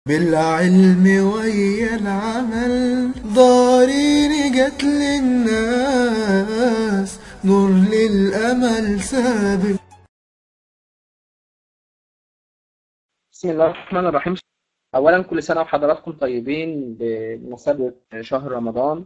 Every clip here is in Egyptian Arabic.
بالعلم ويا العمل ضارين جت للناس نور للأمل سابق بسم الله الرحمن الرحيم أولا كل سنة وحضراتكم طيبين بمناسبة شهر رمضان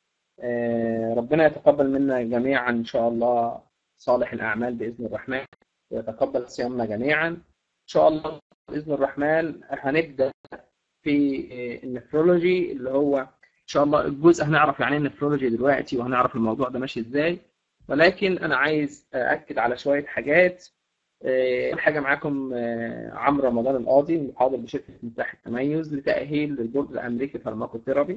آه، ربنا يتقبل منا جميعا إن شاء الله صالح الأعمال بإذن الرحمن ويتقبل صيامنا جميعا إن شاء الله بإذن الرحمن هنبدأ في آه، النفرولوجي اللي هو إن شاء الله الجزء هنعرف يعني ايه النفرولوجي دلوقتي وهنعرف الموضوع ده ماشي إزاي ولكن أنا عايز أأكد على شوية حاجات آه، أول حاجة معاكم آه، عمرو رمضان القاضي المحاضر بشركة مفتاح التميز لتأهيل للبورد الأمريكي فارماكوثيرابي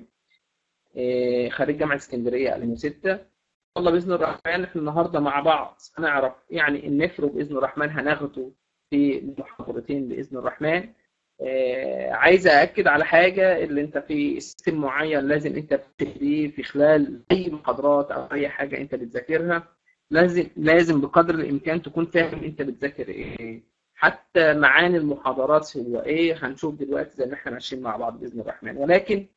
آه، خريج جامعة اسكندرية 2006 إن شاء الله بإذن الرحمن احنا النهاردة مع بعض هنعرف يعني النفرو بإذن الرحمن هناخده في المحاضرتين بإذن الرحمن آه، عايز أأكد على حاجة اللي أنت في سيستم معين لازم أنت بتبتديه في خلال أي محاضرات أو أي حاجة أنت بتذاكرها لازم لازم بقدر الامكان تكون فاهم انت بتذاكر ايه حتى معاني المحاضرات هو ايه هنشوف دلوقتي زي ما احنا ماشيين مع بعض باذن الرحمن ولكن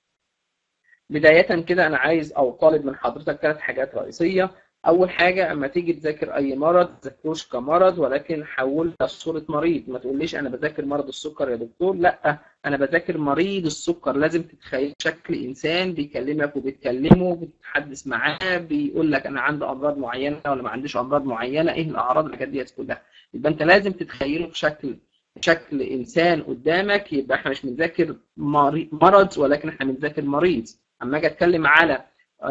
بدايه كده انا عايز او طالب من حضرتك ثلاث حاجات رئيسيه اول حاجه اما تيجي تذاكر اي مرض ما تذاكروش كمرض ولكن حولها لصوره مريض ما تقوليش انا بذاكر مرض السكر يا دكتور لا انا بذاكر مريض السكر لازم تتخيل شكل انسان بيكلمك وبتكلمه بتتحدث معاه بيقول لك انا عندي امراض معينه ولا ما عنديش امراض معينه ايه الاعراض الحاجات ديت كلها يبقى انت لازم تتخيله في شكل شكل انسان قدامك يبقى احنا مش بنذاكر مري- مرض ولكن احنا بنذاكر مريض اما اجي اتكلم على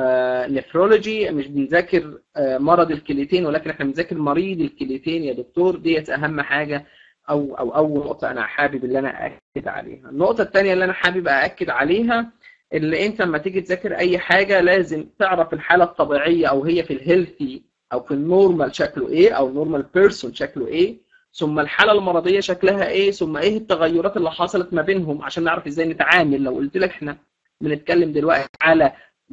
نفرولوجي مش بنذاكر آه، مرض الكليتين ولكن احنا بنذاكر مريض الكليتين يا دكتور ديت اهم حاجه او او اول نقطه انا حابب اللي انا اكد عليها النقطه الثانيه اللي انا حابب اكد عليها اللي انت لما تيجي تذاكر اي حاجه لازم تعرف الحاله الطبيعيه او هي في الهيلثي او في النورمال شكله ايه او النورمال بيرسون شكله ايه ثم الحاله المرضيه شكلها ايه ثم ايه التغيرات اللي حصلت ما بينهم عشان نعرف ازاي نتعامل لو قلت لك احنا بنتكلم دلوقتي على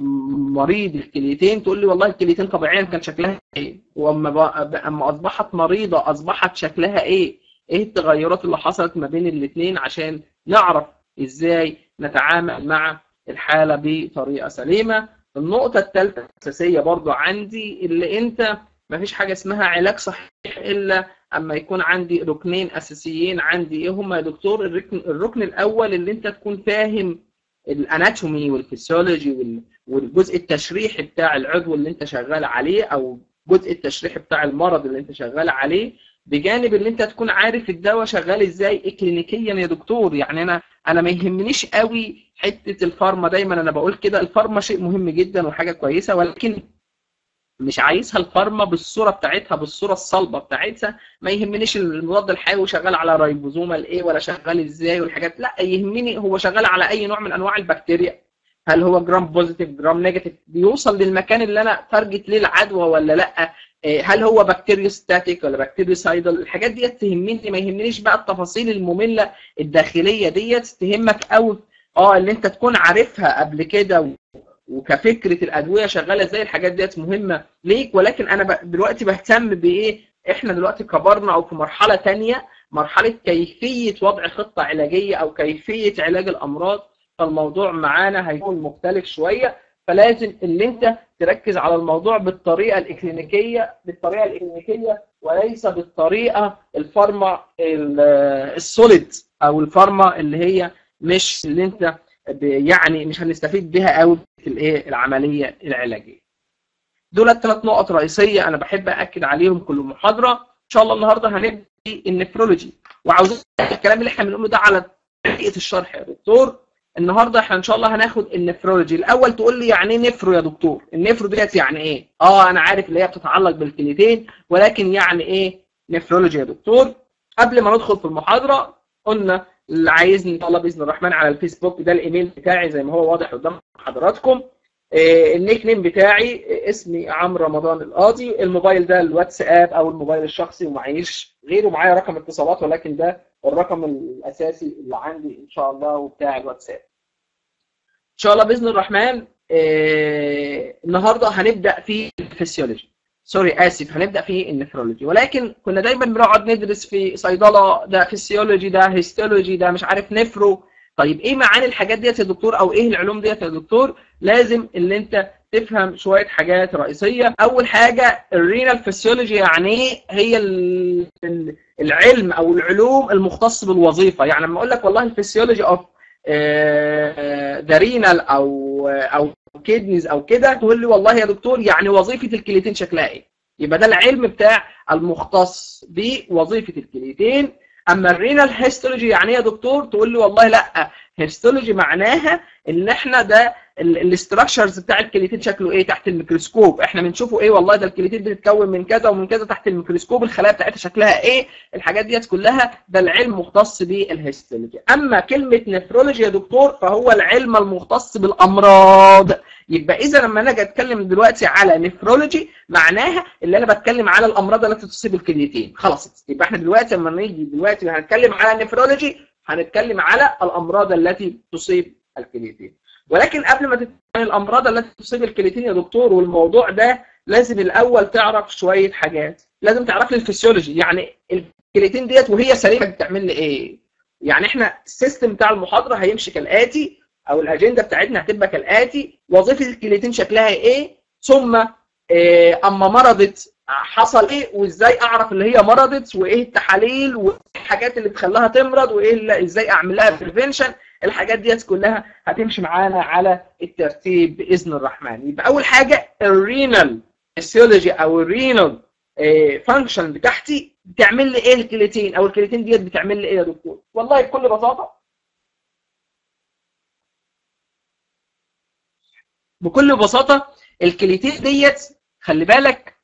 مريض الكليتين تقول لي والله الكليتين طبيعيا كان شكلها ايه واما ب- اما اصبحت مريضه اصبحت شكلها ايه ايه التغيرات اللي حصلت ما بين الاثنين عشان نعرف ازاي نتعامل مع الحاله بطريقه سليمه النقطه الثالثه الاساسيه برضو عندي اللي انت ما فيش حاجه اسمها علاج صحيح الا اما يكون عندي ركنين اساسيين عندي ايه هما يا دكتور الركن الركن الاول اللي انت تكون فاهم الاناتومي والفسيولوجي وال والجزء التشريحي بتاع العضو اللي انت شغال عليه او الجزء التشريحي بتاع المرض اللي انت شغال عليه بجانب اللي انت تكون عارف الدواء شغال ازاي كلينيكيا يا دكتور يعني انا انا ما يهمنيش قوي حته الفارما دايما انا بقول كده الفارما شيء مهم جدا وحاجه كويسه ولكن مش عايزها الفارما بالصوره بتاعتها بالصوره الصلبه بتاعتها ما يهمنيش المضاد الحيوي شغال على رايبوزومال ايه ولا شغال ازاي والحاجات لا يهمني هو شغال على اي نوع من انواع البكتيريا هل هو جرام بوزيتيف جرام نيجاتيف بيوصل للمكان اللي انا تارجت ليه العدوى ولا لا إيه، هل هو بكتيريوستاتيك ولا بكتيريوسايدال الحاجات ديت تهمني ما يهمنيش بقى التفاصيل الممله الداخليه ديت تهمك قوي اه اللي انت تكون عارفها قبل كده و- وكفكره الادويه شغاله ازاي الحاجات ديت مهمه ليك ولكن انا ب- دلوقتي بهتم بايه احنا دلوقتي كبرنا او في مرحله تانية مرحله كيفيه وضع خطه علاجيه او كيفيه علاج الامراض فالموضوع معانا هيكون مختلف شويه فلازم اللي انت تركز على الموضوع بالطريقه الاكلينيكيه بالطريقه الاكلينيكيه وليس بالطريقه الفارما ال- السوليد او الفارما اللي هي مش اللي انت ب- يعني مش هنستفيد بيها قوي في الايه العمليه العلاجيه دول الثلاث نقط رئيسيه انا بحب اكد عليهم كل محاضره ان شاء الله النهارده هنبدا النفرولوجي وعاوزين الكلام اللي احنا بنقوله ده على طريقه الشرح يا دكتور النهارده احنا ان شاء الله هناخد النفرولوجي الاول تقول لي يعني ايه نفرو يا دكتور النفرو ديت يعني ايه اه انا عارف اللي هي بتتعلق بالكليتين ولكن يعني ايه نفرولوجي يا دكتور قبل ما ندخل في المحاضره قلنا اللي عايزني ان شاء الله باذن الرحمن على الفيسبوك ده الايميل بتاعي زي ما هو واضح قدام حضراتكم آه، النيك نيم بتاعي آه، اسمي عمرو رمضان القاضي الموبايل ده الواتساب او الموبايل الشخصي ومعيش غيره معايا رقم اتصالات ولكن ده الرقم الاساسي اللي عندي ان شاء الله وبتاع الواتساب ان شاء الله باذن الرحمن آه، النهارده هنبدا في الفسيولوجي سوري اسف هنبدا في النفرولوجي ولكن كنا دايما بنقعد ندرس في صيدله ده فسيولوجي ده هيستولوجي ده مش عارف نفرو طيب ايه معاني الحاجات ديت يا دكتور او ايه العلوم ديت يا دكتور لازم اللي انت تفهم شويه حاجات رئيسيه اول حاجه الرينال فيسيولوجي يعني ايه هي ال- ال- العلم او العلوم المختص بالوظيفه يعني لما اقول لك والله الفسيولوجي اوف ذا رينال او او كيدنيز او كده تقول لي والله يا دكتور يعني وظيفه الكليتين شكلها ايه يبقى ده العلم بتاع المختص بوظيفه الكليتين اما الرينال هيستولوجي يعني ايه يا دكتور تقول لي والله لا هيستولوجي معناها ان احنا ده الاستراكشرز بتاع الكليتين شكله ايه تحت الميكروسكوب احنا بنشوفه ايه والله ده الكليتين بتتكون من كذا ومن كذا تحت الميكروسكوب الخلايا بتاعتها شكلها ايه الحاجات ديت كلها ده العلم مختص بالهيستولوجي اما كلمه نفرولوجي يا دكتور فهو العلم المختص بالامراض يبقى اذا لما انا اجي اتكلم دلوقتي على نفرولوجي معناها اللي انا بتكلم على الامراض التي تصيب الكليتين خلاص يبقى احنا دلوقتي لما نيجي دلوقتي هنتكلم على نفرولوجي هنتكلم على الامراض التي تصيب الكليتين ولكن قبل ما تتكلم عن الامراض التي تصيب الكليتين يا دكتور والموضوع ده لازم الاول تعرف شويه حاجات لازم تعرف لي الفسيولوجي يعني الكليتين ديت وهي سليمه بتعمل لي ايه يعني احنا السيستم بتاع المحاضره هيمشي كالاتي او الاجنده بتاعتنا هتبقى كالاتي وظيفه الكليتين شكلها ايه ثم إيه اما مرضت حصل ايه وازاي اعرف اللي هي مرضت وايه التحاليل والحاجات اللي تخليها تمرض وايه اللي ازاي اعمل لها بريفنشن الحاجات ديت كلها هتمشي معانا على الترتيب باذن الرحمن يبقى اول حاجه الرينال فيسيولوجي او الرينال فانكشن بتاعتي بتعمل لي ايه الكليتين او الكليتين ديت بتعمل لي ايه يا دكتور والله بكل بساطه بكل بساطه الكليتين ديت خلي بالك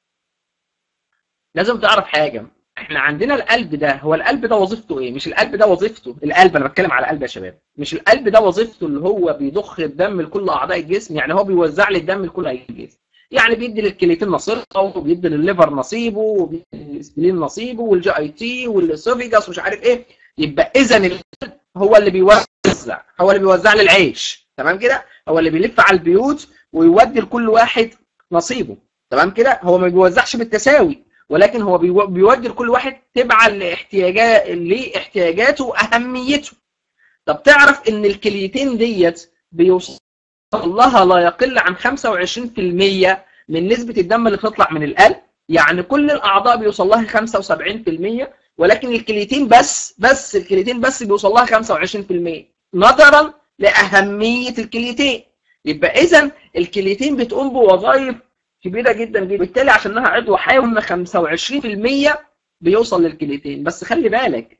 لازم تعرف حاجه احنا عندنا القلب ده هو القلب ده وظيفته ايه مش القلب ده وظيفته القلب انا بتكلم على قلب يا شباب مش القلب ده وظيفته اللي هو بيضخ الدم لكل اعضاء الجسم يعني هو بيوزع لي الدم لكل اعضاء الجسم يعني بيدي للكليتين نصيبه وبيدي للليفر نصيبه وبيدي للسبلين نصيبه والجي اي تي والاسوفيجاس ومش عارف ايه يبقى اذا القلب هو اللي بيوزع هو اللي بيوزع لي العيش تمام كده هو اللي بيلف على البيوت ويودي لكل واحد نصيبه تمام كده هو ما بيوزعش بالتساوي ولكن هو بيودي لكل واحد تبعا لاحتياجات لاحتياجاته واهميته طب تعرف ان الكليتين ديت بيوصل لها لا يقل عن 25% من نسبة الدم اللي بتطلع من القلب يعني كل الاعضاء بيوصل لها 75% ولكن الكليتين بس بس الكليتين بس بيوصل لها 25% نظرا لاهمية الكليتين يبقى اذا الكليتين بتقوم بوظائف كبيره جدا جدا بالتالي عشانها عضو حيوي ان 25% بيوصل للكليتين بس خلي بالك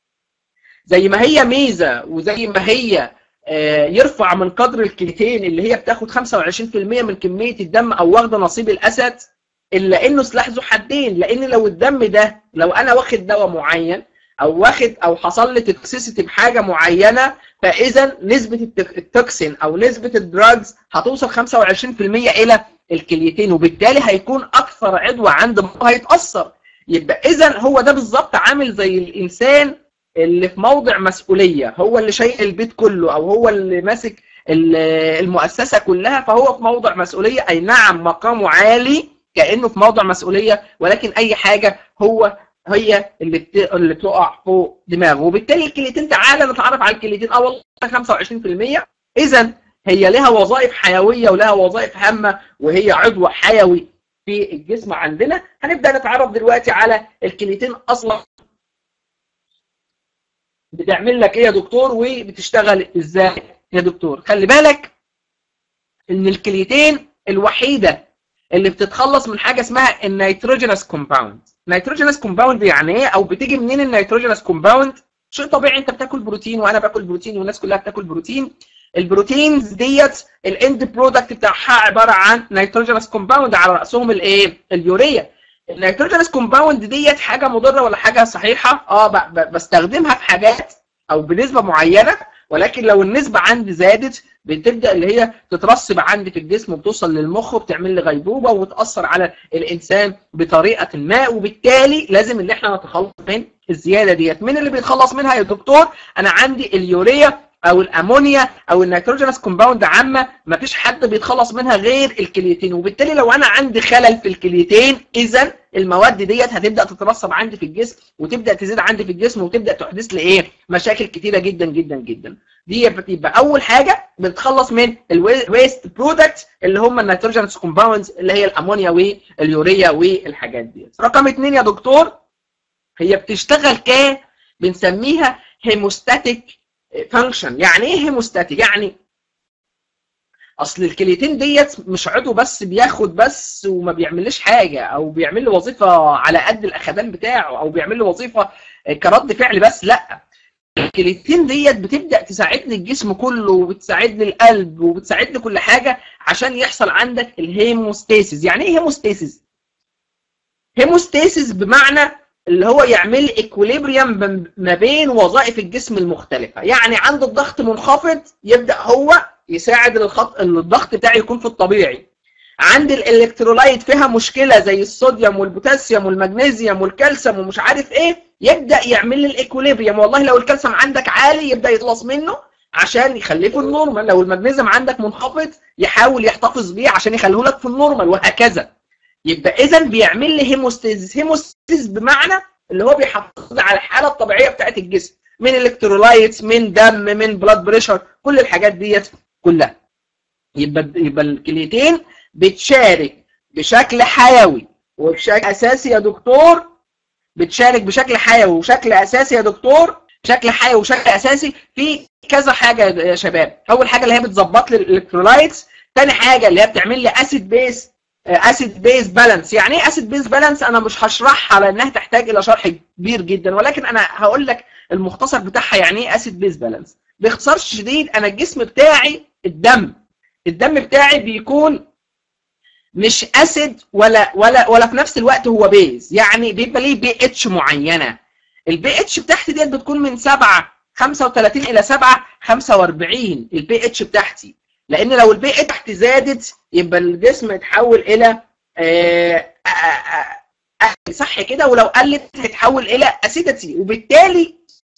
زي ما هي ميزه وزي ما هي يرفع من قدر الكليتين اللي هي بتاخد 25% من كميه الدم او واخده نصيب الاسد الا انه سلاح ذو حدين لان لو الدم ده لو انا واخد دواء معين او واخد او حصل لي توكسيسيتي بحاجه معينه فاذا نسبه التوكسين او نسبه الدراجز هتوصل 25% الى الكليتين وبالتالي هيكون اكثر عضو عند ما هيتاثر يبقى اذا هو ده بالظبط عامل زي الانسان اللي في موضع مسؤوليه هو اللي شايل البيت كله او هو اللي ماسك المؤسسه كلها فهو في موضع مسؤوليه اي نعم مقامه عالي كانه في موضع مسؤوليه ولكن اي حاجه هو هي اللي بت... اللي بتقع فوق دماغه وبالتالي الكليتين تعالى نتعرف على الكليتين اه والله 25% اذا هي لها وظائف حيويه ولها وظائف هامه وهي عضو حيوي في الجسم عندنا هنبدا نتعرف دلوقتي على الكليتين اصلا بتعمل لك ايه يا دكتور وبتشتغل ازاي يا دكتور خلي بالك ان الكليتين الوحيده اللي بتتخلص من حاجه اسمها النيتروجينس كومباوند نيتروجينس كومباوند يعني ايه او بتيجي منين النيتروجينس كومباوند شيء طبيعي انت بتاكل بروتين وانا باكل بروتين والناس كلها بتاكل بروتين البروتينز ديت الاند برودكت بتاعها عباره عن نيتروجينس كومباوند على راسهم الايه اليوريا النيتروجينس كومباوند ديت حاجه مضره ولا حاجه صحيحه اه بستخدمها في حاجات او بنسبه معينه ولكن لو النسبه عندي زادت بتبدا اللي هي تترسب عندي في الجسم وبتوصل للمخ وبتعمل لي غيبوبه وتاثر على الانسان بطريقه ما وبالتالي لازم ان احنا نتخلص من الزياده ديت مين اللي بيتخلص منها يا دكتور انا عندي اليوريا او الامونيا او النيتروجينس كومباوند عامه ما فيش حد بيتخلص منها غير الكليتين وبالتالي لو انا عندي خلل في الكليتين اذا المواد ديت هتبدا تترسب عندي في الجسم وتبدا تزيد عندي في الجسم وتبدا تحدث لي ايه مشاكل كتيره جدا جدا جدا دي يبقى اول حاجه بنتخلص من الويست برودكت اللي هم النيتروجينس كومباوندز اللي هي الامونيا واليوريا والحاجات دي رقم اثنين يا دكتور هي بتشتغل ك بنسميها هيموستاتيك فانكشن يعني ايه هيموستاتيك يعني اصل الكليتين ديت مش عضو بس بياخد بس وما بيعملش حاجه او بيعمل له وظيفه على قد الاخدان بتاعه او بيعمل له وظيفه كرد فعل بس لا الكليتين ديت بتبدا تساعد لي الجسم كله وبتساعد لي القلب وبتساعد لي كل حاجه عشان يحصل عندك الهيموستاسيس يعني ايه هيموستاسيس هيموستاسيس بمعنى اللي هو يعمل اكوليبريم ما بين وظائف الجسم المختلفه يعني عند الضغط منخفض يبدا هو يساعد الخط الضغط بتاعي يكون في الطبيعي عند الالكترولايت فيها مشكله زي الصوديوم والبوتاسيوم والمغنيسيوم والكالسيوم ومش عارف ايه يبدا يعمل لي الاكوليبريم والله لو الكالسيوم عندك عالي يبدا يخلص منه عشان يخليه في النورمال لو المغنيسيوم عندك منخفض يحاول يحتفظ بيه عشان يخليه لك في النورمال وهكذا يبقى اذا بيعمل لي هيموستيزيس هيموستيزيس بمعنى اللي هو بيحافظ على الحاله الطبيعيه بتاعت الجسم من الكترولايتس من دم من بلاد بريشر كل الحاجات ديت كلها يبقى يبقى الكليتين بتشارك بشكل حيوي وبشكل اساسي يا دكتور بتشارك بشكل حيوي وشكل اساسي يا دكتور بشكل حيوي وشكل اساسي في كذا حاجه يا شباب اول حاجه اللي هي بتظبط لي الالكترولايتس ثاني حاجه اللي هي بتعمل لي اسيد بيس اسيد بيس بالانس يعني ايه اسيد بيس بالانس انا مش هشرحها لانها تحتاج الى شرح كبير جدا ولكن انا هقول لك المختصر بتاعها يعني ايه اسيد بيس بالانس باختصار شديد انا الجسم بتاعي الدم الدم بتاعي بيكون مش اسيد ولا ولا ولا في نفس الوقت هو بيز يعني بيبقى ليه بي اتش معينه البي اتش بتاعتي ديت بتكون من 7 35 الى 7 45 البي اتش بتاعتي لان لو البي اتش بتاعتي زادت يبقى الجسم يتحول الى آه آه آه صح كده ولو قلت هيتحول الى اسيدتي وبالتالي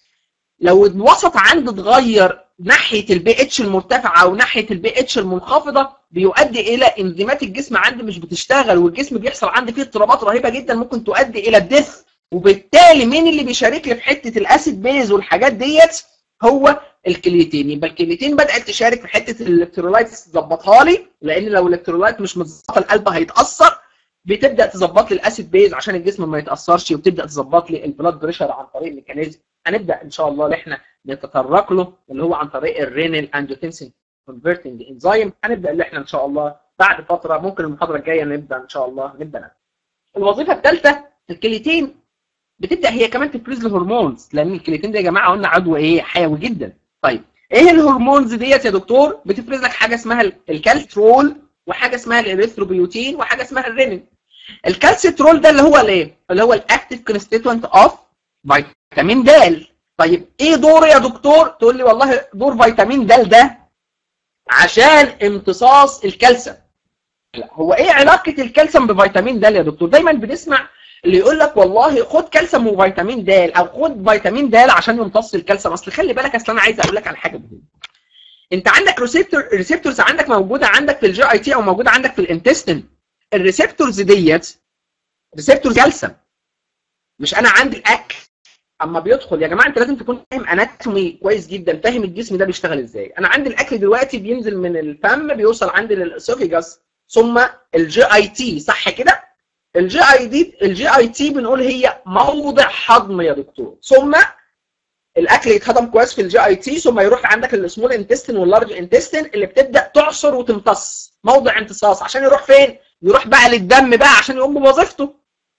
لو الوسط عندي اتغير ناحيه البي اتش المرتفعه او ناحيه البي اتش المنخفضه بيؤدي الى انزيمات الجسم عندي مش بتشتغل والجسم بيحصل عندي فيه اضطرابات رهيبه جدا ممكن تؤدي الى الدث وبالتالي مين اللي بيشارك لي في حته الاسيد بيز والحاجات ديت هو الكليتين يبقى الكليتين بدات تشارك في حته الالكترولايت تظبطها لي لان لو الالكترولايت مش متظبطه القلب هيتاثر بتبدا تظبط لي الاسيد بيز عشان الجسم ما يتاثرش وبتبدا تظبط لي البلاد بريشر عن طريق الميكانيزم هنبدا ان شاء الله اللي احنا نتطرق له اللي هو عن طريق الرينال انجيوتنسين كونفرتنج انزيم هنبدا اللي احنا ان شاء الله بعد فتره ممكن المحاضره الجايه نبدا ان شاء الله نبدا نعمل. الوظيفه الثالثه الكليتين بتبدا هي كمان تفرز الهرمونز لان الكليتين ده يا جماعه قلنا عضو ايه حيوي جدا طيب ايه الهرمونز ديت يا دكتور بتفرز لك حاجه اسمها الكالسترول وحاجه اسمها الاريثروبيوتين وحاجه اسمها الرينين الكالسترول ده اللي هو الايه اللي هو الاكتيف كونستيتوينت اوف فيتامين د طيب ايه دوره يا دكتور تقول لي والله دور فيتامين د ده عشان امتصاص الكالسيوم لا هو ايه علاقه الكالسيوم بفيتامين د يا دكتور دايما بنسمع اللي يقول لك والله خد كالسيوم وفيتامين د او خد فيتامين د عشان يمتص الكالسيوم اصل خلي بالك اصل انا عايز اقول لك على حاجه مهمه انت عندك ريسبتور ريسبتورز عندك موجوده عندك في الجي اي تي او موجوده عندك في الانتستين الريسبتورز ديت ريسبتورز كالسيوم مش انا عندي الاكل اما بيدخل يا جماعه انت لازم تكون فاهم اناتومي كويس جدا فاهم الجسم ده بيشتغل ازاي انا عندي الاكل دلوقتي بينزل من الفم بيوصل عندي للاسوفيجاس ثم الجي اي تي صح كده الجي اي دي الجي اي تي بنقول هي موضع هضم يا دكتور ثم الاكل يتهضم كويس في الجي اي تي ثم يروح عندك السمول انتستين واللارج انتستين اللي بتبدا تعصر وتمتص موضع امتصاص عشان يروح فين يروح بقى للدم بقى عشان يقوم بوظيفته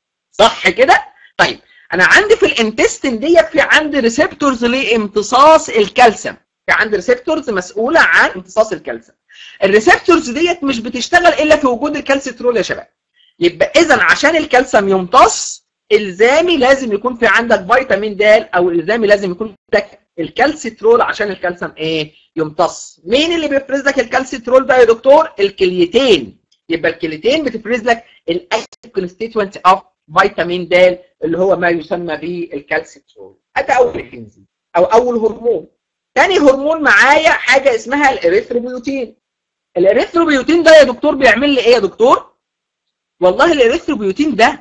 صح كده طيب انا عندي في الانتستين ديت في عندي ريسبتورز لامتصاص الكالسيوم في عندي ريسبتورز مسؤوله عن امتصاص الكالسيوم الريسبتورز ديت مش بتشتغل الا في وجود الكالسيترول يا شباب يبقى اذا عشان الكالسيوم يمتص الزامي لازم يكون في عندك فيتامين د او الزامي لازم يكون عندك الكالسيترول عشان الكالسيوم ايه يمتص مين اللي بيفرز لك الكالسيترول ده يا دكتور الكليتين يبقى الكليتين بتفرز لك الاكتيف كونستيتوينت اوف فيتامين د اللي هو ما يسمى بالكالسيترول هذا اول انزيم او اول هرمون تاني هرمون معايا حاجه اسمها الاريثروبيوتين الاريثروبيوتين ده يا دكتور بيعمل لي ايه يا دكتور والله الاريثروبيوتين ده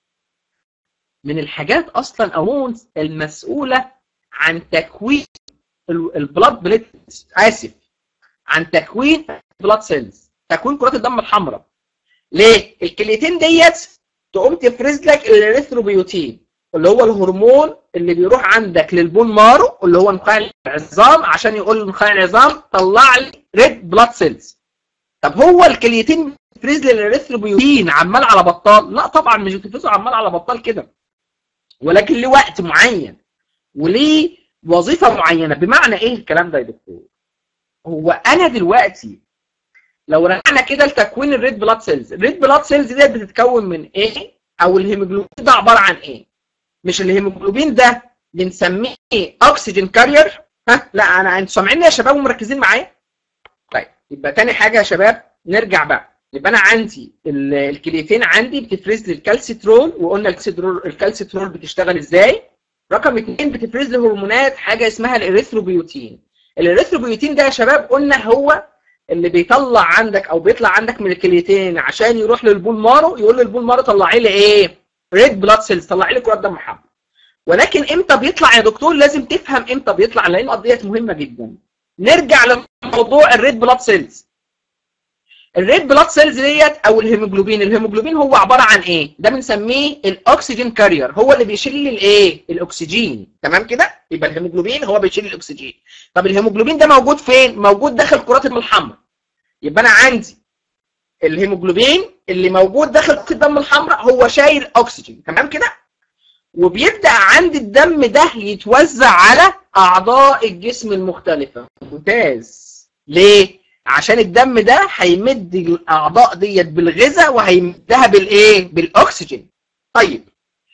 من الحاجات اصلا او المسؤوله عن تكوين البلاد بليت اسف عن تكوين بلاد سيلز تكوين كرات الدم الحمراء ليه الكليتين ديت تقوم تفرز لك الاريثروبيوتين اللي هو الهرمون اللي بيروح عندك للبون مارو اللي هو نخاع العظام عشان يقول لنخاع العظام طلع لي ريد بلاد سيلز طب هو الكليتين بيفرز لي الاريثروبيوتين عمال على بطال لا طبعا مش بتفرزه عمال على بطال كده ولكن ليه وقت معين وليه وظيفه معينه بمعنى ايه الكلام ده يا دكتور هو انا دلوقتي لو رجعنا كده لتكوين الريد بلاد سيلز الريد بلاد سيلز ديت بتتكون من ايه او الهيموجلوبين ده عباره عن ايه مش الهيموجلوبين ده بنسميه اكسجين كارير ها لا انا انتوا سامعيني يا شباب ومركزين معايا طيب يبقى تاني حاجه يا شباب نرجع بقى يبقى انا عندي الكليتين عندي بتفرز لي الكالسيترول وقلنا الكالسيترول الكالسيترول بتشتغل ازاي رقم اثنين بتفرز لي هرمونات حاجه اسمها الاريثروبيوتين الاريثروبيوتين ده يا شباب قلنا هو اللي بيطلع عندك او بيطلع عندك من الكليتين عشان يروح للبول مارو يقول للبول مارو طلعي لي ايه ريد بلاد سيلز طلعي لي كرات دم حمراء ولكن امتى بيطلع يا دكتور لازم تفهم امتى بيطلع لان القضيه مهمه جدا نرجع لموضوع الريد بلاد سيلز الريد بلاد سيلز ديت او الهيموجلوبين الهيموجلوبين هو عباره عن ايه ده بنسميه الاكسجين كارير هو اللي بيشيل لي الايه الاكسجين تمام كده يبقى الهيموجلوبين هو بيشيل الاكسجين طب الهيموجلوبين ده موجود فين موجود داخل كرات الدم الحمراء يبقى انا عندي الهيموجلوبين اللي موجود داخل كرات الدم الحمراء هو شايل اكسجين تمام كده وبيبدا عند الدم ده يتوزع على اعضاء الجسم المختلفه ممتاز ليه عشان الدم ده هيمد الاعضاء ديت بالغذاء وهيمدها بالايه بالاكسجين طيب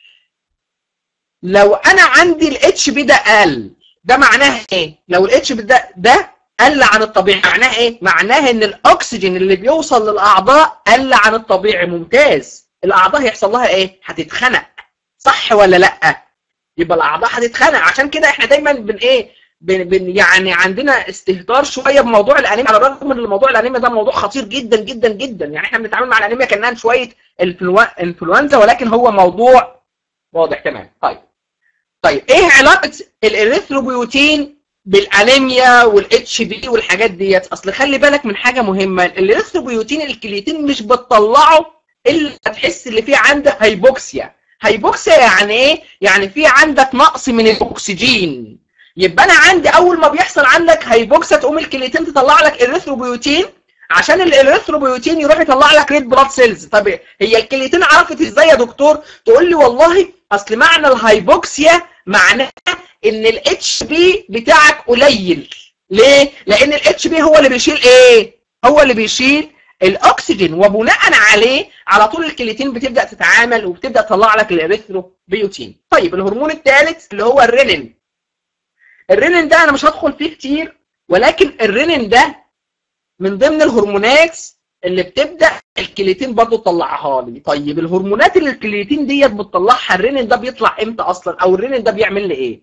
لو انا عندي الاتش بي ده قل ده معناه ايه لو الاتش بي ده ده قل عن الطبيعي معناه ايه معناه ان الاكسجين اللي بيوصل للاعضاء قل عن الطبيعي ممتاز الاعضاء هيحصل لها ايه هتتخنق صح ولا لا يبقى الاعضاء هتتخنق عشان كده احنا دايما بن ايه بن بن يعني عندنا استهتار شويه بموضوع الانيميا على الرغم ان موضوع الانيميا ده موضوع خطير جدا جدا جدا يعني احنا بنتعامل مع الانيميا كانها شويه انفلونزا ولكن هو موضوع واضح تمام طيب طيب ايه علاقه الاريثروبيوتين بالانيميا والاتش بي والحاجات ديت اصل خلي بالك من حاجه مهمه الاريثروبيوتين الكليتين مش بتطلعه الا تحس اللي فيه عندك هايبوكسيا هايبوكسيا يعني ايه يعني في عندك نقص من الاكسجين يبقى انا عندي اول ما بيحصل عندك هايبوكسيا تقوم الكليتين تطلع لك اريثروبيوتين عشان الاريثروبيوتين يروح يطلع لك ريد بلاد سيلز طب هي الكليتين عرفت ازاي يا دكتور تقول لي والله اصل معنى الهايبوكسيا معناه ان الاتش بي بتاعك قليل ليه لان الاتش بي هو اللي بيشيل ايه هو اللي بيشيل الاكسجين وبناء عليه على طول الكليتين بتبدا تتعامل وبتبدا تطلع لك الاريثروبيوتين طيب الهرمون الثالث اللي هو الرينين الرينين ده انا مش هدخل فيه كتير ولكن الرينين ده من ضمن الهرمونات اللي بتبدا الكليتين برضو تطلعها لي طيب الهرمونات اللي الكليتين ديت بتطلعها الرينين ده بيطلع امتى اصلا او الرينين ده بيعمل لي ايه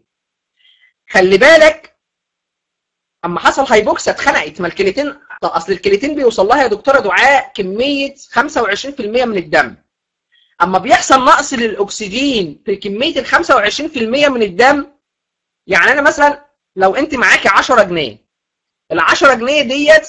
خلي بالك اما حصل هايبوكسيا اتخنقت ما الكليتين اصل الكليتين بيوصل لها يا دكتوره دعاء كميه 25% من الدم اما بيحصل نقص للاكسجين في كميه ال 25% من الدم يعني انا مثلا لو انت معاكي 10 جنيه ال 10 جنيه ديت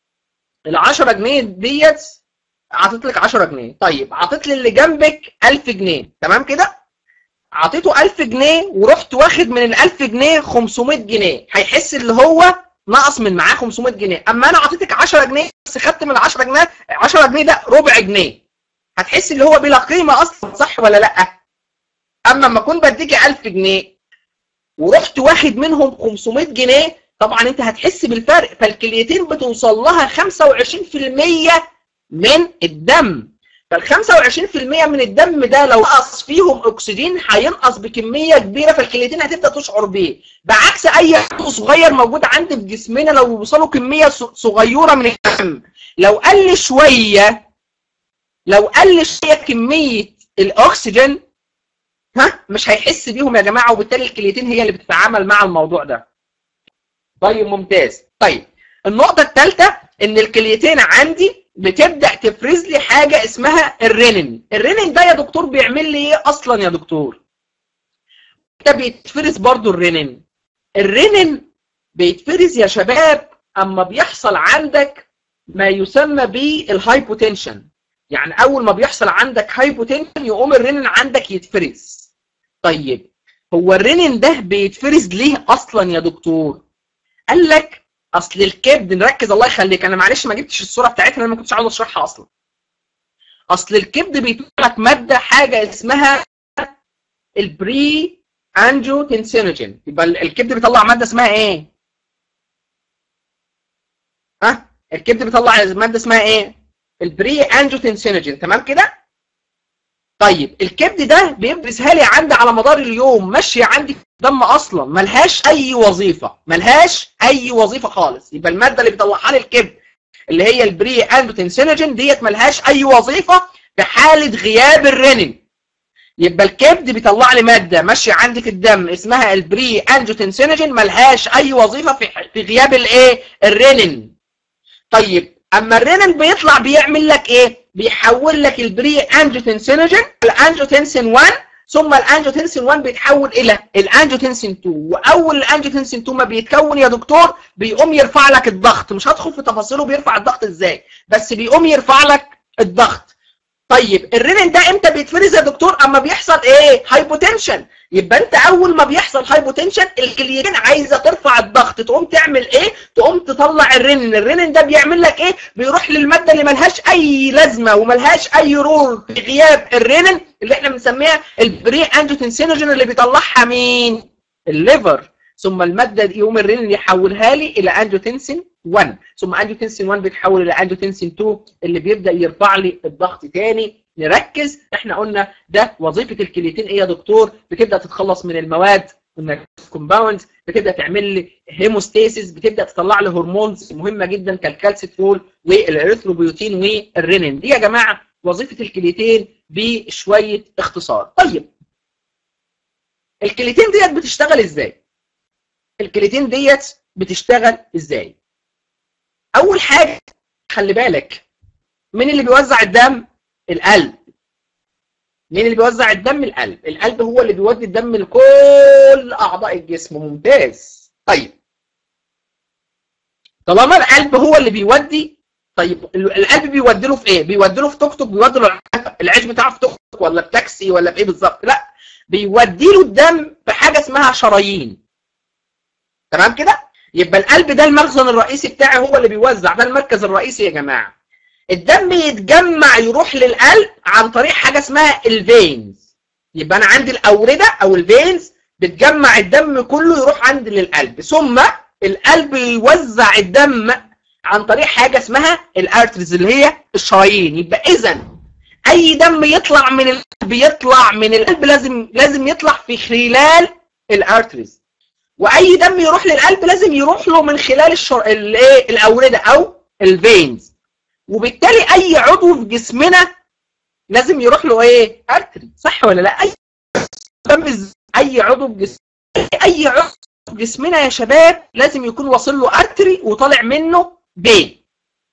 ال 10 جنيه ديت عطيت لك 10 جنيه طيب عطيت لي اللي جنبك 1000 جنيه تمام كده عطيته 1000 جنيه ورحت واخد من ال 1000 جنيه 500 جنيه هيحس اللي هو نقص من معاه 500 جنيه اما انا عطيتك 10 جنيه بس خدت من ال 10 جنيه 10 جنيه ده ربع جنيه هتحس اللي هو بلا قيمه اصلا صح ولا لا اما لما اكون بديكي 1000 جنيه ورحت واخد منهم 500 جنيه طبعا انت هتحس بالفرق فالكليتين بتوصل لها 25% من الدم فال 25% من الدم ده لو نقص فيهم اكسجين هينقص بكميه كبيره فالكليتين هتبدا تشعر بيه بعكس اي عضو صغير موجود عندي في جسمنا لو وصلوا كميه صغيره من الدم لو قل شويه لو قل شويه كميه الاكسجين ها مش هيحس بيهم يا جماعه وبالتالي الكليتين هي اللي بتتعامل مع الموضوع ده طيب ممتاز طيب النقطة الثالثة ان الكليتين عندي بتبدأ تفرز لي حاجة اسمها الرينين الرينين ده يا دكتور بيعمل لي ايه اصلا يا دكتور ده بيتفرز برضو الرينين الرينين بيتفرز يا شباب اما بيحصل عندك ما يسمى بالهايبوتنشن يعني اول ما بيحصل عندك هايبوتنشن يقوم الرينين عندك يتفرز طيب هو الرينين ده بيتفرز ليه اصلا يا دكتور قال لك اصل الكبد نركز الله يخليك انا معلش ما جبتش الصوره بتاعتها انا ما كنتش عاوز اشرحها اصلا اصل الكبد بيطلع لك ماده حاجه اسمها البري انجيوتنسينوجين يبقى الكبد بيطلع ماده اسمها ايه ها الكبد بيطلع ماده اسمها ايه البري انجيوتنسينوجين تمام كده طيب الكبد ده بيفرزها لي عندي على مدار اليوم ماشيه عندي في الدم اصلا ملهاش اي وظيفه ملهاش اي وظيفه خالص يبقى الماده اللي بيطلعها لي الكبد اللي هي البري انجيوتنسينوجين ديت ملهاش اي وظيفه في حاله غياب الرينين يبقى الكبد بيطلع لي ماده ماشيه عندي في الدم اسمها البري انجيوتنسينوجين ملهاش اي وظيفه في في غياب الايه الرينين طيب اما الرينين بيطلع بيعمل لك ايه بيحول لك البري انجيوتنسينوجين الانجيوتنسين 1 ثم الانجيوتنسين 1 بيتحول الى الانجيوتنسين 2 واول الانجيوتنسين 2 ما بيتكون يا دكتور بيقوم يرفع لك الضغط مش هدخل في تفاصيله بيرفع الضغط ازاي بس بيقوم يرفع لك الضغط طيب الرينين ده امتى بيتفرز يا دكتور اما بيحصل ايه هايبوتنشن يبقى انت اول ما بيحصل هايبوتنشن الكليتين عايزه ترفع الضغط تقوم تعمل ايه تقوم تطلع الرينين الرينين ده بيعمل لك ايه بيروح للماده اللي ملهاش اي لازمه وملهاش اي رول في غياب الرينين اللي احنا بنسميها البري انجيوتنسينوجين اللي بيطلعها مين الليفر ثم الماده دي يقوم الرينين يحولها لي الى انجيوتنسين 1 ثم انجيوتنسين 1 بيتحول الى انجيوتنسين 2 اللي بيبدا يرفع لي الضغط تاني نركز احنا قلنا ده وظيفه الكليتين ايه يا دكتور بتبدا تتخلص من المواد كومباوندز بتبدا تعمل لي هيموستاسيس بتبدا تطلع لي هرمونز مهمه جدا كالكالسيترول والاريثروبيوتين والرينين دي يا جماعه وظيفه الكليتين بشويه اختصار طيب الكليتين ديت بتشتغل ازاي الكليتين ديت بتشتغل ازاي اول حاجه خلي بالك مين اللي بيوزع الدم القلب مين اللي بيوزع الدم القلب القلب هو اللي بيودي الدم لكل اعضاء الجسم ممتاز طيب طالما القلب هو اللي بيودي طيب القلب بيودي له في ايه بيودي له في توك توك بيودي له العيش بتاعه في توك توك ولا في تاكسي ولا في ايه بالظبط لا بيودي له الدم في حاجه اسمها شرايين تمام كده يبقى القلب ده المخزن الرئيسي بتاعي هو اللي بيوزع ده المركز الرئيسي يا جماعه الدم يتجمع يروح للقلب عن طريق حاجه اسمها الفينز يبقى انا عندي الاورده او الفينز بتجمع الدم كله يروح عند للقلب ثم القلب يوزع الدم عن طريق حاجه اسمها الارترز اللي هي الشرايين يبقى اذا اي دم يطلع من القلب يطلع من القلب لازم لازم يطلع في خلال الارترز واي دم يروح للقلب لازم يروح له من خلال الشر... الايه الاورده او الفينز وبالتالي اي عضو في جسمنا لازم يروح له ايه ارتري صح ولا لا اي دم اي عضو في جسم اي عضو في جسمنا يا شباب لازم يكون واصل له ارتري وطالع منه بين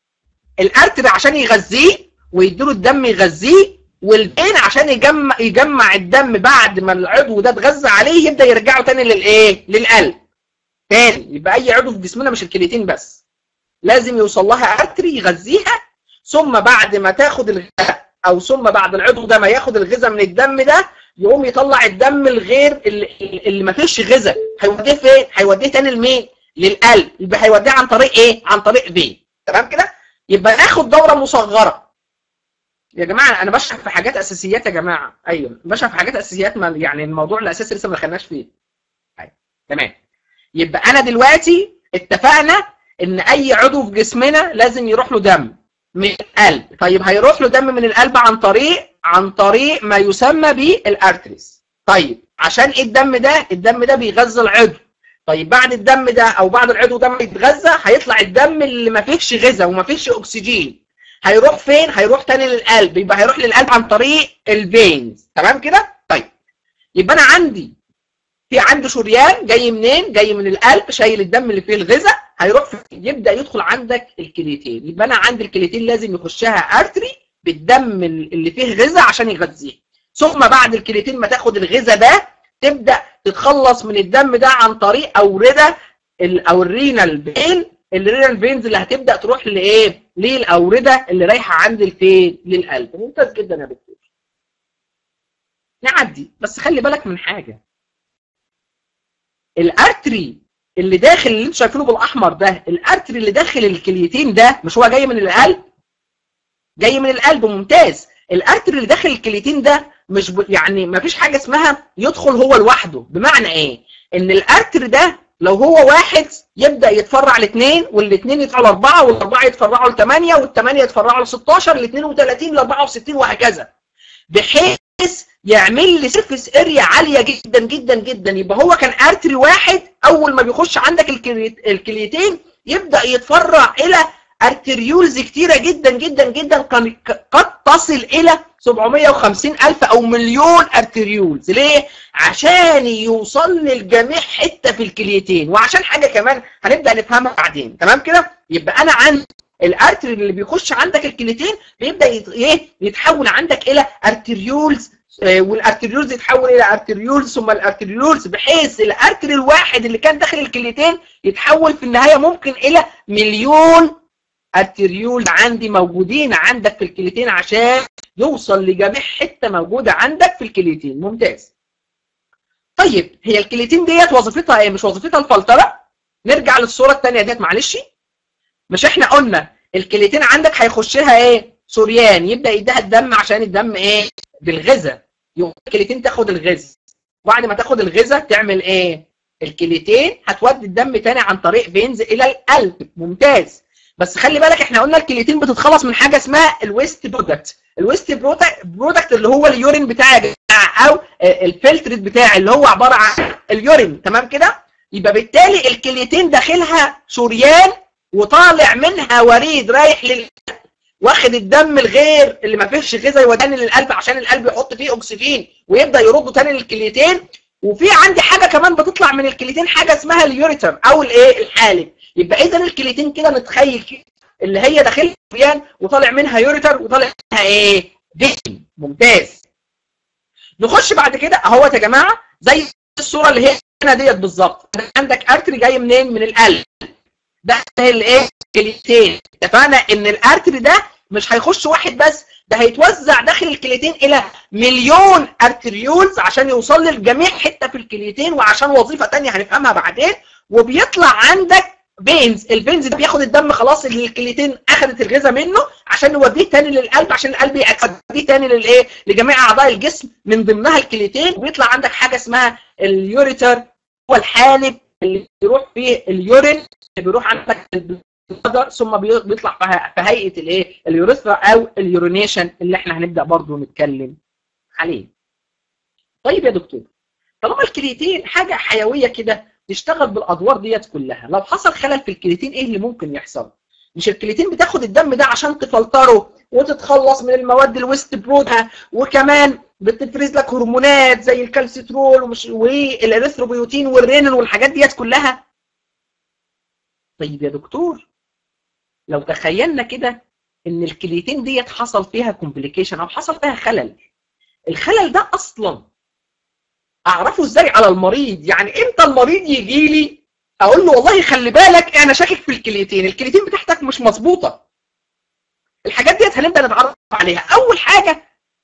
الارتري عشان يغذيه ويديله الدم يغذيه والبين عشان يجمع يجمع الدم بعد ما العضو ده اتغذى عليه يبدا يرجعه تاني للايه للقلب تاني يبقى اي عضو في جسمنا مش الكليتين بس لازم يوصل لها ارتري يغذيها ثم بعد ما تاخد الغذاء او ثم بعد العضو ده ما ياخد الغذاء من الدم ده يقوم يطلع الدم الغير اللي, اللي ما فيش غذاء هيوديه فين هيوديه تاني لمين للقلب يبقى هيوديه عن طريق ايه عن طريق فين تمام كده يبقى ناخد دوره مصغره يا جماعه انا بشرح في حاجات اساسيات يا جماعه ايوه بشرح في حاجات اساسيات ما يعني الموضوع الاساسي لسه ما دخلناش فيه ايوه تمام يبقى انا دلوقتي اتفقنا ان اي عضو في جسمنا لازم يروح له دم من القلب طيب هيروح له دم من القلب عن طريق عن طريق ما يسمى بالارتريز طيب عشان ايه الدم ده الدم ده بيغذى العضو طيب بعد الدم ده او بعد العضو ده ما يتغذى هيطلع الدم اللي ما فيهش غذاء وما فيهش اكسجين هيروح فين هيروح تاني للقلب يبقى هيروح للقلب عن طريق الفينز تمام كده طيب يبقى انا عندي في عنده شريان جاي منين جاي من القلب شايل الدم اللي فيه الغذاء هيروح في يبدا يدخل عندك الكليتين يبقى انا عندي الكليتين لازم يخشها ارتري بالدم اللي فيه غذاء عشان يغذيه ثم بعد الكليتين ما تاخد الغذاء ده تبدا تتخلص من الدم ده عن طريق اورده او الرينال فين الرينال فينز اللي هتبدا تروح لايه للاورده اللي رايحه عند الفين للقلب ممتاز جدا يا دكتور نعدي بس خلي بالك من حاجه الارتري اللي داخل اللي انتوا شايفينه بالاحمر ده الارتري اللي داخل الكليتين ده مش هو جاي من القلب جاي من القلب ممتاز الارتري اللي داخل الكليتين ده مش ب... يعني ما فيش حاجه اسمها يدخل هو لوحده بمعنى ايه ان الارتري ده لو هو واحد يبدا يتفرع لاثنين والاثنين يتفرعوا لاربعه والاربعه يتفرعوا لثمانيه والثمانيه يتفرعوا ل 16 ل 32 ل 64 وهكذا بحيث يعمل لي سيرفيس اريا عاليه جدا جدا جدا يبقى هو كان ارتري واحد اول ما بيخش عندك الكليتين يبدا يتفرع الى ارتريولز كتيره جدا جدا جدا قد تصل الى 750 الف او مليون ارتريولز ليه عشان يوصل للجميع حته في الكليتين وعشان حاجه كمان هنبدا نفهمها بعدين تمام كده يبقى انا عندي الارتري اللي بيخش عندك الكليتين بيبدا ايه يتحول عندك الى ارتريولز والارتريولز يتحول الى ارتريولز ثم الارتريولز بحيث الارتري الواحد اللي كان داخل الكليتين يتحول في النهايه ممكن الى مليون ارتريول عندي موجودين عندك في الكليتين عشان يوصل لجميع حته موجوده عندك في الكليتين ممتاز طيب هي الكليتين ديت وظيفتها ايه مش وظيفتها الفلتره نرجع للصوره الثانيه ديت معلش مش احنا قلنا الكليتين عندك هيخش لها ايه سوريان يبدا يديها الدم عشان الدم ايه بالغذاء يبقى الكليتين تاخد الغذاء وبعد ما تاخد الغذاء تعمل ايه الكليتين هتودي الدم تاني عن طريق فينز الى القلب ممتاز بس خلي بالك احنا قلنا الكليتين بتتخلص من حاجه اسمها الويست برودكت الويست برودكت اللي هو اليورين بتاعي يا جماعه او الفلترت بتاعي اللي هو عباره عن اليورين تمام كده يبقى بالتالي الكليتين داخلها شريان وطالع منها وريد رايح لل واخد الدم الغير اللي ما فيهش غذاء يوداني للقلب عشان القلب يحط فيه اكسجين ويبدا يرده تاني للكليتين وفي عندي حاجه كمان بتطلع من الكليتين حاجه اسمها اليوريتر او الايه الحالب يبقى اذا الكليتين كده نتخيل كده اللي هي داخلها شريان وطالع منها يوريتر وطالع منها ايه دهن ممتاز نخش بعد كده اهوت يا جماعه زي الصوره اللي هي هنا ديت بالظبط عندك ارتري جاي منين من القلب ده الايه كليتين اتفقنا ان الارتري ده مش هيخش واحد بس ده هيتوزع داخل الكليتين الى مليون ارتريولز عشان يوصل للجميع حته في الكليتين وعشان وظيفه ثانيه هنفهمها بعدين وبيطلع عندك فينز الفينز ده بياخد الدم خلاص اللي الكليتين اخذت الغذاء منه عشان يوديه تاني للقلب عشان القلب يوديه تاني للايه لجميع اعضاء الجسم من ضمنها الكليتين وبيطلع عندك حاجه اسمها اليوريتر هو الحالب اللي بيروح فيه اليورين اللي بيروح عندك البلادر ثم بيطلع في هيئه الايه اليوريثرا او اليورينيشن اللي احنا هنبدا برضو نتكلم عليه طيب يا دكتور طالما الكليتين حاجه حيويه كده تشتغل بالادوار ديت كلها لو حصل خلل في الكليتين ايه اللي ممكن يحصل مش الكليتين بتاخد الدم ده عشان تفلتره وتتخلص من المواد الويست برودها وكمان بتفرز لك هرمونات زي الكالسيترول ومش والاريثروبيوتين والرينين والحاجات ديت كلها طيب يا دكتور لو تخيلنا كده ان الكليتين ديت حصل فيها كومبليكيشن او حصل فيها خلل الخلل ده اصلا اعرفه ازاي على المريض يعني امتى المريض يجي لي اقول له والله خلي بالك انا شاكك في الكليتين الكليتين بتاعتك مش مظبوطه الحاجات ديت هنبدا نتعرف عليها اول حاجه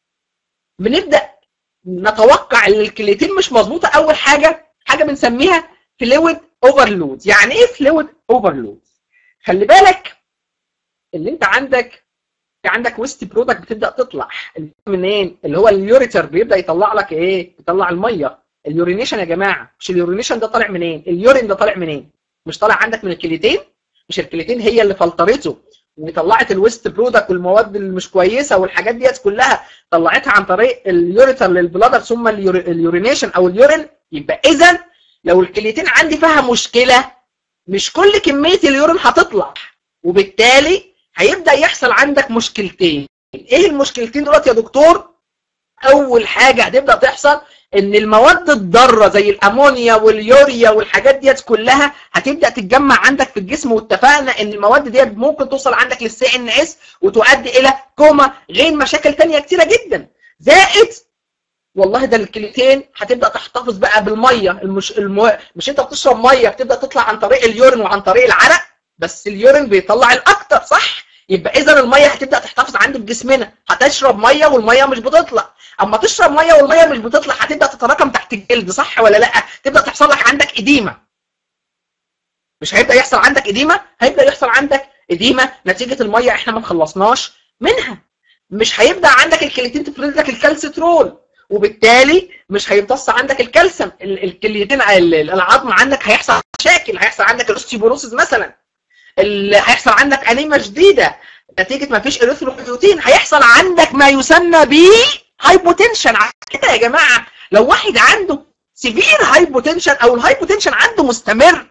بنبدا نتوقع ان الكليتين مش مظبوطه اول حاجه حاجه بنسميها فلويد اوفرلود يعني ايه فلويد اوفرلود خلي بالك اللي انت عندك عندك ويست برودكت بتبدا تطلع منين اللي هو اليوريتر بيبدا يطلع لك ايه يطلع الميه اليورينيشن يا جماعه مش اليورينيشن ده طالع منين اليورين ده طالع منين مش طالع عندك من الكليتين مش الكليتين هي اللي فلترته وطلعت الويست برودكت والمواد اللي مش كويسه والحاجات ديت كلها طلعتها عن طريق اليوريتر للبلادر ثم اليورينيشن او اليورين يبقى اذا لو الكليتين عندي فيها مشكله مش كل كميه اليورين هتطلع وبالتالي هيبدا يحصل عندك مشكلتين ايه المشكلتين دولت يا دكتور اول حاجه هتبدا تحصل ان المواد الضاره زي الامونيا واليوريا والحاجات ديت كلها هتبدا تتجمع عندك في الجسم واتفقنا ان المواد ديت ممكن توصل عندك للسي ان اس وتؤدي الى كوما غير مشاكل تانية كتيره جدا زائد والله ده الكليتين هتبدا تحتفظ بقى بالميه المش... المو... مش انت بتشرب ميه بتبدا تطلع عن طريق اليورين وعن طريق العرق بس اليورين بيطلع الاكتر صح يبقى اذا الميه هتبدا تحتفظ عندك في جسمنا هتشرب ميه والميه مش بتطلع اما تشرب ميه والميه مش بتطلع هتبدا تتراكم تحت الجلد صح ولا لا تبدا تحصل لك عندك اديمه مش هيبدا يحصل عندك اديمه هيبدا يحصل عندك اديمه نتيجه الميه احنا ما خلصناش منها مش هيبدا عندك الكليتين تفرز لك الكالسيترول وبالتالي مش هيمتص عندك الكالسيوم الكليتين العظم عندك هيحصل مشاكل هيحصل عندك الاوستيوبوروسيس مثلا هيحصل عندك انيميا شديده نتيجه ما فيش اريثروبيوتين هيحصل عندك ما يسمى ب هايبوتنشن كده يا جماعه لو واحد عنده سيفير هايبوتنشن او الهايبوتنشن عنده مستمر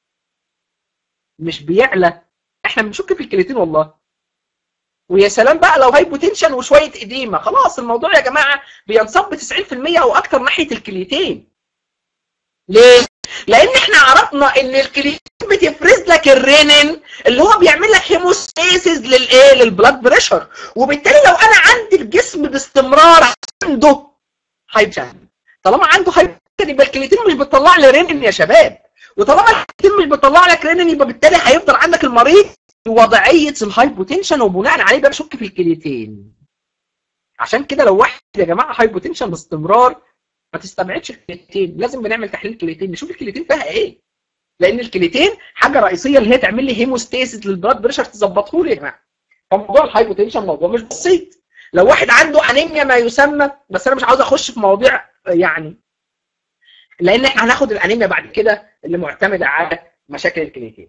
مش بيعلى احنا بنشك في الكليتين والله ويا سلام بقى لو هايبوتنشن وشويه اديمه خلاص الموضوع يا جماعه بينصب ب 90% او اكتر ناحيه الكليتين ليه لان احنا عرفنا ان الكليتين بتفرز لك الرينين اللي هو بيعمل لك هيموستاسيس للايه للبلاد بريشر وبالتالي لو انا عندي الجسم باستمرار عنده هايبوتنشن طالما عنده هايبوتنشن يبقى الكليتين مش بتطلع لي رينين يا شباب وطالما الكليتين مش بتطلع لك رينين يبقى بالتالي هيفضل عندك المريض في وضعيه الهايبوتنشن وبناء عليه بقى بشك في الكليتين عشان كده لو واحد يا جماعه هايبوتنشن باستمرار ما تستبعدش الكليتين لازم بنعمل تحليل كليتين نشوف الكليتين فيها ايه لان الكليتين حاجه رئيسيه اللي هي تعمل لي هيموستاسيس للبلاد بريشر تظبطه لي يا جماعه فموضوع الهايبوتنشن موضوع مش بسيط لو واحد عنده انيميا ما يسمى بس انا مش عاوز اخش في مواضيع يعني لان احنا هناخد الانيميا بعد كده اللي معتمده على مشاكل الكليتين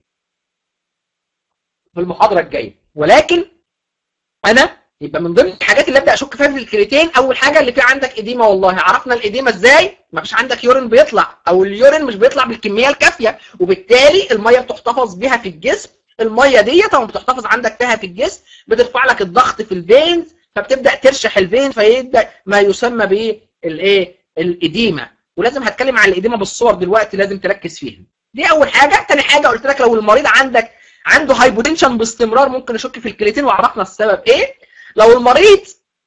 في المحاضره الجايه ولكن انا يبقى من ضمن الحاجات اللي ابدا اشك فيها في الكرياتين اول حاجه اللي في عندك اديمه والله عرفنا الاديمه ازاي ما فيش عندك يورين بيطلع او اليورين مش بيطلع بالكميه الكافيه وبالتالي الميه بتحتفظ بيها في الجسم الميه ديت لما بتحتفظ عندك فيها في الجسم بترفع لك الضغط في الفينز فبتبدا ترشح الفين فيبدا ما يسمى بالايه الاديمه ولازم هتكلم عن الاديمه بالصور دلوقتي لازم تركز فيها دي اول حاجه ثاني حاجه قلت لك لو المريض عندك عنده هايبوتنشن باستمرار ممكن نشك في الكرياتين وعرفنا السبب ايه لو المريض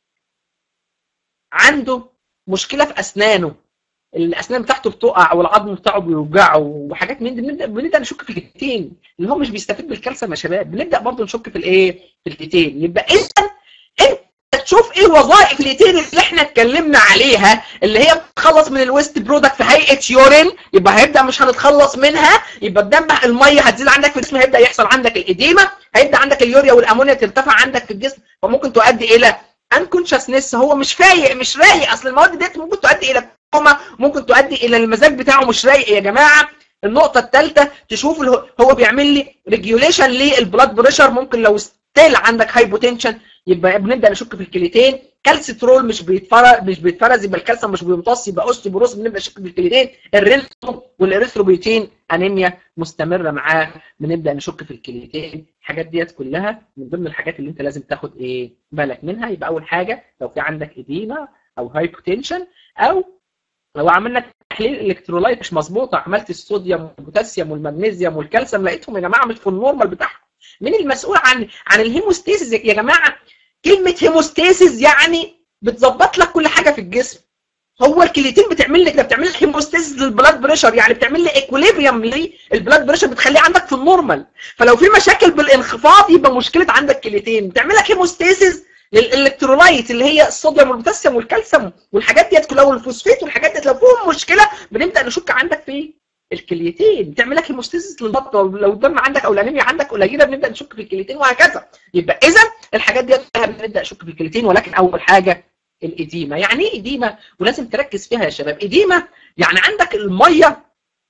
عنده مشكله في اسنانه الاسنان بتاعته بتقع والعظم بتاعه بيوجعه وحاجات من دي بنبدا بنبدا نشك في الكتين اللي هو مش بيستفيد بالكالسيوم يا شباب بنبدا برضه نشك في الايه في الكتين يبقى اذا انت تشوف ايه وظائف الكتين اللي احنا اتكلمنا عليها اللي هي بتخلص من الويست برودكت في هيئه يورين يبقى هيبدا مش هنتخلص منها يبقى الدم الميه هتزيد عندك في الجسم هيبدا يحصل عندك الاديمه هيبدا عندك اليوريا والامونيا ترتفع عندك في الجسم فممكن تؤدي الى انكونشسنس هو مش فايق مش رايق اصل المواد ديت ممكن تؤدي الى كوما ممكن تؤدي الى المزاج بتاعه مش رايق يا جماعه النقطه الثالثه تشوف هو بيعمل لي ريجوليشن للبلاد بريشر ممكن لو ستيل عندك هايبوتنشن يبقى بنبدا نشك في الكليتين كالسيترول مش بيتفرز مش بيتفرز يبقى الكالسيوم مش بيمتص يبقى اوستيبروس بنبدا نشك في الكليتين الرينتوم والاريثروبيوتين انيميا مستمره معاه بنبدا نشك في الكليتين الحاجات ديت كلها من ضمن الحاجات اللي انت لازم تاخد ايه بالك منها يبقى اول حاجه لو في عندك اديما او هايبوتنشن او لو عملنا تحليل الكترولايت مش مظبوطه عملت الصوديوم والبوتاسيوم والمغنيسيوم والكالسيوم لقيتهم يا جماعه مش في النورمال بتاعهم مين المسؤول عن عن الهيموستاسيس يا جماعه كلمه هيموستاسيس يعني بتظبط لك كل حاجه في الجسم هو الكليتين بتعمل لك ده بتعمل لك هيموستاسيس للبلاد بريشر يعني بتعمل لي ايكوليبريم للبلاد بريشر بتخليه عندك في النورمال فلو في مشاكل بالانخفاض يبقى مشكله عندك كليتين بتعمل لك هيموستاسيس للالكترولايت اللي هي الصوديوم والبوتاسيوم والكالسيوم والحاجات ديت كلها والفوسفات والحاجات ديت لو فيهم مشكله بنبدا نشك عندك في الكليتين بتعمل لك هيموستاسيس للبطن لو الدم عندك او الانيميا عندك قليله بنبدا نشك في الكليتين وهكذا يبقى اذا الحاجات ديت بنبدا نشك في الكليتين ولكن اول حاجه الاديمه يعني ايه اديمه ولازم تركز فيها يا شباب اديمه يعني عندك الميه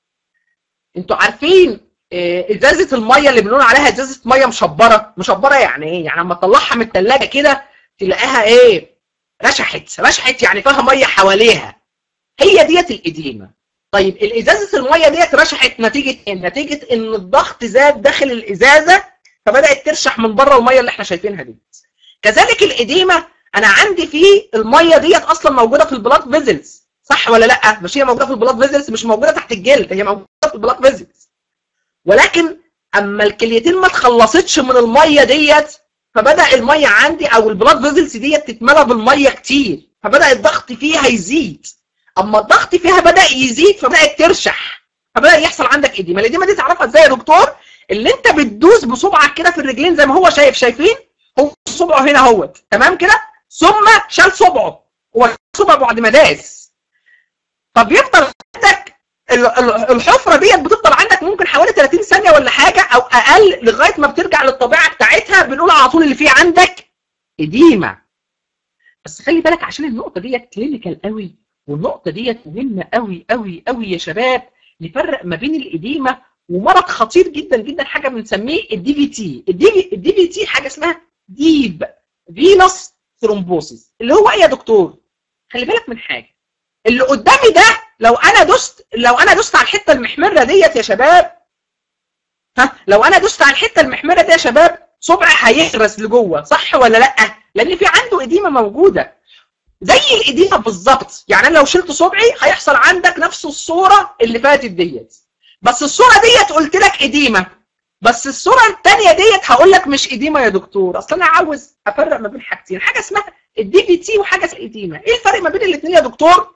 انتوا عارفين ازازه الميه اللي بنقول عليها ازازه ميه مشبره مشبره يعني ايه يعني لما تطلعها من الثلاجه كده تلاقيها ايه رشحت رشحت يعني فيها ميه حواليها هي ديت الاديمه طيب الازازه الميه ديت رشحت نتيجه ايه نتيجه ان الضغط زاد داخل الازازه فبدات ترشح من بره الميه اللي احنا شايفينها دي كذلك الاديمه انا عندي فيه الميه ديت اصلا موجوده في البلاد فيزلز صح ولا لا مش هي موجوده في البلاد فيزلز مش موجوده تحت الجلد هي موجوده في البلاد فيزلز ولكن اما الكليتين ما تخلصتش من الميه ديت فبدا الميه عندي او البلاد فيزلز ديت تتملى بالميه كتير فبدا الضغط فيها يزيد اما الضغط فيها بدا يزيد فبدات ترشح فبدا يحصل عندك اديمه الاديمه دي تعرفها ازاي يا دكتور اللي انت بتدوس بصبعك كده في الرجلين زي ما هو شايف شايفين هو صبعه هنا اهوت تمام كده ثم شال صبعه هو صبعه بعد ما داس طب يفضل عندك ال- ال- الحفره ديت بتفضل عندك ممكن حوالي 30 ثانيه ولا حاجه او اقل لغايه ما بترجع للطبيعه بتاعتها بنقول على طول اللي فيه عندك اديمه بس خلي بالك عشان النقطه ديت كلينيكال قوي والنقطه ديت مهمه قوي قوي قوي يا شباب نفرق ما بين الاديمه ومرض خطير جدا جدا حاجه بنسميه الدي في تي الدي في تي حاجه اسمها ديب فينوس ثرومبوسيس اللي هو ايه يا دكتور خلي بالك من حاجه اللي قدامي ده لو انا دوست لو انا دوست على الحته المحمره ديت يا شباب ها لو انا دوست على الحته المحمره دي يا شباب صبعي هيغرس لجوه صح ولا لا لان في عنده اديمه موجوده زي الاديمه بالظبط يعني انا لو شلت صبعي هيحصل عندك نفس الصوره اللي فاتت ديت بس الصوره ديت قلت لك اديمه بس الصوره الثانيه ديت هقول لك مش اديمه يا دكتور اصل انا عاوز افرق ما بين حاجتين حاجه اسمها الدي في تي وحاجه اسمها الاديمه ايه الفرق ما بين الاثنين يا دكتور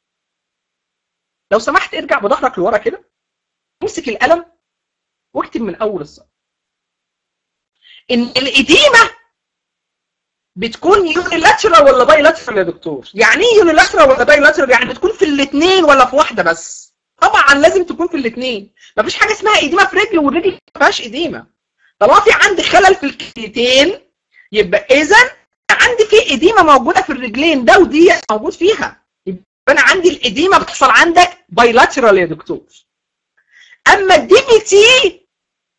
لو سمحت ارجع بظهرك لورا كده امسك القلم واكتب من اول السطر ان الاديمه بتكون يونيلاترال ولا بايلاترال يا دكتور يعني ايه يونيلاترال ولا بايلاترال يعني بتكون في الاثنين ولا في واحده بس طبعا لازم تكون في الاثنين مفيش حاجه اسمها اديمه في رجل والرجل ما فيهاش اديمه طالما في عندي خلل في الكليتين يبقى اذا عندي في اديمه موجوده في الرجلين ده ودي موجود فيها يبقى انا عندي الاديمه بتحصل عندك بايلاترال يا دكتور اما الدي بي تي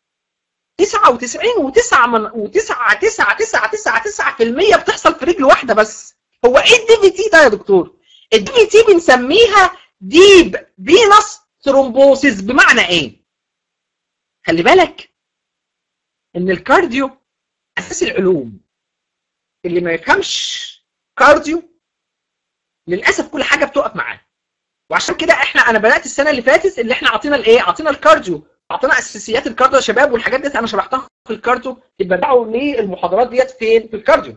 99 و9 من و9 9 9 9 9% بتحصل في رجل واحده بس هو ايه الدي في تي ده يا دكتور الدي في تي بنسميها ديب فينوس ثرومبوسيس بمعنى ايه خلي بالك ان الكارديو اساس العلوم اللي ما يفهمش كارديو للاسف كل حاجه بتقف معاه وعشان كده احنا انا بدات السنه اللي فاتت اللي احنا عطينا الايه عطينا الكارديو عطينا اساسيات الكارديو يا شباب والحاجات ديت انا شرحتها في الكارديو يبقى ارجعوا للمحاضرات ديت فين في الكارديو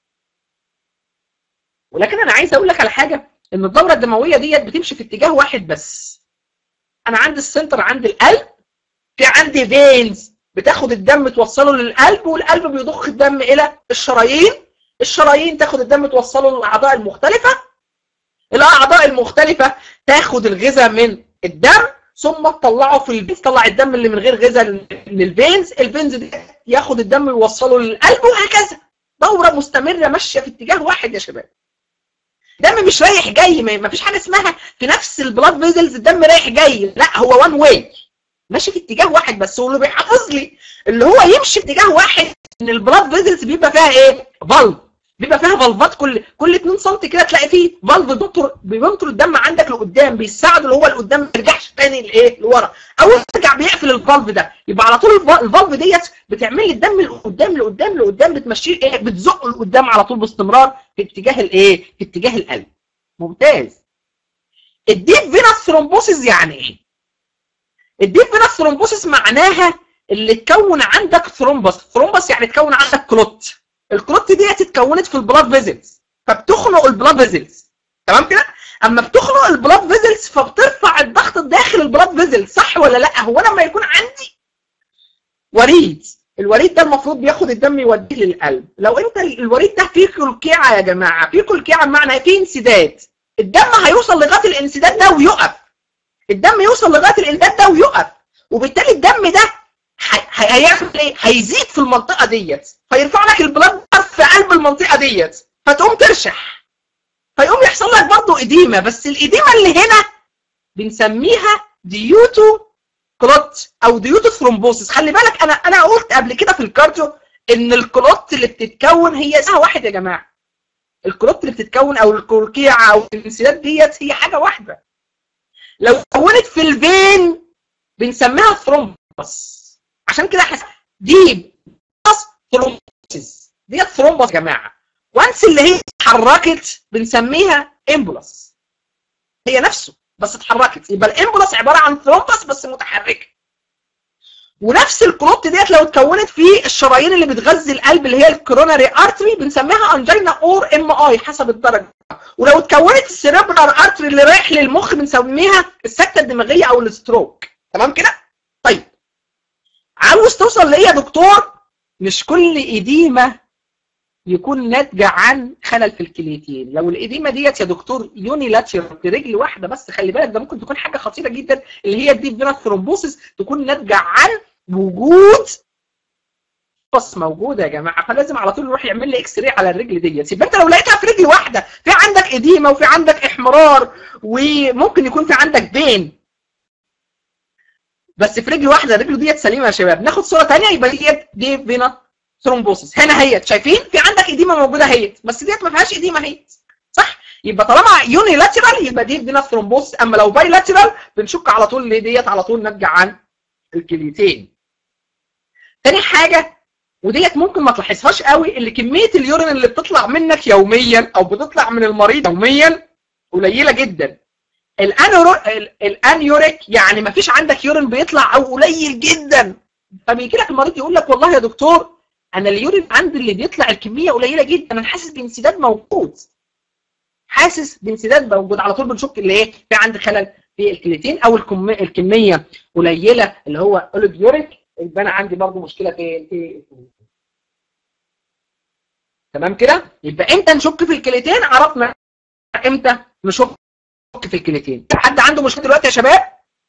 ولكن انا عايز اقول لك على حاجه ان الدوره الدمويه ديت بتمشي في اتجاه واحد بس انا عندي السنتر عندي القلب في عندي فينز بتاخد الدم توصله للقلب والقلب بيضخ الدم الى الشرايين الشرايين تاخد الدم توصله للاعضاء المختلفه الاعضاء المختلفه تاخد الغذاء من الدم ثم تطلعه في الفينز تطلع الدم اللي من غير غذاء للفينز الفينز دي ياخد الدم يوصله للقلب وهكذا دوره مستمره ماشيه في اتجاه واحد يا شباب الدم مش رايح جاي ما فيش حاجه اسمها في نفس البلاد فيزلز الدم رايح جاي لا هو وان واي ماشي في اتجاه واحد بس واللي بيحافظ لي اللي هو يمشي في اتجاه واحد ان البلاد فيزلز بيبقى فيها ايه فالف بيبقى فيها فالفات كل كل 2 سم كده تلاقي فيه فالف دكتور بينطر الدم عندك لقدام بيساعده اللي هو لقدام ما يرجعش تاني لايه لورا او يرجع بيقفل الفالف ده يبقى على طول الفالف ديت بتعمل لي الدم لقدام لقدام لقدام بتمشيه ايه بتزقه لقدام على طول باستمرار في اتجاه الايه في اتجاه القلب ممتاز الديب فينس ثرومبوسيس يعني ايه الديب فينس ثرومبوسيس معناها اللي تكون عندك ثرومبس ثرومبس يعني تكون عندك كلوت الكلوت دي اتكونت في البلاد فيزلز فبتخنق البلاد فيزلز تمام كده اما بتخنق البلاد فيزلز فبترفع الضغط داخل البلاد فيزلز صح ولا لا هو انا لما يكون عندي وريد الوريد ده المفروض بياخد الدم يوديه للقلب لو انت الوريد ده فيه كلكيعه يا جماعه فيه كلكيعه بمعنى فيه انسداد الدم هيوصل لغايه الانسداد ده ويقف الدم يوصل لغايه الانسداد ده ويقف وبالتالي الدم ده هيعمل ايه هيزيد في المنطقه ديت فيرفع لك البلاد في قلب المنطقه ديت فتقوم ترشح فيقوم يحصل لك برضه اديمه بس الاديمه اللي هنا بنسميها ديوتو كلوت او ديوتو ثرومبوسيس خلي بالك انا انا قلت قبل كده في الكارديو ان الكلوت اللي بتتكون هي اسمها واحد يا جماعه الكلوت اللي بتتكون او الكلكيعه او الانسداد ديت هي حاجه واحده لو كونت في الفين بنسميها ثرومبس عشان كده احنا دي ثرومبوسيس ديت ثرومبس يا جماعه وانس اللي هي اتحركت بنسميها امبولس هي نفسه بس اتحركت يبقى الامبولس عباره عن ثرومبس بس متحركه ونفس الكلوت ديت لو اتكونت في الشرايين اللي بتغذي القلب اللي هي الكوروناري ارتري بنسميها انجينا اور ام اي حسب الدرجه ولو اتكونت السيربرال ارتري اللي رايح للمخ بنسميها السكته الدماغيه او الستروك تمام كده طيب عاوز توصل لايه يا دكتور مش كل اديمه يكون ناتجه عن خلل في الكليتين لو الاديمه ديت يا دكتور يونيلاترال في رجل واحده بس خلي بالك ده ممكن تكون حاجه خطيره جدا اللي هي الديب فينا ثرومبوسيس تكون ناتجه عن وجود بس موجوده يا جماعه فلازم على طول يروح يعمل لي اكس راي على الرجل ديت يبقى انت لو لقيتها في رجل واحده في عندك اديمه وفي عندك احمرار وممكن يكون في عندك بين بس في رجل واحده الرجل ديت سليمه يا شباب ناخد صوره ثانيه يبقى ديت دي فينا ثرومبوسيس هنا هيت شايفين في عندك اديمه موجوده هيت بس ديت ما فيهاش اديمه هيت صح يبقى طالما يوني لاترال يبقى دي فينا ثرومبوسيس اما لو باي لاترال بنشك على طول ليه ديت على طول ناتجه عن الكليتين تاني حاجه وديت ممكن ما تلاحظهاش قوي اللي كميه اليورين اللي بتطلع منك يوميا او بتطلع من المريض يوميا قليله جدا الانورو الانيوريك يعني ما فيش عندك يورين بيطلع او قليل جدا فبيجي لك المريض يقول لك والله يا دكتور انا اليورين عندي اللي بيطلع الكميه قليله جدا انا حاسس بانسداد موجود حاسس بانسداد موجود على طول بنشك اللي ايه في عندي خلل في الكليتين او الكميه قليله اللي هو اوليجيوريك يبقى انا عندي برضه مشكله في في تمام كده يبقى امتى نشك في الكليتين عرفنا امتى نشك في الكليتين حد عنده مشكله دلوقتي يا شباب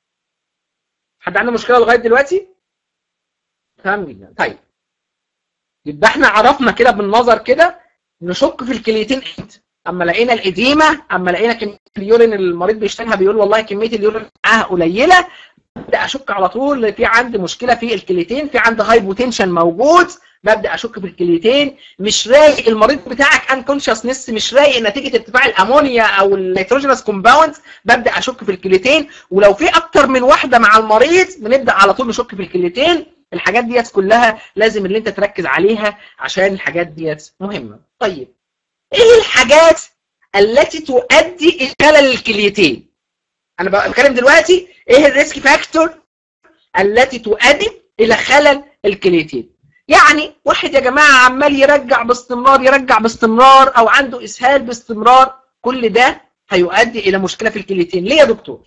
حد عنده مشكله لغايه دلوقتي تمام جدا طيب يبقى احنا عرفنا كده بالنظر كده نشك في الكليتين امتى اما لقينا الاديمه اما لقينا كميه اليورين اللي المريض بيشتغلها بيقول والله كميه اليورين معاها قليله ببدا اشك على طول في عندي مشكله في الكليتين في عندي هايبوتنشن موجود ببدا اشك في الكليتين مش رايق المريض بتاعك انكونشسنس مش رايق نتيجه ارتفاع الامونيا او النيتروجينس كومباوندز ببدا اشك في الكليتين ولو في اكتر من واحده مع المريض بنبدا على طول نشك في الكليتين الحاجات ديت كلها لازم اللي انت تركز عليها عشان الحاجات ديت مهمه طيب ايه الحاجات التي تؤدي الى خلل الكليتين انا بتكلم دلوقتي ايه الريسك فاكتور التي تؤدي الى خلل الكليتين يعني واحد يا جماعه عمال يرجع باستمرار يرجع باستمرار او عنده اسهال باستمرار كل ده هيؤدي الى مشكله في الكليتين ليه يا دكتور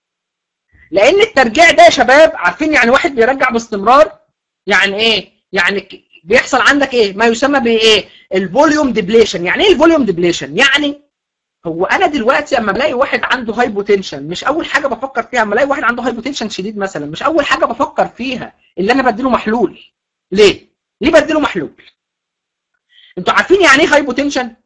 لان الترجيع ده يا شباب عارفين يعني واحد بيرجع باستمرار يعني ايه يعني بيحصل عندك ايه ما يسمى بايه الفوليوم ديبليشن يعني ايه الفوليوم ديبليشن يعني هو انا دلوقتي اما بلاقي واحد عنده هايبوتنشن مش اول حاجه بفكر فيها اما الاقي واحد عنده هايبوتنشن شديد مثلا مش اول حاجه بفكر فيها اللي انا بديله محلول ليه ليه بديله محلول انتوا عارفين يعني ايه هايبوتنشن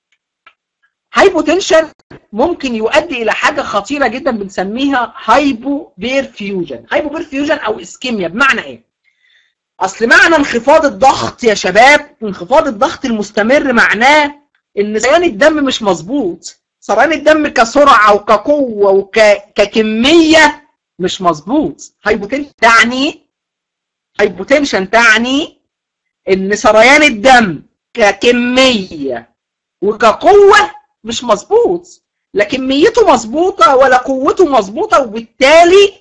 هايبوتنشن ممكن يؤدي الى حاجه خطيره جدا بنسميها هايبو بيرفيوجن هايبو بيرفيوجن او اسكيميا بمعنى ايه اصل معنى انخفاض الضغط يا شباب انخفاض الضغط المستمر معناه ان سريان الدم مش مظبوط سريان الدم كسرعه وكقوه وككميه مش مظبوط هايبوتنشن تعني هايبوتنشن تعني ان سريان الدم ككميه وكقوه مش مظبوط لا كميته مظبوطه ولا قوته مظبوطه وبالتالي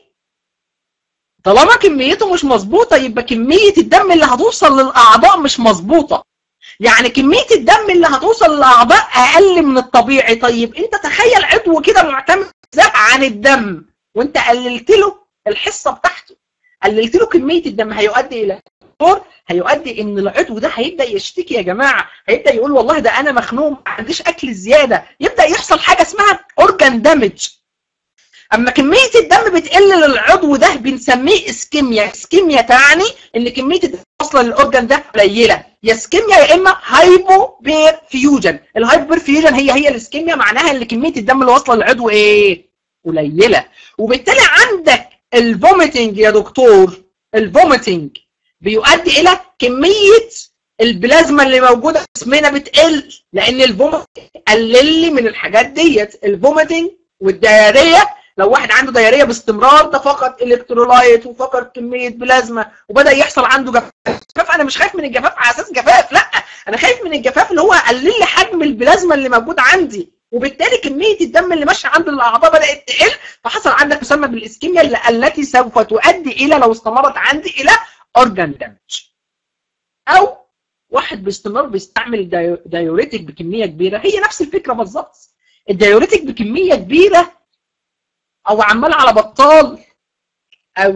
طالما كميته مش مظبوطه يبقى كميه الدم اللي هتوصل للاعضاء مش مظبوطه يعني كميه الدم اللي هتوصل للاعضاء اقل من الطبيعي طيب انت تخيل عضو كده معتمد عن الدم وانت قللت له الحصه بتاعته قللت له كميه الدم هيؤدي الى هيؤدي ان العضو ده هيبدا يشتكي يا جماعه هيبدا يقول والله ده انا مخنوق ما عنديش اكل زياده يبدا يحصل حاجه اسمها اورجان دامج اما كميه الدم بتقل للعضو ده بنسميه اسكيميا اسكيميا تعني ان كميه الدم واصله للاورجان ده قليله يا اسكيميا يا اما هايبو بيرفيوجن الهايبو بيرفيوجن هي هي الاسكيميا معناها ان كميه الدم اللي واصله للعضو ايه قليله وبالتالي عندك الفوميتنج يا دكتور الفوميتنج بيؤدي الى كميه البلازما اللي موجوده في جسمنا بتقل لان الفوميتنج قلل لي من الحاجات ديت الفوميتنج والدياريه لو واحد عنده دياريه باستمرار ده فقط الكترولايت وفقط كميه بلازما وبدا يحصل عنده جفاف انا مش خايف من الجفاف على اساس جفاف لا انا خايف من الجفاف اللي هو قلل لي حجم البلازما اللي موجود عندي وبالتالي كميه الدم اللي ماشيه عند الاعضاء بدات تقل فحصل عندك مسمى بالاسكيميا اللي- التي سوف تؤدي الى لو استمرت عندي الى اورجان دامج او واحد باستمرار بيستعمل دايو- دايوريتك بكميه كبيره هي نفس الفكره بالظبط الدايوريتك بكميه كبيره او عمال على بطال او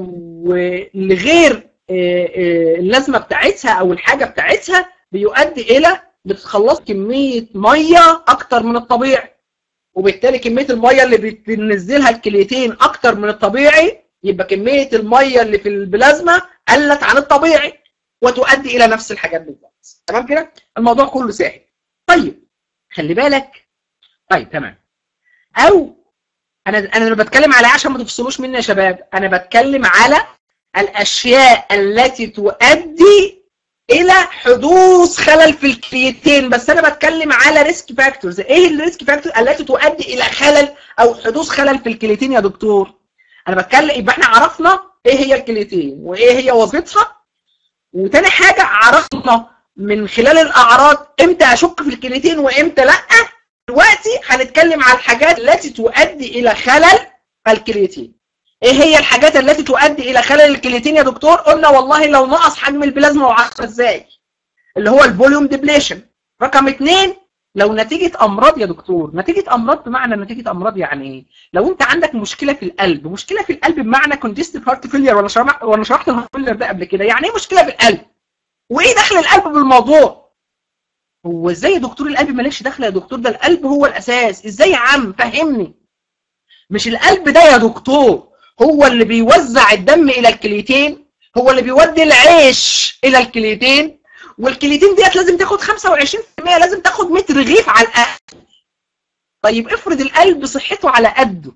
لغير آه، آه، اللازمه بتاعتها او الحاجه بتاعتها بيؤدي الى بتخلص كميه ميه اكتر من الطبيعي وبالتالي كميه الميه اللي بتنزلها الكليتين اكتر من الطبيعي يبقى كميه الميه اللي في البلازما قلت عن الطبيعي وتؤدي الى نفس الحاجات بالظبط تمام كده الموضوع كله سهل طيب خلي بالك طيب تمام او انا انا لما بتكلم على عشان ما تفصلوش مني يا شباب انا بتكلم على الاشياء التي تؤدي الى حدوث خلل في الكليتين بس انا بتكلم على ريسك فاكتورز ايه الريسك فاكتور التي تؤدي الى خلل او حدوث خلل في الكليتين يا دكتور انا بتكلم يبقى احنا عرفنا ايه هي الكليتين وايه هي وظيفتها وتاني حاجه عرفنا من خلال الاعراض امتى اشك في الكليتين وامتى لا دلوقتي هنتكلم على الحاجات التي تؤدي الى خلل الكليتين ايه هي الحاجات التي تؤدي الى خلل الكليتين يا دكتور قلنا والله لو نقص حجم البلازما وعرفنا ازاي اللي هو الفوليوم ديبليشن رقم اثنين لو نتيجة أمراض يا دكتور نتيجة أمراض بمعنى نتيجة أمراض يعني إيه؟ لو أنت عندك مشكلة في القلب مشكلة في القلب بمعنى congestive heart failure ولا شرح ولا شرحت الهارت فيلير ده قبل كده يعني إيه مشكلة في القلب؟ وإيه دخل القلب بالموضوع؟ هو إزاي يا دكتور القلب مالكش دخل يا دكتور ده القلب هو الأساس إزاي يا عم فهمني مش القلب ده يا دكتور هو اللي بيوزع الدم إلى الكليتين هو اللي بيودي العيش إلى الكليتين والكليتين ديت لازم تاخد 25% لازم تاخد 100 رغيف على الاقل طيب افرض القلب صحته على قده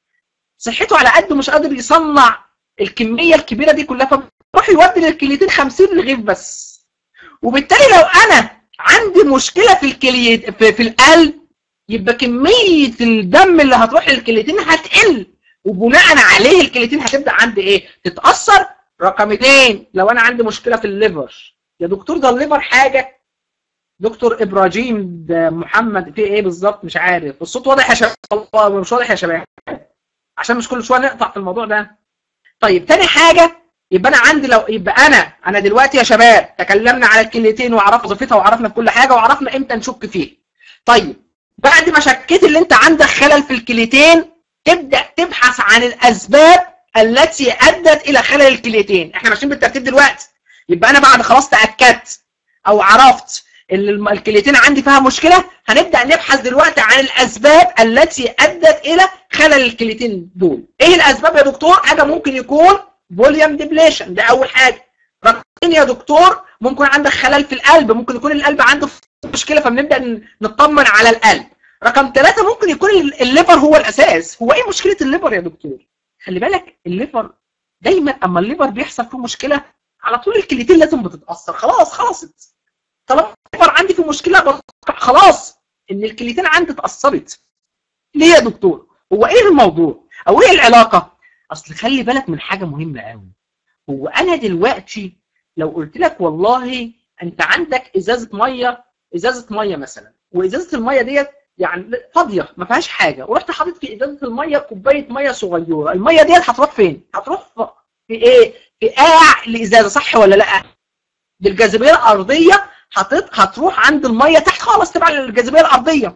صحته على قده مش قادر يصنع الكميه الكبيره دي كلها فبيروح يودي للكليتين 50 رغيف بس وبالتالي لو انا عندي مشكله في الكلي في, في القلب يبقى كميه الدم اللي هتروح للكليتين هتقل وبناء عليه الكليتين هتبدا عندي ايه تتاثر رقم اثنين لو انا عندي مشكله في الليفر يا دكتور ده الليفر حاجه دكتور ابراهيم ده محمد في ايه بالظبط مش عارف الصوت واضح يا شباب والله مش واضح يا شباب عشان مش كل شويه نقطع في الموضوع ده طيب تاني حاجه يبقى انا عندي لو يبقى انا انا دلوقتي يا شباب تكلمنا على الكليتين وعرفنا وظيفتها وعرفنا كل حاجه وعرفنا امتى نشك فيه طيب بعد ما شكيت اللي انت عندك خلل في الكليتين تبدا تبحث عن الاسباب التي ادت الى خلل الكليتين احنا ماشيين بالترتيب دلوقتي يبقى انا بعد خلاص تاكدت او عرفت ان الم- الكليتين عندي فيها مشكله هنبدا نبحث دلوقتي عن الاسباب التي ادت الى خلل الكليتين دول ايه الاسباب يا دكتور حاجه ممكن يكون فوليوم ديبليشن ده اول حاجه رقم اتنين يا دكتور ممكن عندك خلل في القلب ممكن يكون القلب عنده مشكله فبنبدا ن- نطمن على القلب رقم ثلاثة ممكن يكون ال- الليفر هو الاساس هو ايه مشكله الليفر يا دكتور خلي بالك الليفر دايما اما الليفر بيحصل فيه مشكله على طول الكليتين لازم بتتاثر خلاص خلصت طالما الليفر عندي في مشكله بتوقع خلاص ان الكليتين عندي اتاثرت ليه يا دكتور هو ايه الموضوع او ايه العلاقه اصل خلي بالك من حاجه مهمه قوي هو انا دلوقتي لو قلت لك والله انت عندك ازازه ميه ازازه ميه مثلا وازازه الميه ديت يعني فاضيه ما فيهاش حاجه ورحت حاطط في ازازه الميه كوبايه ميه صغيره الميه ديت هتروح فين هتروح في في ايه في قاع الازازه صح ولا لا بالجاذبيه الارضيه هتط... هتروح عند الميه تحت خالص تبع الجاذبيه الارضيه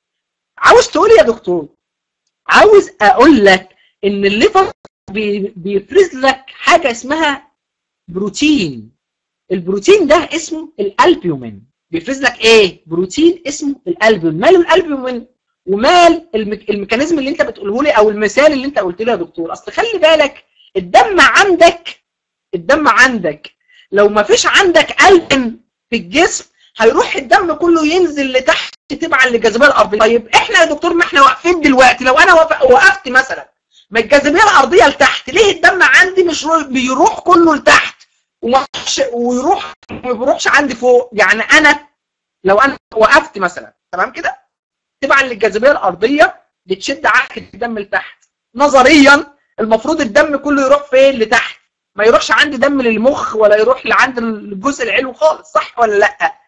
عاوز تقول إيه يا دكتور عاوز اقول لك ان الليفر بي... بيفرز لك حاجه اسمها بروتين البروتين ده اسمه الالبيومين بيفرز لك ايه بروتين اسمه الالبيومين ماله الالبيومين ومال المك... الميكانيزم اللي انت بتقوله لي او المثال اللي انت قلت لي يا دكتور اصل خلي بالك الدم عندك الدم عندك لو ما فيش عندك البن في الجسم هيروح الدم كله ينزل لتحت تبعا للجاذبيه الارضيه طيب احنا يا دكتور ما احنا واقفين دلوقتي لو انا وف- وقفت مثلا من الجاذبيه الارضيه لتحت ليه الدم عندي مش رو- بيروح كله لتحت وما ويروح ما بيروحش عندي فوق يعني انا لو انا وقفت مثلا تمام كده تبعا للجاذبيه الارضيه بتشد عكس الدم لتحت نظريا المفروض الدم كله يروح فين لتحت ما يروحش عندي دم للمخ ولا يروح لعند الجزء العلوي خالص صح ولا لا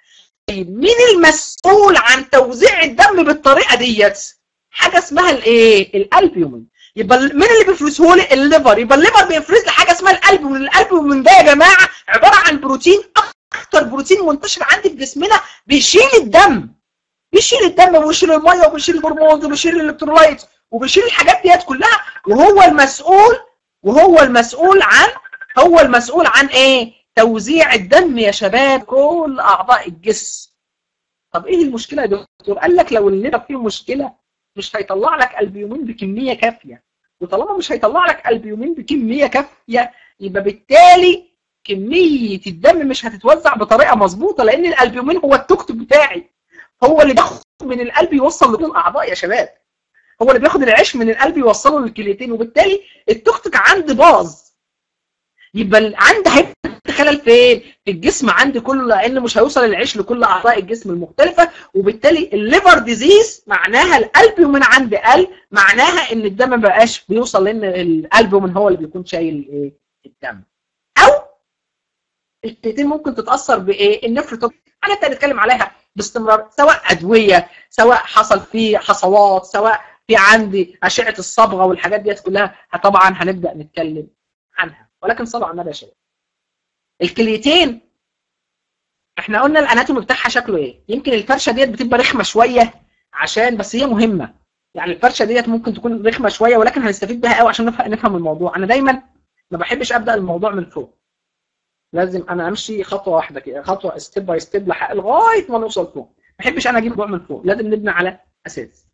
طيب مين المسؤول عن توزيع الدم بالطريقه ديت حاجه اسمها الايه الالبيومين يبقى مين اللي بيفرزه لي الليفر يبقى الليفر بيفرز لي حاجه اسمها الالبيومين الالبيومين ده يا جماعه عباره عن بروتين اكتر بروتين منتشر عندي في جسمنا بيشيل الدم بيشيل الدم وبيشيل الميه وبيشيل الهرمونز وبيشيل الالكترولايت وبيشيل الحاجات ديت كلها وهو المسؤول وهو المسؤول عن هو المسؤول عن ايه توزيع الدم يا شباب كل اعضاء الجسم طب ايه المشكله يا دكتور قال لك لو الليفر فيه مشكله مش هيطلع لك البيومين بكميه كافيه وطالما مش هيطلع لك البيومين بكميه كافيه يبقى بالتالي كميه الدم مش هتتوزع بطريقه مظبوطه لان الالبيومين هو التوك بتاعي هو اللي بياخد من القلب يوصل لكل الاعضاء يا شباب هو اللي بياخد العيش من القلب يوصله للكليتين وبالتالي التوك عندي باظ يبقى عندي هيبقى خلل فين؟ في الجسم عندي كله لان مش هيوصل العيش لكل اعضاء الجسم المختلفه وبالتالي الليفر ديزيز معناها القلب ومن عند قلب معناها ان الدم ما بقاش بيوصل لان القلب ومن هو اللي بيكون شايل ايه؟ الدم. او الكليتين ممكن تتاثر بايه؟ النفرتوكسين هنبدا نتكلم عليها باستمرار سواء ادويه سواء حصل فيه حصوات سواء في عندي اشعه الصبغه والحاجات ديت كلها طبعا هنبدا نتكلم عنها ولكن صلوا على النبي يا شباب. الكليتين احنا قلنا الاناتومي بتاعها شكله ايه يمكن الفرشه ديت بتبقى رخمه شويه عشان بس هي مهمه يعني الفرشه ديت ممكن تكون رخمه شويه ولكن هنستفيد بها قوي عشان نفهم نفهم الموضوع انا دايما ما بحبش ابدا الموضوع من فوق لازم انا امشي خطوه واحده كده خطوه ستيب باي ستيب لغايه ما نوصل فوق ما بحبش انا اجيب الموضوع من فوق لازم نبني على اساس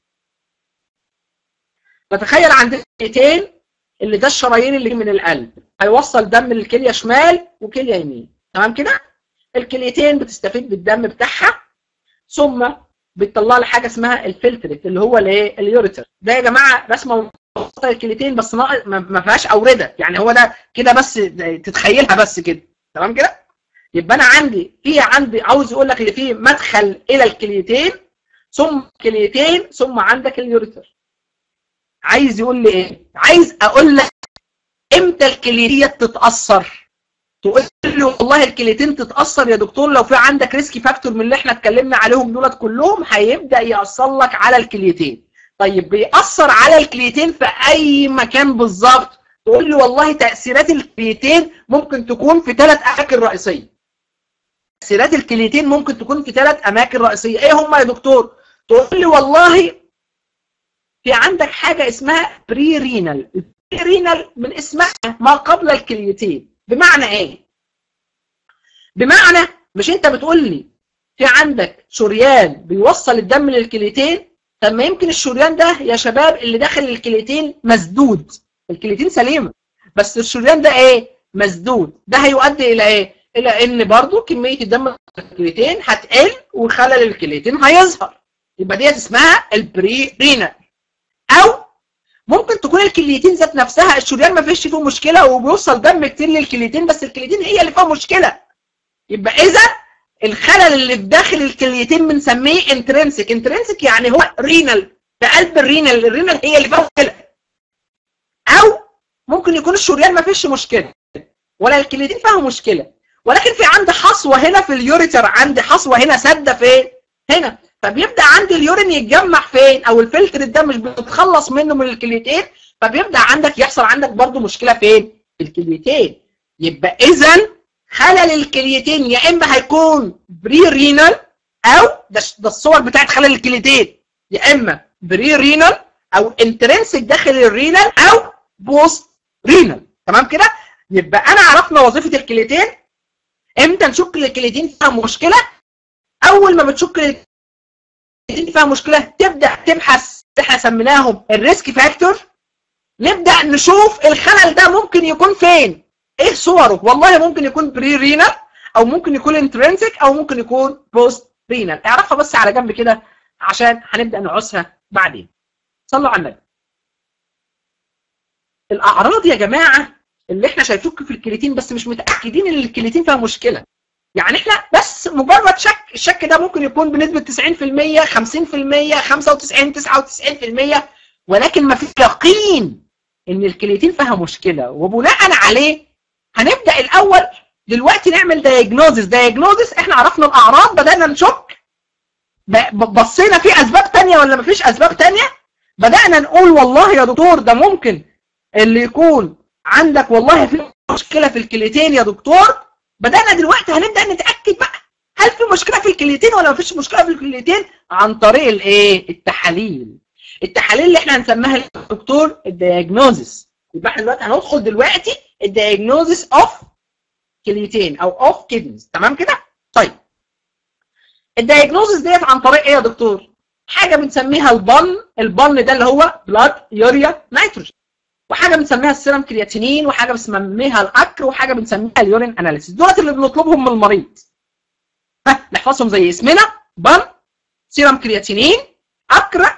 نتخيل عندنا كليتين اللي ده الشرايين اللي من القلب هيوصل دم للكليه شمال وكليه يمين تمام كده الكليتين بتستفيد بالدم بتاعها ثم بتطلع لي حاجه اسمها الفلترت اللي هو الايه اليوريتر ده يا جماعه رسمه الكليتين بس ما فيهاش اورده يعني هو ده كده بس تتخيلها بس كده تمام كده يبقى انا عندي في عندي عاوز يقول لك اللي فيه مدخل الى الكليتين ثم كليتين ثم عندك اليوريتر عايز يقول لي ايه عايز اقول لك امتى الكليتيات تتاثر تقول لي والله الكليتين تتاثر يا دكتور لو في عندك ريسك فاكتور من اللي احنا اتكلمنا عليهم دولت كلهم هيبدا ياثر لك على الكليتين طيب بيأثر على الكليتين في اي مكان بالظبط تقول لي والله تاثيرات الكليتين ممكن تكون في ثلاث اماكن رئيسيه تاثيرات الكليتين ممكن تكون في ثلاث اماكن رئيسيه ايه هم يا دكتور تقول لي والله في عندك حاجه اسمها بري رينال البري رينال من اسمها ما قبل الكليتين بمعنى ايه بمعنى مش انت بتقول لي في عندك شريان بيوصل الدم للكليتين طب ما يمكن الشريان ده يا شباب اللي داخل الكليتين مسدود الكليتين سليمه بس الشريان ده ايه مسدود ده هيؤدي الى ايه الى ان برضو كميه الدم في الكليتين هتقل وخلل الكليتين هيظهر يبقى ديت اسمها البري رينال او ممكن تكون الكليتين ذات نفسها الشريان ما فيش فيه مشكله وبيوصل دم كتير للكليتين بس الكليتين هي اللي فيها مشكله يبقى اذا الخلل اللي في داخل الكليتين بنسميه انترنسك انترنسك يعني هو رينال في قلب الرينال الرينال هي اللي فيها مشكله او ممكن يكون الشريان ما فيش مشكله ولا الكليتين فيها مشكله ولكن في عندي حصوه هنا في اليوريتر عندي حصوه هنا سده فين هنا فبيبدا عندي اليورين يتجمع فين او الفلتر ده مش بتتخلص منه من الكليتين فبيبدا عندك يحصل عندك برضو مشكله فين في الكليتين يبقى اذا خلل الكليتين يا اما هيكون بري رينال او ده, ده الصور بتاعت خلل الكليتين يا اما بري رينال او انترنسك داخل الرينال او بوست رينال تمام كده يبقى انا عرفنا وظيفه الكليتين امتى نشك الكليتين فيها مشكله اول ما بتشك الكليتين فيها مشكله تبدا تبحث احنا سميناهم الريسك فاكتور نبدا نشوف الخلل ده ممكن يكون فين ايه صوره والله ممكن يكون بري رينال او ممكن يكون انترنسك او ممكن يكون بوست رينال اعرفها بس على جنب كده عشان هنبدا نعوزها بعدين صلوا على النبي الاعراض يا جماعه اللي احنا شايفوك في الكليتين بس مش متاكدين ان الكليتين فيها مشكله يعني احنا بس مجرد شك الشك ده ممكن يكون بنسبه 90% 50% 95 99% ولكن ما في يقين ان الكليتين فيها مشكله وبناء عليه هنبدا الاول دلوقتي نعمل دايجنوزس دايجنوزس احنا عرفنا الاعراض بدانا نشك بصينا في اسباب تانية ولا مفيش اسباب تانية بدانا نقول والله يا دكتور ده ممكن اللي يكون عندك والله في مشكله في الكليتين يا دكتور بدانا دلوقتي هنبدا نتاكد بقى هل في مشكله في الكليتين ولا مفيش مشكله في الكليتين عن طريق الايه التحاليل التحاليل اللي احنا هنسميها يا دكتور الدياجنوزس يبقى احنا دلوقتي هندخل دلوقتي الدياجنوزس اوف كليتين او اوف كيدنز تمام كده طيب الدياجنوزس ديت عن طريق ايه يا دكتور حاجه بنسميها البن البن ده اللي هو بلاد يوريا نيتروجين وحاجه بنسميها السيرم كرياتينين وحاجه بنسميها الاكر وحاجه بنسميها اليورين اناليسيس دولت اللي بنطلبهم من المريض ها نحفظهم زي اسمنا بن سيرم كرياتينين اكر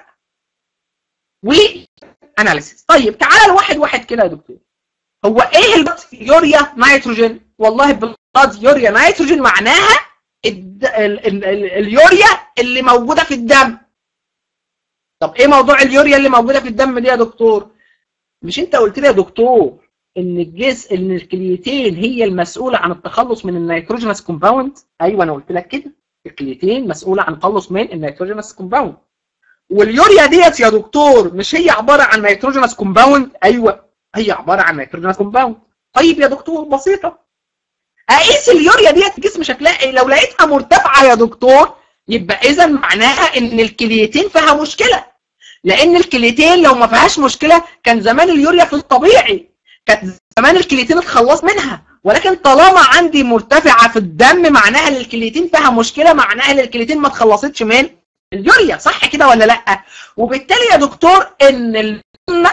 واناليسيس طيب تعالى الواحد واحد كده يا دكتور هو ايه البلاد يوريا نيتروجين والله بلاد يوريا نيتروجين معناها الد... ال... ال... ال... اليوريا اللي موجوده في الدم طب ايه موضوع اليوريا اللي موجوده في الدم دي يا دكتور مش انت قلت لي يا دكتور ان الجزء ان الكليتين هي المسؤوله عن التخلص من النيتروجينس كومباوند ايوه انا قلت لك كده الكليتين مسؤوله عن التخلص من النيتروجينس كومباوند واليوريا ديت يا دكتور مش هي عباره عن نيتروجينس كومباوند ايوه هي عباره عن نيتروجينس كومباوند طيب يا دكتور بسيطه اقيس اليوريا ديت جسم شكلها ايه لو لقيتها مرتفعه يا دكتور يبقى اذا معناها ان الكليتين فيها مشكله لان الكليتين لو ما فيهاش مشكله كان زمان اليوريا في الطبيعي كانت زمان الكليتين اتخلص منها ولكن طالما عندي مرتفعه في الدم معناها ان الكليتين فيها مشكله معناها ان الكليتين ما اتخلصتش من اليوريا صح كده ولا لا وبالتالي يا دكتور ان الدم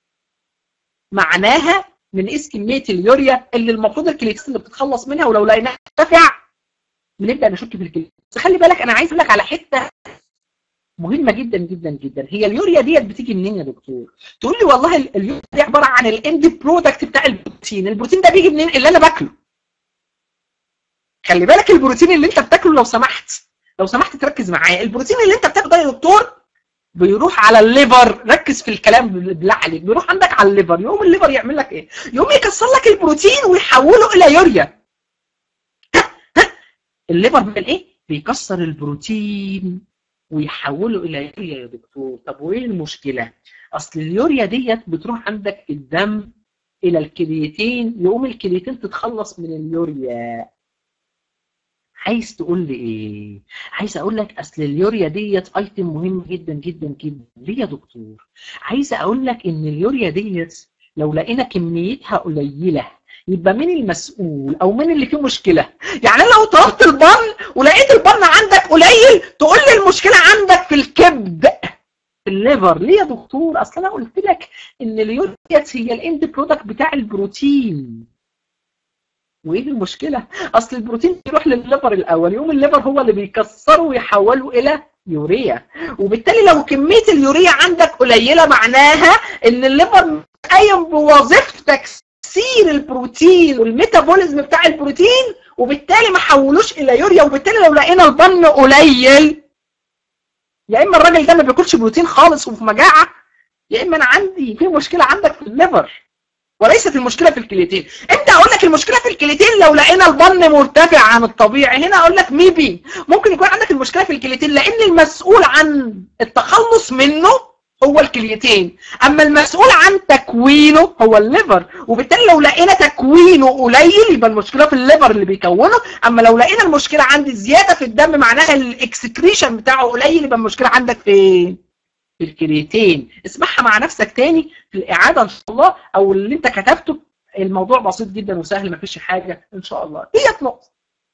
معناها بنقيس كميه اليوريا اللي المفروض الكليتين اللي بتتخلص منها ولو لقيناها ارتفع بنبدا نشك في الكليتين بس خلي بالك انا عايز اقول لك على حته مهمه جدا جدا جدا هي اليوريا ديت بتيجي منين يا دكتور تقول لي والله اليوريا دي عباره عن الاند برودكت بتاع البروتين البروتين ده بيجي منين اللي انا باكله خلي بالك البروتين اللي انت بتاكله لو سمحت لو سمحت تركز معايا البروتين اللي انت بتاكله ده يا دكتور بيروح على الليفر ركز في الكلام بالله عليك بيروح عندك على الليفر يقوم الليفر يعمل لك ايه يقوم يكسر لك البروتين ويحوله الى يوريا الليفر بيعمل ايه بيكسر البروتين ويحوله الى يوريا يا دكتور طب وايه المشكله اصل اليوريا ديت بتروح عندك في الدم الى الكليتين يقوم الكليتين تتخلص من اليوريا عايز تقول لي ايه عايز اقول لك اصل اليوريا ديت ايتم مهم جدا جدا جدا ليه يا دكتور عايز اقول لك ان اليوريا ديت لو لقينا كميتها قليله يبقى مين المسؤول او مين اللي فيه مشكله يعني انا لو طلبت البن ولقيت البن عندك قليل تقول لي المشكله عندك في الكبد في الليفر ليه يا دكتور اصل انا قلت لك ان اليوريا هي الاند برودكت بتاع البروتين وايه المشكله اصل البروتين بيروح للليفر الاول يقوم الليفر هو اللي بيكسره ويحوله الى يوريا وبالتالي لو كميه اليوريا عندك قليله معناها ان الليفر قايم بوظيفه تكسير البروتين والميتابوليزم بتاع البروتين وبالتالي ما حولوش الى يوريا وبالتالي لو لقينا البن قليل يا اما الراجل ده ما بياكلش بروتين خالص وفي مجاعه يا اما انا عندي في مشكله عندك في الليفر وليست المشكله في الكليتين امتى اقول لك المشكله في الكليتين لو لقينا البن مرتفع عن الطبيعي هنا اقول لك ميبي ممكن يكون عندك المشكله في الكليتين لان المسؤول عن التخلص منه هو الكليتين اما المسؤول عن تكوينه هو الليفر وبالتالي لو لقينا تكوينه قليل يبقى المشكله في الليفر اللي بيكونه اما لو لقينا المشكله عندي زياده في الدم معناها الاكسكريشن بتاعه قليل يبقى المشكله عندك في في الكليتين اسمعها مع نفسك تاني في الاعاده ان شاء الله او اللي انت كتبته الموضوع بسيط جدا وسهل ما فيش حاجه ان شاء الله ديت نقطه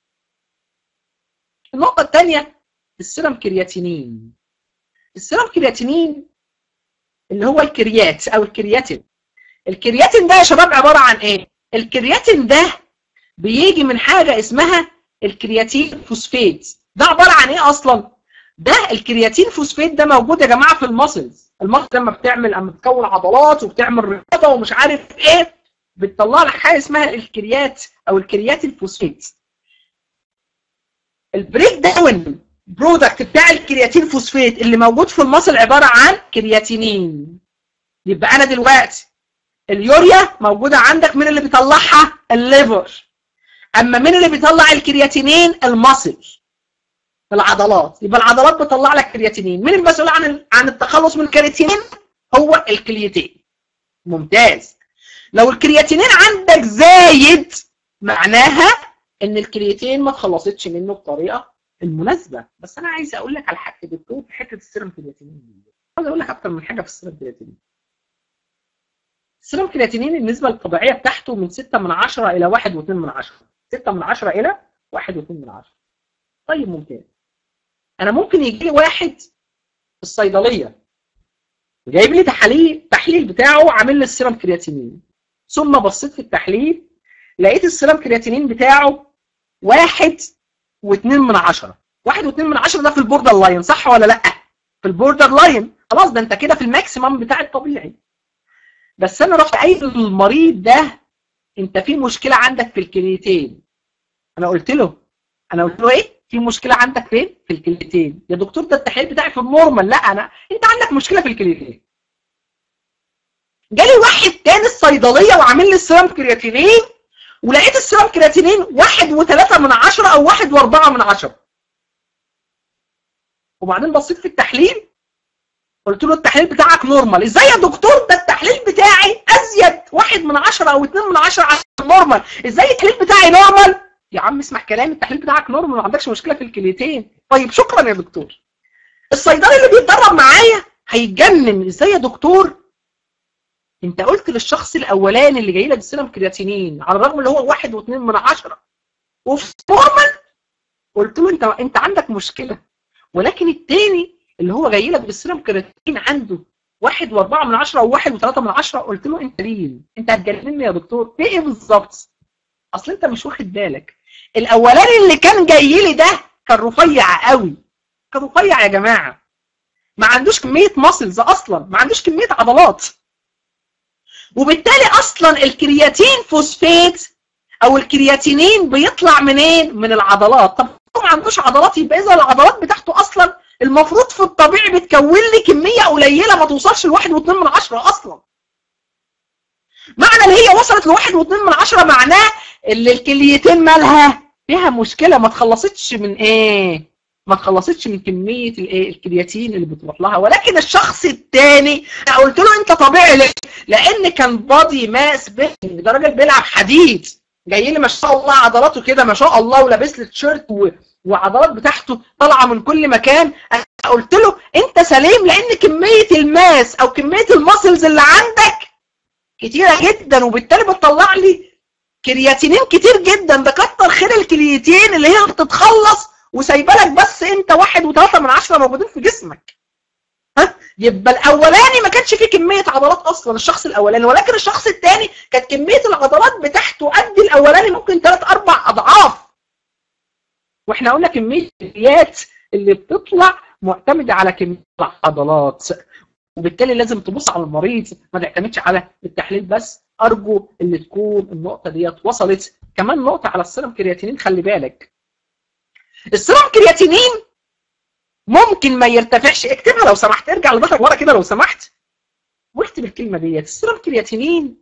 النقطه الثانيه السيرم كرياتينين السيرم كرياتينين اللي هو الكريات او الكرياتين الكرياتين ده يا شباب عباره عن ايه الكرياتين ده بيجي من حاجه اسمها الكرياتين فوسفات ده عباره عن ايه اصلا ده الكرياتين فوسفات ده موجود يا جماعه في المسلز المسل لما بتعمل اما بتكون عضلات وبتعمل رياضه ومش عارف ايه بتطلع لك حاجه اسمها الكريات او الكرياتين فوسفات البريك داون برودكت بتاع الكرياتين فوسفات اللي موجود في المصل عباره عن كرياتينين يبقى انا دلوقتي اليوريا موجوده عندك من اللي بيطلعها الليفر اما مين اللي بيطلع الكرياتينين المصل العضلات يبقى العضلات بتطلع لك كرياتينين مين المسؤول عن عن التخلص من الكرياتينين هو الكليتين ممتاز لو الكرياتينين عندك زايد معناها ان الكرياتين ما اتخلصتش منه بطريقه المناسبه بس انا عايز اقول لك على حاجه دكتور في حته السيرم كرياتينين عايز اقول لك اكتر من حاجه في السيرم كرياتينين السيرم كرياتينين النسبه الطبيعيه بتاعته من 6 من 10 الى 1 و2 من 10 6 من 10 الى 1 و2 من 10 طيب ممتاز انا ممكن يجي لي واحد في الصيدليه جايب لي تحاليل التحليل بتاعه عامل لي السيرم كرياتينين ثم بصيت في التحليل لقيت السيرم كرياتينين بتاعه واحد واثنين من عشرة واحد واثنين من عشرة ده في البوردر لاين صح ولا لا في البوردر لاين خلاص ده انت كده في الماكسيمم بتاع الطبيعي بس انا رحت قايل للمريض ده انت في مشكله عندك في الكليتين انا قلت له انا قلت له ايه في مشكله عندك فين في الكليتين يا دكتور ده التحليل بتاعي في النورمال لا انا انت عندك مشكله في الكليتين جالي واحد تاني الصيدليه وعامل لي السيرم كرياتينين ولقيت السيرم كرياتينين واحد وثلاثة من عشرة او واحد واربعة من عشرة وبعدين بصيت في التحليل قلت له التحليل بتاعك نورمال ازاي يا دكتور ده التحليل بتاعي ازيد واحد من عشرة او اتنين من عشرة على النورمال ازاي التحليل بتاعي نورمال يا عم اسمع كلامي التحليل بتاعك نورمال ما عندكش مشكله في الكليتين طيب شكرا يا دكتور الصيدلي اللي بيتدرب معايا هيتجنن ازاي يا دكتور انت قلت للشخص الاولاني اللي جاي لك السيرم كرياتينين على الرغم اللي هو واحد واثنين من عشرة وفي نورمال قلت له انت انت عندك مشكله ولكن التاني اللي هو جاي لك بالسيرم كرياتين عنده واحد واربعة من عشرة او واحد وثلاثة من عشرة قلت له انت ليه انت هتجنني يا دكتور في ايه بالظبط اصل انت مش واخد بالك الاولاني اللي كان جاي لي ده كان رفيع قوي كان رفيع يا جماعه ما عندوش كميه ماسلز اصلا ما عندوش كميه عضلات وبالتالي اصلا الكرياتين فوسفات او الكرياتينين بيطلع منين من العضلات طب هو ما عندوش عضلات يبقى اذا العضلات بتاعته اصلا المفروض في الطبيعي بتكون لي كميه قليله ما توصلش لواحد واثنين من عشرة اصلا معنى اللي هي وصلت لواحد واثنين من عشرة معناه اللي الكليتين مالها فيها مشكلة ما تخلصتش من ايه ما تخلصتش من كمية الايه الكرياتين اللي بتروح لها ولكن الشخص الثاني قلت له انت طبيعي ليه لان كان بادي ماس بيلدينج ده راجل بيلعب حديد جاي لي ما شاء الله عضلاته كده ما شاء الله ولابس لي تيشيرت و... وعضلات بتاعته طالعه من كل مكان انا قلت له انت سليم لان كميه الماس او كميه الماسلز اللي عندك كتيره جدا وبالتالي بتطلع لي كرياتينين كتير جدا ده كتر خير الكرياتين اللي هي بتتخلص وسايبه لك بس انت واحد وثلاثة من عشرة موجودين في جسمك ها يبقى الاولاني ما كانش فيه كميه عضلات اصلا الشخص الاولاني ولكن الشخص الثاني كانت كميه العضلات بتاعته قد الاولاني ممكن ثلاث اربع اضعاف واحنا قلنا كميه الكميات اللي بتطلع معتمده على كميه العضلات وبالتالي لازم تبص على المريض ما تعتمدش على التحليل بس ارجو ان تكون النقطه ديت وصلت كمان نقطه على السيرم كرياتينين خلي بالك السيرم كرياتينين ممكن ما يرتفعش اكتبها لو سمحت ارجع لظهرك ورا كده لو سمحت واكتب الكلمه ديت السيرم كرياتينين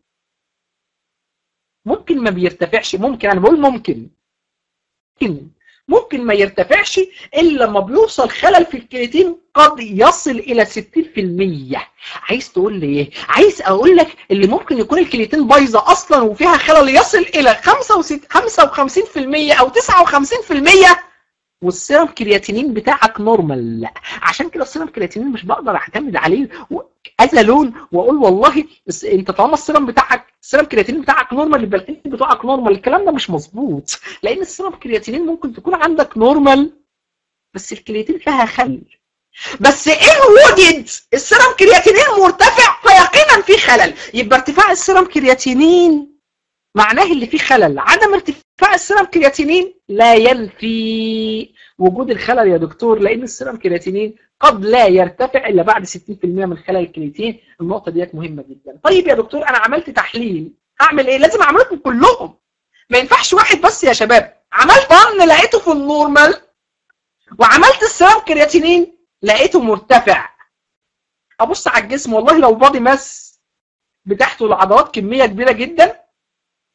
ممكن ما بيرتفعش ممكن انا بقول ممكن ممكن ممكن ما يرتفعش الا لما بيوصل خلل في الكرياتين قد يصل الى 60% عايز تقول لي ايه عايز اقول لك اللي ممكن يكون الكرياتين بايظه اصلا وفيها خلل يصل الى 55% او 59% والسيرم كرياتينين بتاعك نورمال لا عشان كده السيرم كرياتينين مش بقدر اعتمد عليه كذا لون واقول والله انت طالما السيرم بتاعك السيرم كرياتينين بتاعك نورمال يبقى الكليتين بتوعك نورمال الكلام ده مش مظبوط لان السيرم كرياتينين ممكن تكون عندك نورمال بس الكرياتين فيها خلل بس ان وجد السيرم كرياتينين مرتفع فيقينا في خلل يبقى ارتفاع السيرم كرياتينين معناه اللي فيه خلل عدم ارتفاع السيرم كرياتينين لا ينفي وجود الخلل يا دكتور لان السيرم كرياتينين قد لا يرتفع الا بعد 60% من خلل الكرياتين النقطه ديت مهمه جدا طيب يا دكتور انا عملت تحليل اعمل ايه لازم اعملهم كلهم ما ينفعش واحد بس يا شباب عملت ضمن لقيته في النورمال وعملت السيرم كرياتينين لقيته مرتفع ابص على الجسم والله لو بادي ماس بتاعته العضلات كميه كبيره جدا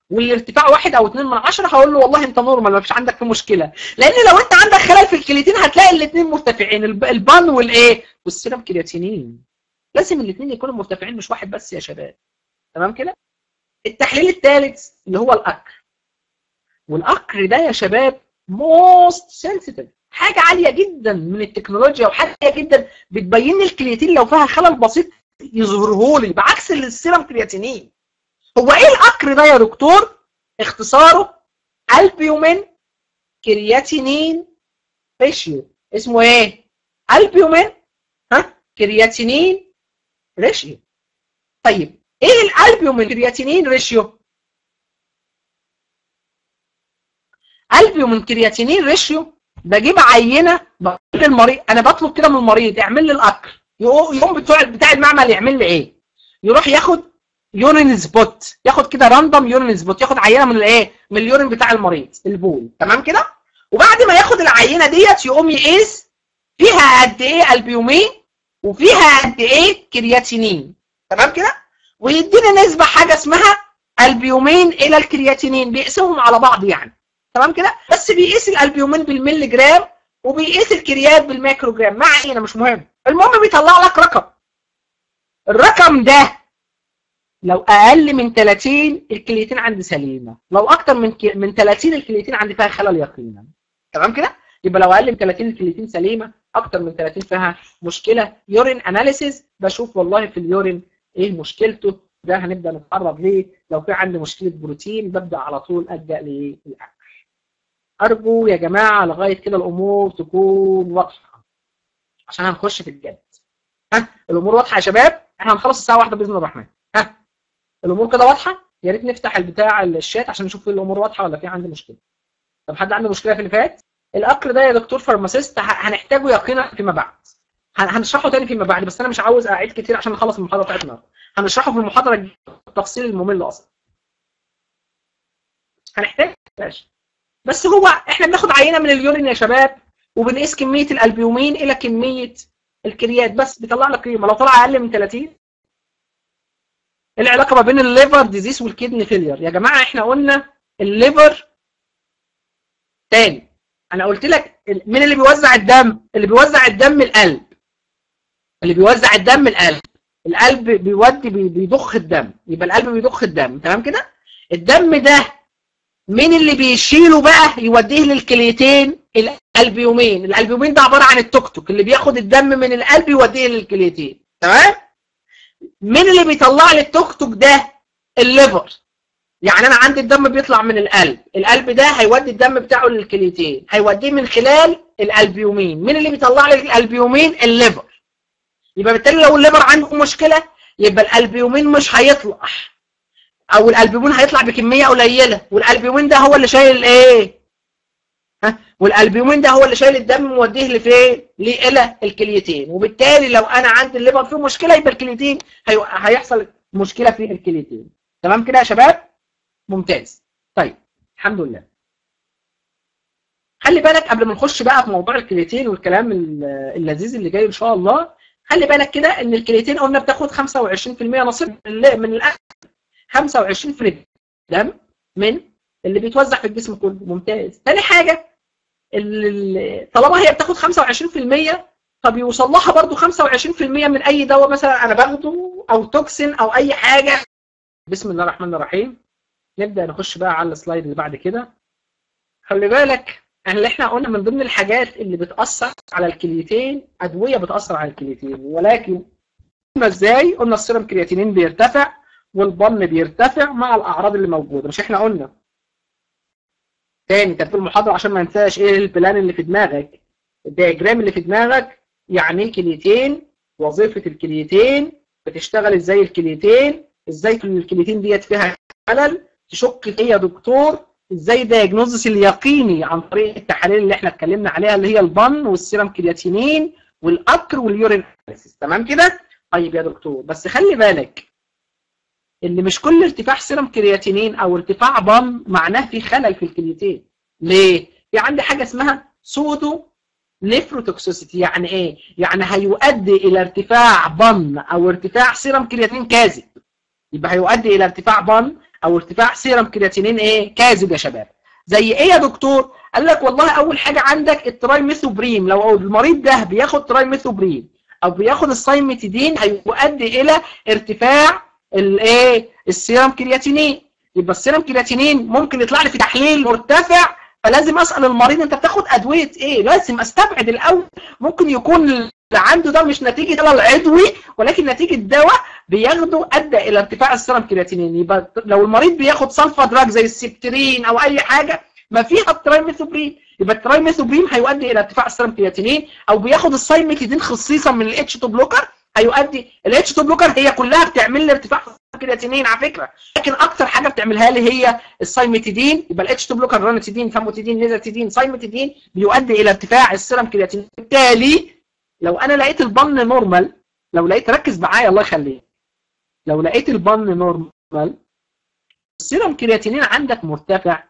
والارتفاع واحد او اتنين من عشرة هقول له والله انت نورمال ما فيش عندك في مشكله لان لو انت عندك خلل في الكليتين هتلاقي الاثنين مرتفعين الب- البان والايه والسيرم كرياتينين لازم الاثنين يكونوا مرتفعين مش واحد بس يا شباب تمام كده التحليل الثالث اللي هو الاكر والاكر ده يا شباب موست سنسيتيف حاجه عاليه جدا من التكنولوجيا وحاجه جدا بتبين لي الكرياتين لو فيها خلل بسيط يظهره لي بعكس السيرم كرياتينين هو ايه الاكر ده يا دكتور اختصاره البيومين كرياتينين ريشيو اسمه ايه البيومين ها كرياتينين ريشيو طيب ايه الالبيومين كرياتينين ريشيو البيومين كرياتينين ريشيو بجيب عينه بقول للمريض انا بطلب كده من المريض اعمل لي الاكر يقوم يقوم بتوع بتاع المعمل يعمل لي ايه يروح ياخد يورين سبوت ياخد كده راندوم يورين سبوت ياخد عينه من الايه من اليورين بتاع المريض البول تمام كده وبعد ما ياخد العينه ديت يقوم يقيس فيها قد ايه البيومين وفيها قد ايه كرياتينين تمام كده ويدينا نسبه حاجه اسمها البيومين الى الكرياتينين بيقسمهم على بعض يعني تمام كده بس بيقيس الالبيومين بالملي جرام وبيقيس الكريات بالميكروجرام ما علينا مش مهم المهم بيطلع لك رقم الرقم ده لو اقل من 30 الكليتين عندي سليمه لو اكتر من ك... من 30 الكليتين عندي فيها خلل يقينا تمام كده يبقى لو اقل من 30 الكليتين سليمه اكتر من 30 فيها مشكله يورين اناليسيز بشوف والله في اليورين ايه مشكلته ده هنبدا نتعرض ليه لو في عندي مشكله بروتين ببدا على طول الجا للاكل ارجو يا جماعه لغايه كده الامور تكون واضحه عشان هنخش في الجد ها الامور واضحه يا شباب احنا هنخلص الساعه 1 باذن الرحمن ها الامور كده واضحه يا ريت نفتح البتاع الشات عشان نشوف الامور واضحه ولا في عندي مشكله طب حد عنده مشكله في اللي فات الاكل ده يا دكتور فارماسيست هنحتاجه يقينا فيما بعد هنشرحه تاني فيما بعد بس انا مش عاوز اعيد كتير عشان نخلص المحاضره بتاعتنا هنشرحه في المحاضره التفصيل الممل اصلا هنحتاج ماشي بس هو احنا بناخد عينه من اليورين يا شباب وبنقيس كميه الالبيومين الى كميه الكريات بس بيطلع لك قيمه لو طلع اقل من 30 العلاقه ما بين الليفر ديزيز والكدني فيلير يا جماعه احنا قلنا الليفر تاني انا قلت لك مين اللي بيوزع الدم اللي بيوزع الدم القلب اللي بيوزع الدم القلب القلب بيودي بيضخ الدم يبقى القلب بيضخ الدم تمام كده الدم ده مين اللي بيشيله بقى يوديه للكليتين الالبيومين الالبيومين ده عباره عن التوك توك اللي بياخد الدم من القلب يوديه للكليتين تمام مين اللي بيطلع لي التوك توك ده الليفر يعني انا عندي الدم بيطلع من القلب القلب ده هيودي الدم بتاعه للكليتين هيوديه من خلال الالبيومين مين اللي بيطلع لي الالبيومين الليفر يبقى بالتالي لو الليفر عنده مشكله يبقى الالبيومين مش هيطلع او الالبيومين هيطلع بكميه قليله والالبيومين ده هو اللي شايل الايه ها والالبيومين ده هو اللي شايل الدم موديه لفين ليه الى الكليتين وبالتالي لو انا عندي الليفر فيه مشكله يبقى الكليتين هي... هيحصل مشكله في الكليتين تمام كده يا شباب ممتاز طيب الحمد لله خلي بالك قبل ما نخش بقى في موضوع الكليتين والكلام اللذيذ اللي جاي ان شاء الله خلي بالك كده ان الكليتين قلنا بتاخد 25% نصيب من الاكل 25% دم من اللي بيتوزع في الجسم كله ممتاز تاني حاجه طالما هي بتاخد 25% فبيوصل لها برضو 25% من اي دواء مثلا انا باخده او توكسين او اي حاجه بسم الله الرحمن الرحيم نبدا نخش بقى على السلايد اللي بعد كده خلي بالك اللي احنا قلنا من ضمن الحاجات اللي بتاثر على الكليتين ادويه بتاثر على الكليتين ولكن قلنا ازاي قلنا السيرم كرياتينين بيرتفع والبن بيرتفع مع الاعراض اللي موجوده مش احنا قلنا تاني كانت في المحاضره عشان ما انساش ايه البلان اللي في دماغك الدياجرام اللي في دماغك يعني ايه كليتين وظيفه الكليتين بتشتغل ازاي الكليتين ازاي الكليتين ديت فيها خلل تشك في ايه يا دكتور ازاي دايجنوزس اليقيني عن طريق التحاليل اللي احنا اتكلمنا عليها اللي هي البن والسيرم كرياتينين والاكر واليورين تمام كده طيب يا دكتور بس خلي بالك ان مش كل ارتفاع سيرم كرياتينين او ارتفاع بن معناه في خلل في الكليتين ليه في عندي حاجه اسمها سودو نيفروتوكسيسيتي يعني ايه يعني هيؤدي الى ارتفاع بن او ارتفاع سيرم كرياتينين كاذب يبقى هيؤدي الى ارتفاع بن او ارتفاع سيرم كرياتينين ايه كاذب يا شباب زي ايه يا دكتور قال لك والله اول حاجه عندك الترايميثوبريم لو المريض ده بياخد ترايميثوبريم او بياخد السايمتيدين هيؤدي الى ارتفاع الايه السيرم كرياتينين يبقى السيرم كرياتينين ممكن يطلع لي في تحليل مرتفع فلازم اسال المريض انت بتاخد ادويه ايه لازم استبعد الاول ممكن يكون اللي عنده ده مش نتيجه دواء عضوي ولكن نتيجه دواء بياخده ادى الى ارتفاع السيرم كرياتينين يبقى لو المريض بياخد سلفا دراج زي السبترين او اي حاجه ما فيها الترايميثوبرين يبقى الترايميثوبرين هيؤدي الى ارتفاع السيرم كرياتينين او بياخد السايمتيدين خصيصا من الاتش 2 بلوكر هيؤدي الاتش 2 بلوكر هي كلها بتعمل لي ارتفاع كرياتينين على فكره لكن اكتر حاجه بتعملها لي هي السايمتيدين يبقى الاتش 2 بلوكر رانيتيدين فاموتيدين نيزاتيدين سايمتيدين بيؤدي الى ارتفاع السيرم كرياتينين بالتالي لو انا لقيت البن نورمال لو لقيت ركز معايا الله يخليك لو لقيت البن نورمال السيرم كرياتينين عندك مرتفع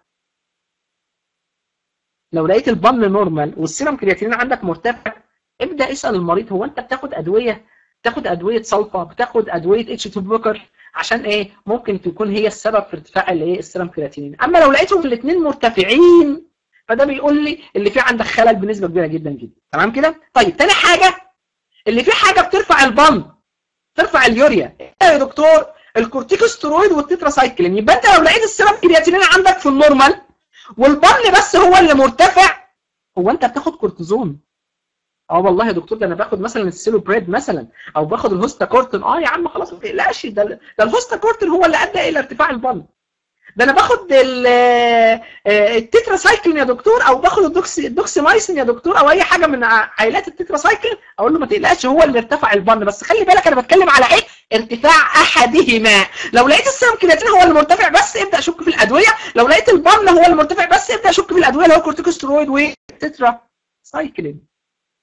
لو لقيت البن نورمال والسيرم كرياتينين عندك مرتفع ابدا اسال المريض هو انت بتاخد ادويه بتاخد ادويه سلفا بتاخد ادويه اتش 2 بلوكر عشان ايه ممكن تكون هي السبب في ارتفاع الايه السيرم كرياتينين اما لو لقيتهم الاثنين مرتفعين فده بيقول لي اللي في عندك خلل بنسبه كبيره جدا جدا تمام كده طيب تاني حاجه اللي في حاجه بترفع البن ترفع اليوريا ايه يا دكتور الكورتيكوستيرويد والتتراسايكلين يبقى انت لو لقيت السيرم كرياتينين عندك في النورمال والبن بس هو اللي مرتفع هو انت بتاخد كورتيزون اه والله يا دكتور ده انا باخد مثلا السيلو بريد مثلا او باخد الهوستا كورتن اه يا عم خلاص ما تقلقش ده ده الهوستا كورتن هو اللي ادى الى ارتفاع البن ده انا باخد التتراسايكلين يا دكتور او باخد الدوكس الدوكسيمايسين يا دكتور او اي حاجه من عائلات التتراسايكلين اقول له ما تقلقش هو اللي ارتفع البن بس خلي بالك انا بتكلم على ايه ارتفاع احدهما لو لقيت السيرم كرياتين هو اللي مرتفع بس ابدا اشك في الادويه لو لقيت البن هو اللي مرتفع بس ابدا اشك في الادويه اللي هو كورتيكوستيرويد والتتراسايكلين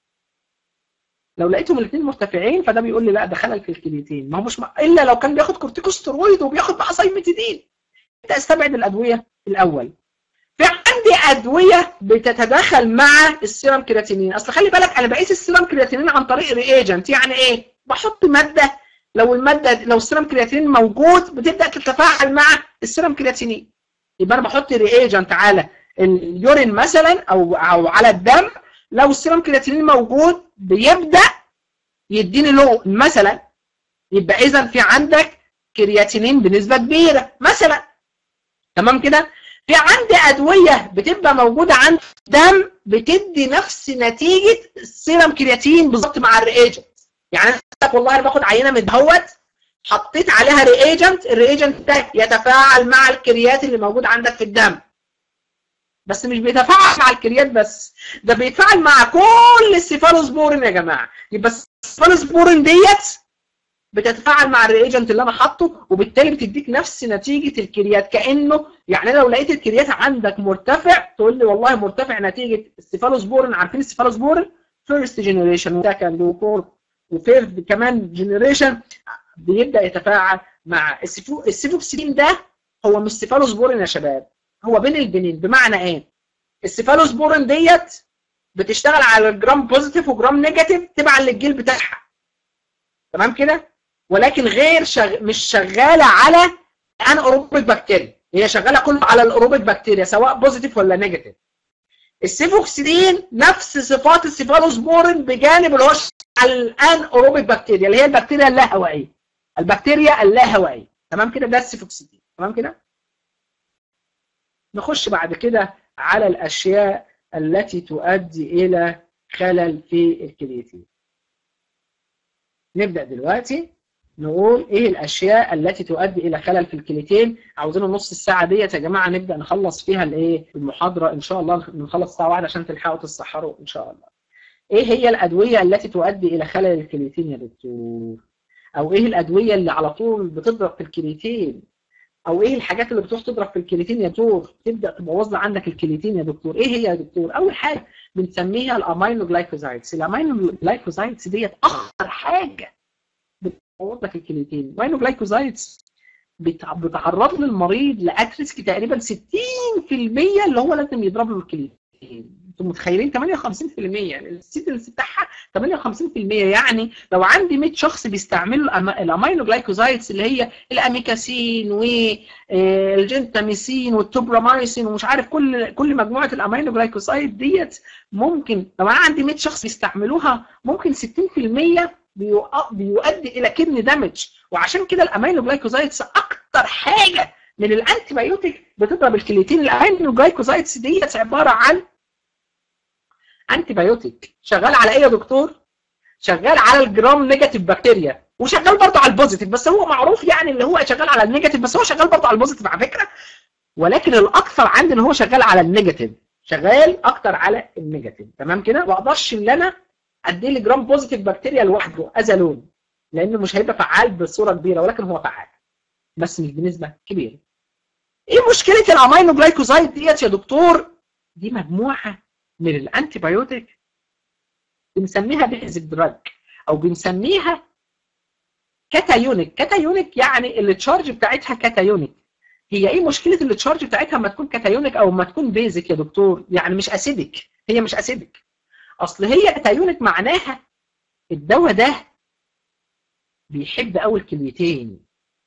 لو لقيتهم الاثنين مرتفعين فده بيقول لي لا ده خلل في الكليتين ما هو مش م... الا لو كان بياخد كورتيكوستيرويد وبياخد بقى سايمتيدين انت استبعد الادويه الاول في عندي ادويه بتتداخل مع السيرم كرياتينين اصل خلي بالك انا بقيس السيرم كرياتينين عن طريق رياجنت يعني ايه بحط ماده لو الماده لو السيرم كرياتينين موجود بتبدا تتفاعل مع السيرم كرياتينين يبقى انا بحط رياجنت على اليورين مثلا او او على الدم لو السيرم كرياتينين موجود بيبدا يديني لون مثلا يبقى اذا في عندك كرياتينين بنسبه كبيره مثلا تمام كده في عندي ادويه بتبقى موجوده عند الدم بتدي نفس نتيجه السيرم كرياتين بالظبط مع الرياجنت يعني انا والله انا باخد عينه من دهوت حطيت عليها رياجنت الرياجنت ده يتفاعل مع الكريات اللي موجود عندك في الدم بس مش بيتفاعل مع الكريات بس ده بيتفاعل مع كل السيفالوسبورين يا جماعه يبقى السيفالوسبورين ديت بتتفاعل مع الرياجنت اللي انا حاطه وبالتالي بتديك نفس نتيجه الكريات كانه يعني لو لقيت الكريات عندك مرتفع تقول لي والله مرتفع نتيجه السيفالوسبورين عارفين السيفالوسبورين فيرست جنريشن وسكند وفورث وفيرث كمان جنريشن بيبدا يتفاعل مع السيفو السيفوكسيدين ده هو مش سيفالوسبورين يا شباب هو بين البنين بمعنى ايه السيفالوسبورين ديت بتشتغل على الجرام بوزيتيف وجرام نيجاتيف تبعا للجيل بتاعها تمام كده ولكن غير شغ... مش شغاله على ان اوروبيك بكتيريا هي شغاله كله على الاوروبيك بكتيريا سواء بوزيتيف ولا نيجاتيف السيفوكسيدين نفس صفات السيفالوسبورين بجانب اللي هو على الان اوروبيك بكتيريا اللي هي البكتيريا اللاهوائيه البكتيريا اللاهوائيه تمام كده ده السيفوكسيدين تمام كده نخش بعد كده على الاشياء التي تؤدي الى خلل في الكرياتين نبدا دلوقتي نقول ايه الاشياء التي تؤدي الى خلل في الكليتين عاوزين النص الساعه ديت يا جماعه نبدا نخلص فيها الايه المحاضره ان شاء الله نخلص الساعه 1 عشان تلحقوا تسحروا ان شاء الله ايه هي الادويه التي تؤدي الى خلل الكليتين يا دكتور او ايه الادويه اللي على طول بتضرب في الكليتين او ايه الحاجات اللي بتروح تضرب في الكليتين يا دكتور تبدا تبوظ عندك الكليتين يا دكتور ايه هي يا دكتور اول حاجه بنسميها الامينو جلايكوزايدز الامينو جلايكوزايدز ديت اخطر حاجه بتبوظ لك الكليتين الامينو جلايكوزايدز بتعرض للمريض لاتريسك تقريبا 60% اللي هو لازم يضرب له الكليتين انتم متخيلين 58% يعني السيدنس بتاعها 58% يعني لو عندي 100 شخص بيستعملوا الأما- الامينو جلايكوزايدز اللي هي الاميكاسين والجنتاميسين والتوبرامايسين ومش عارف كل كل مجموعه الامينو جلايكوزايد ديت ممكن لو انا عندي 100 شخص بيستعملوها ممكن 60% بيؤ- بيؤدي الى كدني دامج وعشان كده الامينو جلايكوزايدز اكتر حاجه من الانتي بايوتيك بتضرب الكليتين الامينو جلايكوزايدز ديت عباره عن انتي بايوتيك شغال على ايه يا دكتور شغال على الجرام نيجاتيف بكتيريا وشغال برضه على البوزيتيف بس هو معروف يعني اللي هو شغال على النيجاتيف بس هو شغال برضه على البوزيتيف على فكره ولكن الاكثر عندي ان هو شغال على النيجاتيف شغال اكتر على النيجاتيف تمام كده ما اقدرش ان انا ادي لي جرام بوزيتيف بكتيريا لوحده ازالون لانه مش هيبقى فعال بصوره كبيره ولكن هو فعال بس مش بنسبه كبيره ايه مشكله الامينو جلايكوزايد ديت يا دكتور دي مجموعه من الانتي بايوتيك بنسميها بيزك دراج او بنسميها كاتايونيك كاتايونيك يعني التشارج بتاعتها كاتايونيك هي ايه مشكله التشارج بتاعتها اما تكون كاتايونيك او اما تكون بيزك يا دكتور يعني مش اسيدك هي مش اسيدك اصل هي كاتايونيك معناها الدواء ده بيحب قوي الكليتين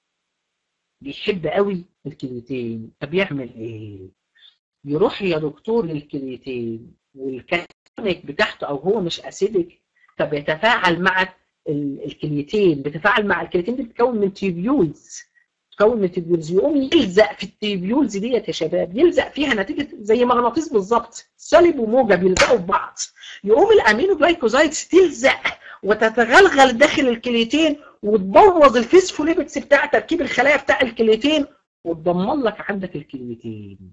بيحب قوي الكليتين طب يعمل ايه يروح يا دكتور للكليتين والكاتونيك بتاعته او هو مش اسيدك فبيتفاعل مع ال- الكليتين بيتفاعل مع الكليتين دي بتتكون من تيبيولز بتتكون من تيبيولز يقوم يلزق في التيبيولز ديت يا شباب يلزق فيها نتيجه زي مغناطيس بالظبط سالب وموجب يلزقوا في بعض يقوم الامينو جلايكوزايدز تلزق وتتغلغل داخل الكليتين وتبوظ الفيسفوليبيدز بتاع تركيب الخلايا بتاع الكليتين وتدمر لك عندك الكليتين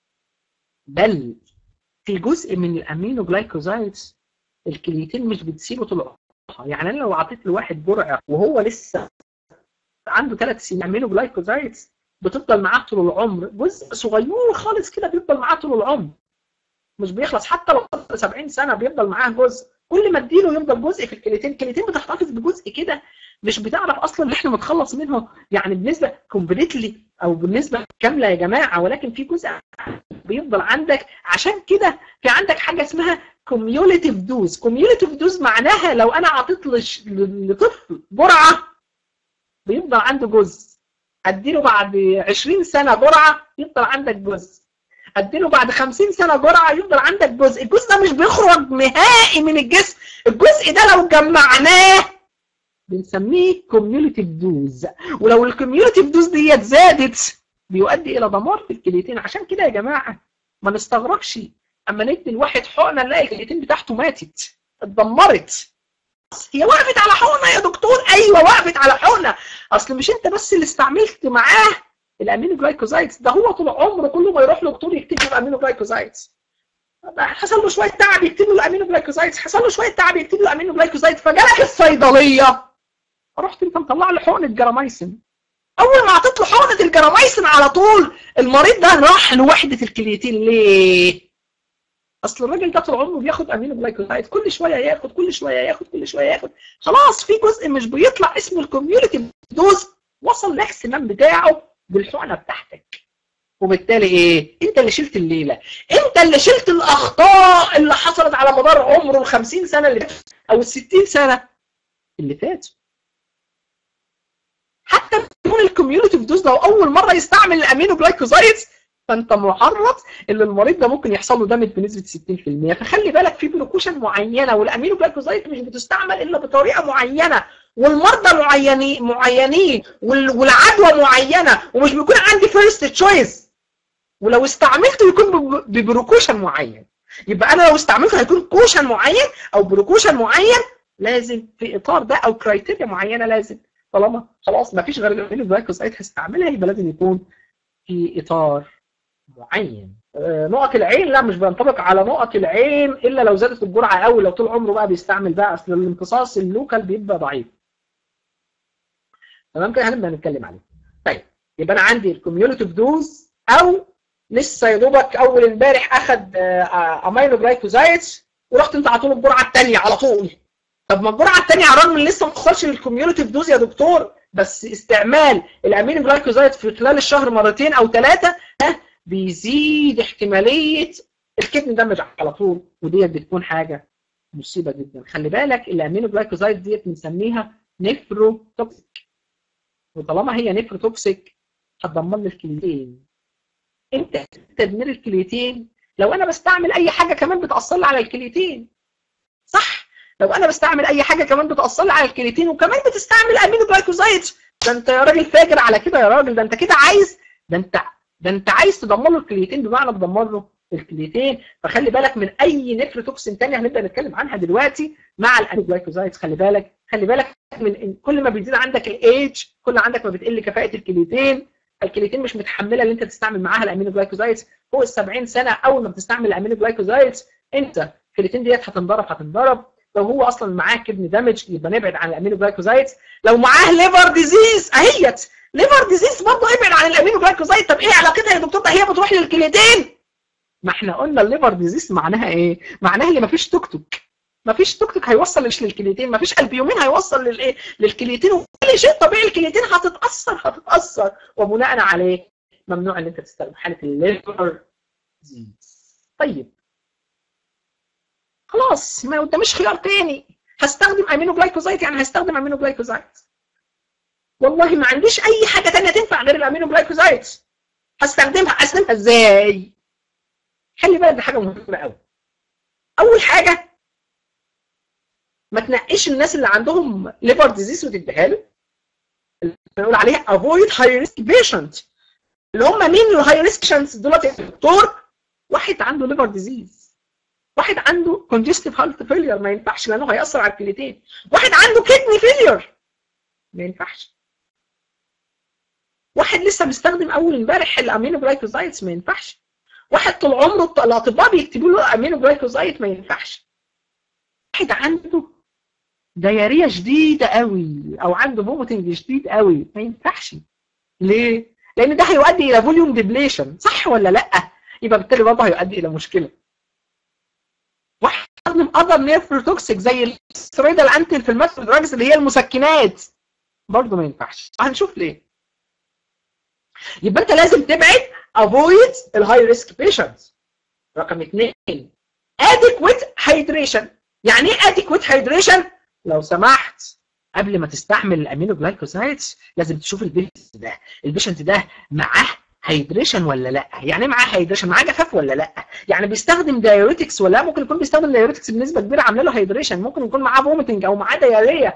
بل في جزء من الامينو جلايكوزايدز الكليتين مش بتسيبه طول عمرها يعني انا لو اعطيت لواحد جرعه وهو لسه عنده ثلاث سنين امينو جلايكوزايدز بتفضل معاه طول العمر جزء صغير خالص كده بيفضل معاه طول العمر مش بيخلص حتى لو وصل 70 سنه بيفضل معاه جزء كل ما اديله يفضل جزء في الكليتين الكليتين بتحتفظ بجزء كده مش بتعرف اصلا ان احنا نتخلص منه يعني بنسبه كومبليتلي او بالنسبه كامله يا جماعه ولكن في جزء بيفضل عندك عشان كده في عندك حاجه اسمها كوميوليتيف دوز كوميوليتيف دوز معناها لو انا اعطيت لش- لطفل جرعه بيفضل عنده جزء اديله بعد 20 سنه جرعه يفضل عندك جزء اديله بعد 50 سنه جرعه يفضل عندك جزء الجزء ده مش بيخرج نهائي من الجسم الجزء ده لو جمعناه بنسميه كوميوليتيف دوز ولو الكوميوليتيف دوز ديت زادت بيؤدي الى دمار في الكليتين عشان كده يا جماعه ما نستغربش اما ندي الواحد حقنه نلاقي الكليتين بتاعته ماتت اتدمرت هي وقفت على حقنه يا دكتور ايوه وقفت على حقنه اصل مش انت بس اللي استعملت معاه الامينو جلايكوزايدز ده هو طول عمره كل ما يروح لدكتور يكتب له الامينو جلايكوزايدز حصل له شويه تعب يكتب له الامينو جلايكوزايدز حصل له شويه تعب يكتب له الامينو جلايكوزايدز فجالك الصيدليه رحت انت مطلع له حقنه جرامايسين اول ما اعطيت له حقنه الجرامايسين على طول المريض ده راح لوحده الكليتين ليه؟ اصل الراجل ده طول عمره بياخد امينو جلايكوزايد كل شويه ياخد كل شويه ياخد كل شويه ياخد خلاص في جزء مش بيطلع اسمه الكوميونتي دوز وصل الاحتمام بتاعه بالحقنه بتاعتك وبالتالي ايه؟ انت اللي شلت الليله انت اللي شلت الاخطاء اللي حصلت على مدار عمره ال 50 سنه اللي فاتت او ال 60 سنه اللي فاتوا حتى بدون الكوميونتي دوز لو اول مره يستعمل الامينو جلايكوزايدز فانت معرض ان المريض ده ممكن يحصل له دامج بنسبه 60% فخلي بالك في بروكوشن معينه والامينو جلايكوزايد مش بتستعمل الا بطريقه معينه والمرضى معينين معينين وال- والعدوى معينه ومش بيكون عندي فيرست تشويس ولو استعملته يكون بب- ببروكوشن معين يبقى انا لو استعملته هيكون كوشن معين او بروكوشن معين لازم في اطار ده او كرايتيريا معينه لازم طالما خلاص ما فيش غير الامينو جلايكوزايد هستعملها يبقى لازم يكون في اطار معين آه، نقط العين لا مش بينطبق على نقط العين الا لو زادت الجرعه قوي لو طول عمره بقى بيستعمل بقى اصل الامتصاص اللوكال بيبقى ضعيف تمام كده هنبدا نتكلم عليه طيب يبقى انا عندي الكوميونيتيف دوز او لسه يا دوبك اول امبارح اخد آه، آه، امينو جلايكوزايدز ورحت انت على طول الجرعه الثانيه على طول طب ما الجرعه الثانيه على الرغم ان لسه ما وصلش للكوميونيتيف دوز يا دكتور بس استعمال الامينو جلايكوزايد في خلال الشهر مرتين او ثلاثه ده بيزيد احتماليه الكدني دمج على طول وديت بتكون حاجه مصيبه جدا خلي بالك الامينو جلايكوزايد ديت بنسميها نيفروتوكسيك وطالما هي نيفروتوكسيك هتدمر لي الكليتين انت تدمير الكليتين لو انا بستعمل اي حاجه كمان بتاثر لي على الكليتين صح لو انا بستعمل اي حاجه كمان بتاثر لي على الكليتين وكمان بتستعمل امينو جلايكوزايد ده انت يا راجل فاجر على كده يا راجل ده انت كده عايز ده انت ده انت عايز تدمر له الكليتين بمعنى تدمر له الكليتين فخلي بالك من اي نيفروتوكسين ثانيه هنبدا نتكلم عنها دلوقتي مع الانجلايكوزايدز خلي بالك خلي بالك من إن كل ما بيزيد عندك الايج كل ما عندك ما بتقل كفاءه الكليتين الكليتين مش متحمله اللي انت تستعمل معاها الامينو جلايكوزايدز فوق ال 70 سنه اول ما بتستعمل الامينو جلايكوزايدز انت الكليتين ديت هتنضرب هتنضرب لو هو اصلا معاه كدني دامج يبقى نبعد عن الامينو جلايكوزايدز لو معاه ليفر ديزيز اهيت ليفر ديزيز برضه ابعد عن الامينو جلايكوزايد طب ايه علاقتها يا دكتور ده هي بتروح للكليتين ما احنا قلنا الليفر ديزيز معناها ايه معناها اللي مفيش توك توك مفيش توك توك هيوصل للكليتين مفيش البيومين هيوصل للايه للكليتين وكل شيء طبيعي الكليتين هتتاثر هتتاثر وبناء عليه ممنوع ان انت تستخدم حاله الليفر ديزيز طيب خلاص ما قداميش خيار تاني هستخدم امينو جلايكوزايد يعني هستخدم امينو جلايكوزايد والله ما عنديش اي حاجه تانية تنفع غير الامينو جلايكوزايد هستخدمها استخدمها ازاي خلي بالك دي حاجه مهمه قوي اول حاجه ما تنقيش الناس اللي عندهم ليفر ديزيز وتديها له اللي بنقول عليها افويد هاي ريسك بيشنت اللي هم مين الهاي ريسك بيشنتس دولت يا دكتور واحد عنده ليفر ديزيز واحد عنده كونجستيف هارت فيلير ما ينفعش لانه هياثر على الكليتين واحد عنده كدني فيلير ما ينفعش واحد لسه مستخدم اول امبارح الامينو جلايكوزايدز ما ينفعش واحد طول عمره الاطباء بيكتبوا له امينو جلايكوزايد ما ينفعش واحد عنده دياريه شديده قوي او عنده فوميتنج شديد قوي ما ينفعش ليه لان ده هيؤدي الى فوليوم ديبليشن صح ولا لا يبقى بالتالي برضه هيؤدي الى مشكله واحد يستخدم اذر نيفروتوكسيك زي السترويدال انتي انفلاماتوري دراجز اللي هي المسكنات برضه ما ينفعش هنشوف ليه يبقى انت لازم تبعد افويد الهاي ريسك بيشنتس رقم اثنين adequate hydration يعني ايه adequate hydration لو سمحت قبل ما تستعمل الامينو جلايكوزايدز لازم تشوف البيشنت ده البيشنت ده معاه هيدريشن ولا لا يعني ايه معاه هيدريشن معاه جفاف ولا لا يعني بيستخدم دايوريتكس ولا ممكن يكون بيستخدم دايوريتكس بنسبه كبيره عامله له هيدريشن ممكن يكون معاه فوميتنج او معاه دياريه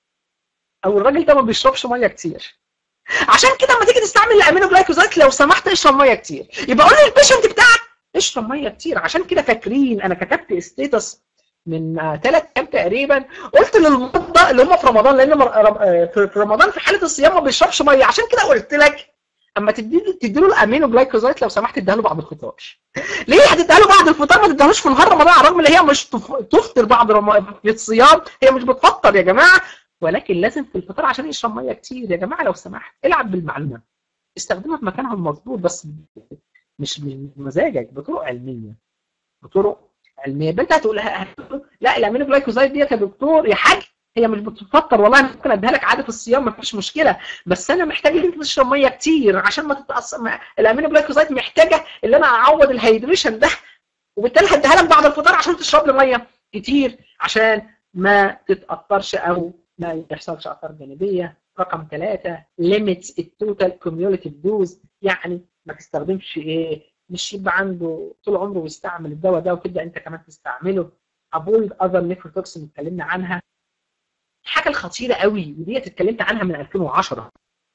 او الراجل ده ما بيشربش ميه كتير عشان كده لما تيجي تستعمل الامينو جلايكوزايد لو سمحت اشرب ميه كتير يبقى قول للبيشنت بتاعك اشرب ميه كتير عشان كده فاكرين انا كتبت ستيتس من ثلاث ايام تقريبا قلت للمرضى اللي هم في رمضان لان في رمضان في حاله الصيام ما بيشربش ميه عشان كده قلت لك اما تدي تدي له الامينو جلايكوزايد لو سمحت اديها له بعد الفطار ليه هتديها له بعد الفطار ما تديهاش في نهار رمضان رغم ان هي مش تفطر بعد رم... في الصيام هي مش بتفطر يا جماعه ولكن لازم في الفطار عشان يشرب ميه كتير يا جماعه لو سمحت العب بالمعلومه استخدمها في مكانها المظبوط بس مش بمزاجك بطرق علميه بطرق علميه انت هتقول لا الامينو جلايكوزايد ديت يا دكتور يا حاج هي مش بتفطر والله انا ممكن اديها لك عاده في الصيام مفيش مشكله بس انا محتاج ان انت تشرب ميه كتير عشان ما تتاثر الامينو جلايكوزايد محتاجه ان انا اعوض الهيدريشن ده وبالتالي هديها لك بعد الفطار عشان تشرب لي ميه كتير عشان ما تتاثرش او ما يحصلش اثار جانبيه رقم ثلاثة ليميتس التوتال كوميوليتيف دوز يعني ما تستخدمش ايه مش يبقى عنده طول عمره بيستعمل الدواء ده وتبدا انت كمان تستعمله افويد اذر نيفروتوكسين اتكلمنا عنها الحاجه الخطيره قوي ودي اتكلمت عنها من 2010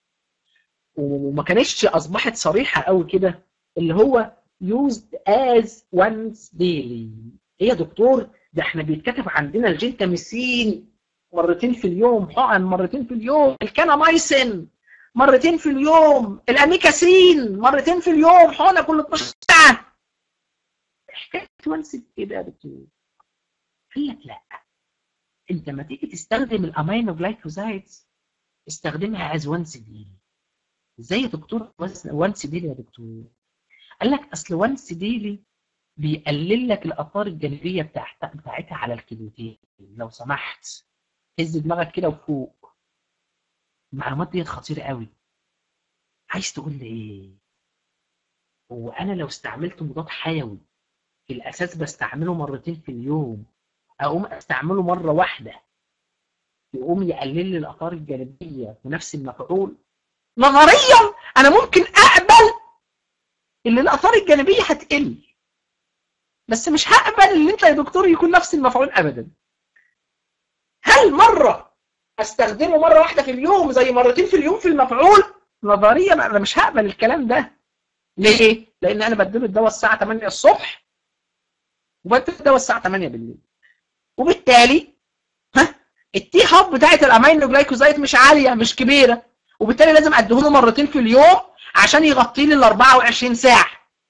وما كانتش اصبحت صريحه قوي كده اللي هو used as once daily ايه يا دكتور ده احنا بيتكتب عندنا الجنتاميسين مرتين في اليوم حقن مرتين في اليوم الكانامايسين مرتين في اليوم الاميكاسين مرتين في اليوم حقنه كل 12 ساعه حكايه وانس ايه بقى يا دكتور؟ قال لك لا انت لما تيجي تستخدم الامينو جلايكوزايدز استخدمها از وانس ديلي ازاي يا دكتور وانس ديلي يا دكتور؟ قال لك اصل وانس ديلي بيقلل لك الاثار الجانبيه بتاعتها بتاعتها على الكليتين لو سمحت هز دماغك كده وفوق المعلومات دي خطيره قوي عايز تقول لي ايه هو انا لو استعملت مضاد حيوي في الاساس بستعمله مرتين في اليوم اقوم استعمله مره واحده يقوم يقلل لي الاثار الجانبيه ونفس المفعول نظريا انا ممكن اقبل ان الاثار الجانبيه هتقل بس مش هقبل ان انت يا دكتور يكون نفس المفعول ابدا هل مره استخدمه مره واحده في اليوم زي مرتين في اليوم في المفعول نظريا انا مش هقبل الكلام ده ليه لان انا بديله الدواء الساعه 8 الصبح وبديله الدواء الساعه 8 بالليل وبالتالي ها التي هاب بتاعت الامينو جلايكوزايد مش عاليه مش كبيره وبالتالي لازم اديهوله مرتين في اليوم عشان يغطي لي ال 24 ساعه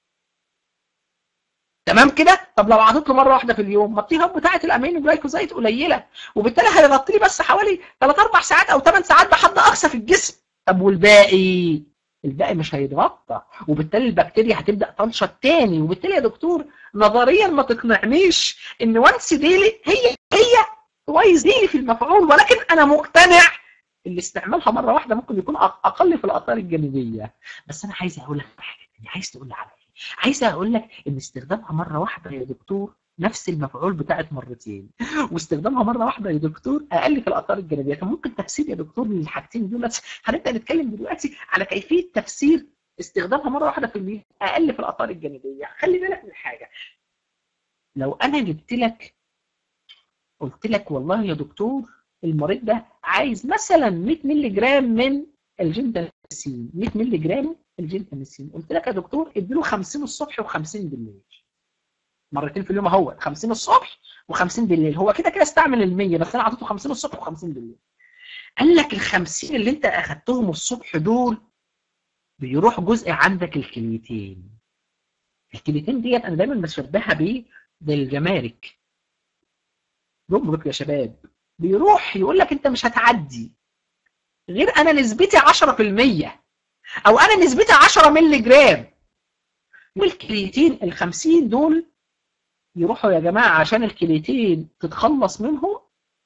تمام كده طب لو عطيت له مره واحده في اليوم ما التي هاب بتاعت الامينو جلايكوزايد قليله وبالتالي هيغطي لي بس حوالي 3 4 ساعات او 8 ساعات بحد اقصى في الجسم طب والباقي الباقي مش هيتغطى وبالتالي البكتيريا هتبدا تنشط تاني وبالتالي يا دكتور نظريا ما تقنعنيش ان وانس ديلي هي هي كويس ديلي في المفعول ولكن انا مقتنع اللي استعمالها مره واحده ممكن يكون اقل في الاثار الجانبيه بس انا عايز اقول لك حاجه عايز تقول لي على ايه عايز اقول لك ان استخدامها مره واحده يا دكتور نفس المفعول بتاعت مرتين واستخدامها مره واحده يا دكتور اقل في الاثار الجانبيه كان ممكن تفسير يا دكتور للحاجتين دول هنبدا نتكلم دلوقتي على كيفيه تفسير استخدامها مره واحده في اليوم اقل في الاثار الجانبيه خلي بالك من حاجه لو انا جبت لك قلت لك والله يا دكتور المريض ده عايز مثلا 100 مللي جرام من الجنتاميسين 100 مللي جرام الجنتاميسين قلت لك يا دكتور اديله 50 الصبح و50 بالليل مرتين في اليوم اهو 50 الصبح و50 بالليل هو كده كده استعمل ال 100 بس انا اعطيته 50 الصبح و50 بالليل قال لك ال 50 اللي انت اخدتهم الصبح دول بيروح جزء عندك الكليتين الكليتين ديت انا دايما بشبهها بايه بالجمارك جمرك يا شباب بيروح يقول لك انت مش هتعدي غير انا نسبتي 10% او انا نسبتي 10 مللي جرام والكليتين ال 50 دول يروحوا يا جماعه عشان الكليتين تتخلص منهم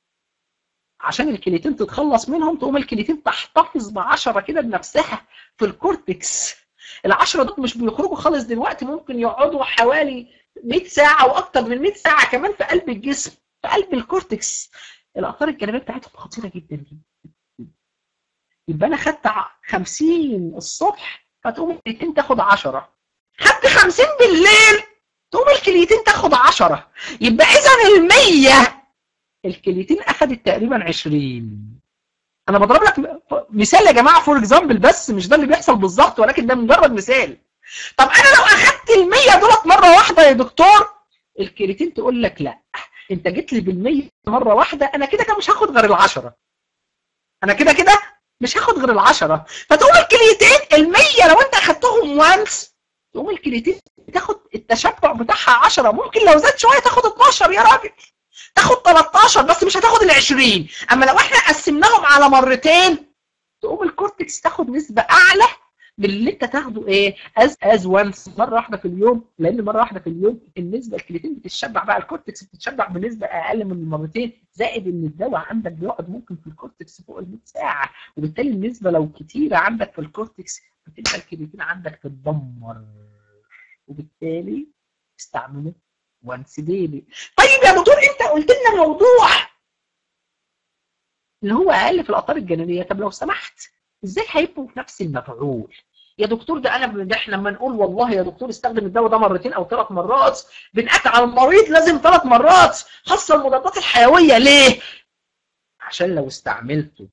عشان الكليتين تتخلص منهم تقوم الكليتين تحتفظ ب 10 كده بنفسها في الكورتكس ال10 دول مش بيخرجوا خالص دلوقتي ممكن يقعدوا حوالي 100 ساعه واكتر من 100 ساعه كمان في قلب الجسم في قلب الكورتكس الاثار الجانبيه بتاعتهم خطيره جدا جدا يبقى انا خدت 50 الصبح فتقوم الكليتين تاخد 10 خدت 50 بالليل تقوم الكليتين تاخد 10 يبقى اذا ال 100 الكليتين اخدت تقريبا 20 انا بضرب لك مثال يا جماعه فور اكزامبل بس مش ده اللي بيحصل بالظبط ولكن ده مجرد مثال طب انا لو اخدت ال 100 دولت مره واحده يا دكتور الكليتين تقول لك لا انت جيت لي بال100 مره واحده انا كده كده مش هاخد غير ال10 انا كده كده مش هاخد غير ال10 فتقوم الكليتين ال100 لو انت اخدتهم وانس تقوم الكليتين تاخد التشبع بتاعها 10 ممكن لو زاد شويه تاخد 12 يا راجل تاخد 13 بس مش هتاخد ال 20 اما لو احنا قسمناهم على مرتين تقوم الكورتكس تاخد نسبه اعلى من اللي انت تاخده ايه از از وانس مره واحده في اليوم لان مره واحده في اليوم النسبه الكليتين بتتشبع بقى الكورتكس بتتشبع بنسبه اقل من المرتين زائد ان الدواء عندك بيقعد ممكن في الكورتكس فوق ال 100 ساعه وبالتالي النسبه لو كتيره عندك في الكورتكس بتبقى الكليتين عندك تتدمر وبالتالي استعمله وانس ديلي طيب يا دكتور انت قلت لنا موضوع اللي هو اقل في الاثار الجانبيه طب لو سمحت ازاي هيبقوا في نفس المفعول يا دكتور ده انا ده احنا لما نقول والله يا دكتور استخدم الدواء ده مرتين او ثلاث مرات بنأكد على المريض لازم ثلاث مرات خاصه المضادات الحيويه ليه؟ عشان لو استعملته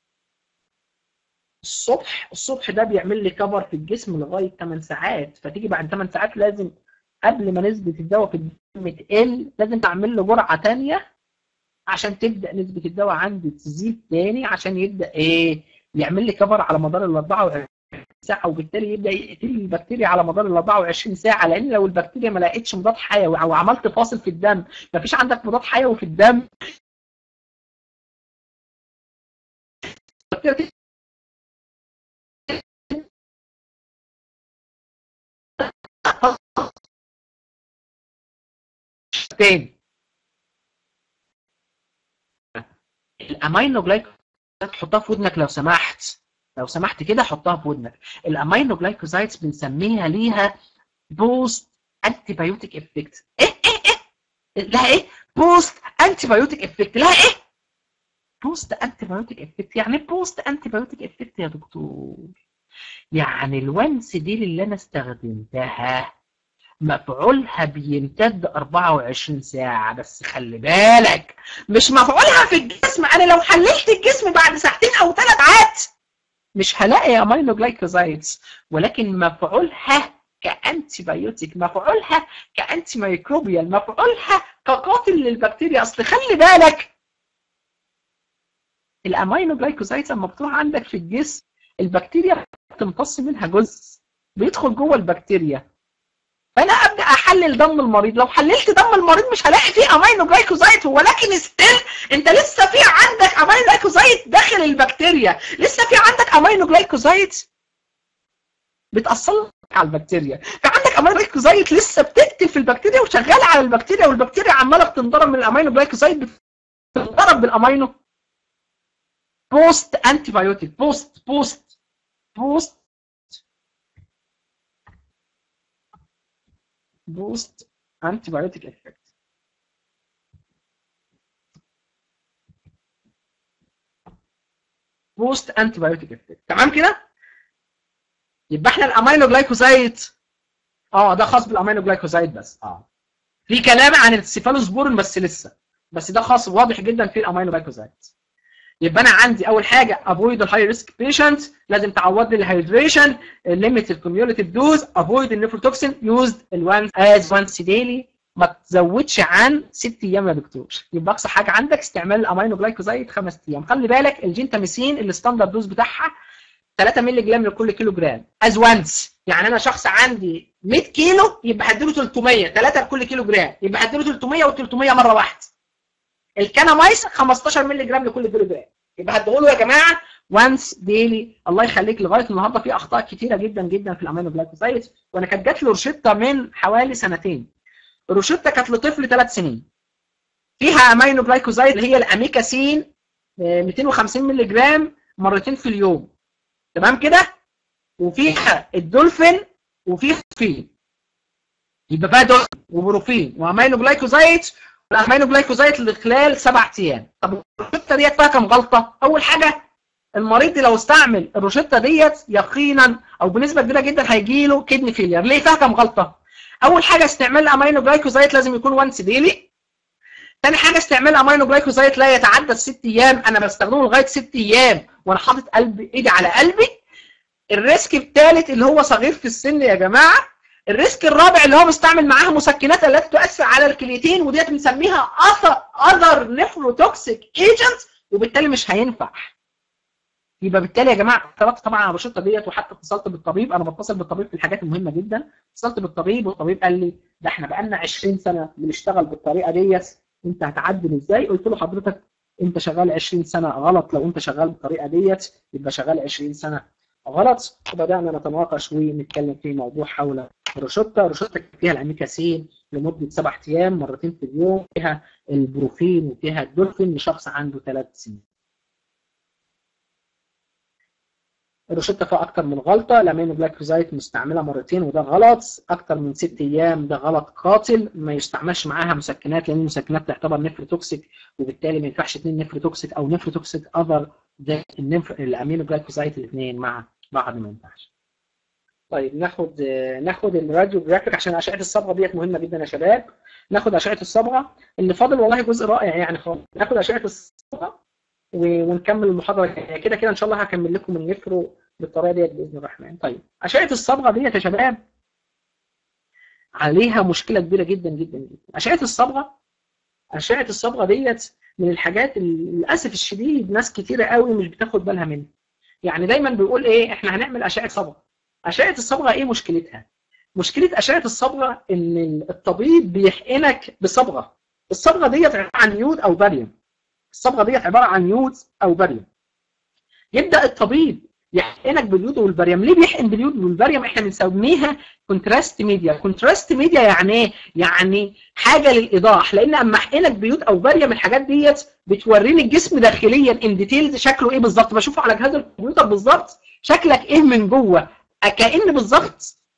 الصبح الصبح ده بيعمل لي كفر في الجسم لغايه 8 ساعات فتيجي بعد 8 ساعات لازم قبل ما نسبه الدواء في الدم تقل لازم تعمل له جرعه ثانيه عشان تبدا نسبه الدواء عندي تزيد تاني عشان يبدا ايه يعمل لي كفر على مدار ال 24 ساعه وبالتالي يبدا يقتل البكتيريا على مدار ال 24 ساعه لان لو البكتيريا ما لقتش مضاد حيوي او عملت فاصل في الدم ما فيش عندك مضاد حيوي في الدم تاني الامينو جلايكوزايد تحطها في ودنك لو سمحت لو سمحت كده حطها في ودنك الامينو جلايكوزايدز بنسميها ليها بوست انتي بايوتيك افكت ايه ايه ايه لها ايه بوست انتي بايوتيك افكت لها ايه بوست انتي بايوتيك افكت يعني بوست انتي بايوتيك افكت يا دكتور يعني الونس دي اللي انا استخدمتها مفعولها بيمتد 24 ساعة بس خلي بالك مش مفعولها في الجسم انا لو حللت الجسم بعد ساعتين او ثلاث ساعات مش هلاقي امينو جلايكوزايدز ولكن مفعولها كانتي بايوتيك مفعولها كانتي ميكروبيال مفعولها كقاتل للبكتيريا اصل خلي بالك الامينو جلايكوزايدز لما بتروح عندك في الجسم البكتيريا بتمتص منها جزء بيدخل جوه البكتيريا فانا ابدا احلل دم المريض لو حللت دم المريض مش هلاقي فيه امينو جلايكوزايد ولكن ستيل انت لسه في عندك امينو جلايكوزايد داخل البكتيريا لسه في عندك امينو جلايكوزايد بتاثر على البكتيريا في عندك امينو جلايكوزايد لسه بتقتل في البكتيريا وشغاله على البكتيريا والبكتيريا عماله بتنضرب من الامينو جلايكوزايد بتنضرب بالامينو بوست انتي بايوتيك بوست بوست بوست بوست انتي بايوتيك افكت بوست انتي بايوتيك افكت تمام كده يبقى احنا الامينو جلايكوزايد اه ده خاص بالامينو جلايكوزايد بس اه في كلام عن السيفالوسبورين بس لسه بس ده خاص واضح جدا في الامينو جلايكوزايد يبقى انا عندي اول حاجه افويد الهاي ريسك بيشنت لازم تعوض لي الهيدريشن ليميت الكوميوليتيف دوز افويد النيفروتوكسين يوزد الوانس از وانس ديلي ما تزودش عن ست ايام يا دكتور يبقى اقصى حاجه عندك استعمال الامينو جلايكوزايد خمس ايام خلي بالك الجنتاميسين الستاندرد دوز بتاعها 3 مللي جرام لكل كيلو جرام از وانس يعني انا شخص عندي 100 كيلو يبقى هديله 300 3 لكل كيلو جرام يبقى هديله 300 و300 مره واحده الكانامايس 15 مللي جرام لكل كيلو جرام يبقى هتقولوا يا جماعه وانس ديلي الله يخليك لغايه النهارده في اخطاء كتيره جدا جدا في الامينو جلايكوزايد وانا كانت جات لي روشته من حوالي سنتين الروشته كانت لطفل ثلاث سنين فيها امينو جلايكوزايد اللي هي الاميكاسين 250 مللي جرام مرتين في اليوم تمام كده وفيها الدولفين وفيها فين يبقى فيها دولفين وبروفين وامينو جلايكوزايد الامينو جلايكوزايد لخلال سبع ايام طب الروشته ديت فيها كام غلطه اول حاجه المريض لو استعمل الروشته ديت يقينا او بنسبه كبيره جدا هيجي له كدني فيلير ليه فيها كام غلطه اول حاجه استعمال الامينو جلايكوزايد لازم يكون وانس ديلي تاني حاجه استعمال امينو جلايكوزايد لا يتعدى الست ايام انا بستخدمه لغايه ست ايام وانا حاطط قلبي ايدي على قلبي الريسك الثالث اللي هو صغير في السن يا جماعه الريسك الرابع اللي هو مستعمل معاها مسكنات التي تؤثر على الكليتين وديت بنسميها اثر اذر نيفروتوكسيك ايجنت وبالتالي مش هينفع يبقى بالتالي يا جماعه اعترضت طبعا على الروشته ديت وحتى اتصلت بالطبيب انا بتصل بالطبيب في الحاجات المهمه جدا اتصلت بالطبيب والطبيب قال لي ده احنا بقالنا 20 سنه بنشتغل بالطريقه ديت انت هتعدل ازاي قلت له حضرتك انت شغال 20 سنه غلط لو انت شغال بالطريقه ديت يبقى شغال 20 سنه غلط وبدانا نتناقش ونتكلم في موضوع حول الروشته الروشته فيها الاميكاسين لمده سبع ايام مرتين في اليوم فيها البروفين وفيها الدولفين لشخص عنده ثلاث سنين الروشته فيها اكتر من غلطه الامينو جلايكوزايد مستعمله مرتين وده غلط اكتر من ست ايام ده غلط قاتل ما يستعملش معاها مسكنات لان المسكنات تعتبر نفروتوكسيك وبالتالي ما ينفعش اثنين نفروتوكسيك او نفروتوكسيك اذر ده الامينو جلايكوزايد الاثنين مع بعض ما ينفعش طيب ناخد ناخد الراديو جرافيك عشان اشعه الصبغه ديت مهمه جدا يا شباب ناخد اشعه الصبغه اللي فاضل والله جزء رائع يعني خالص ناخد اشعه الصبغه ونكمل المحاضره كده كده ان شاء الله هكمل لكم النفرو بالطريقه ديت باذن الرحمن طيب اشعه الصبغه ديت يا شباب عليها مشكله كبيره جدا جدا جدا اشعه الصبغه اشعه الصبغه ديت من الحاجات للاسف الشديد ناس كتيره قوي مش بتاخد بالها منها يعني دايما بيقول ايه احنا هنعمل اشعه صبغه اشعه الصبغه ايه مشكلتها مشكله اشعه الصبغه ان الطبيب بيحقنك بصبغه الصبغه ديت عباره عن يود او باريوم الصبغه ديت عباره عن يود او باريوم يبدا الطبيب يحقنك باليود والباريوم ليه بيحقن باليود والباريوم احنا بنسميها كونتراست ميديا كونتراست ميديا يعني ايه يعني حاجه للايضاح لان اما احقنك بيود او باريوم الحاجات ديت بتوريني الجسم داخليا ان ديتيلز شكله ايه بالظبط بشوفه على جهاز الكمبيوتر بالظبط شكلك ايه من جوه كأن بالظبط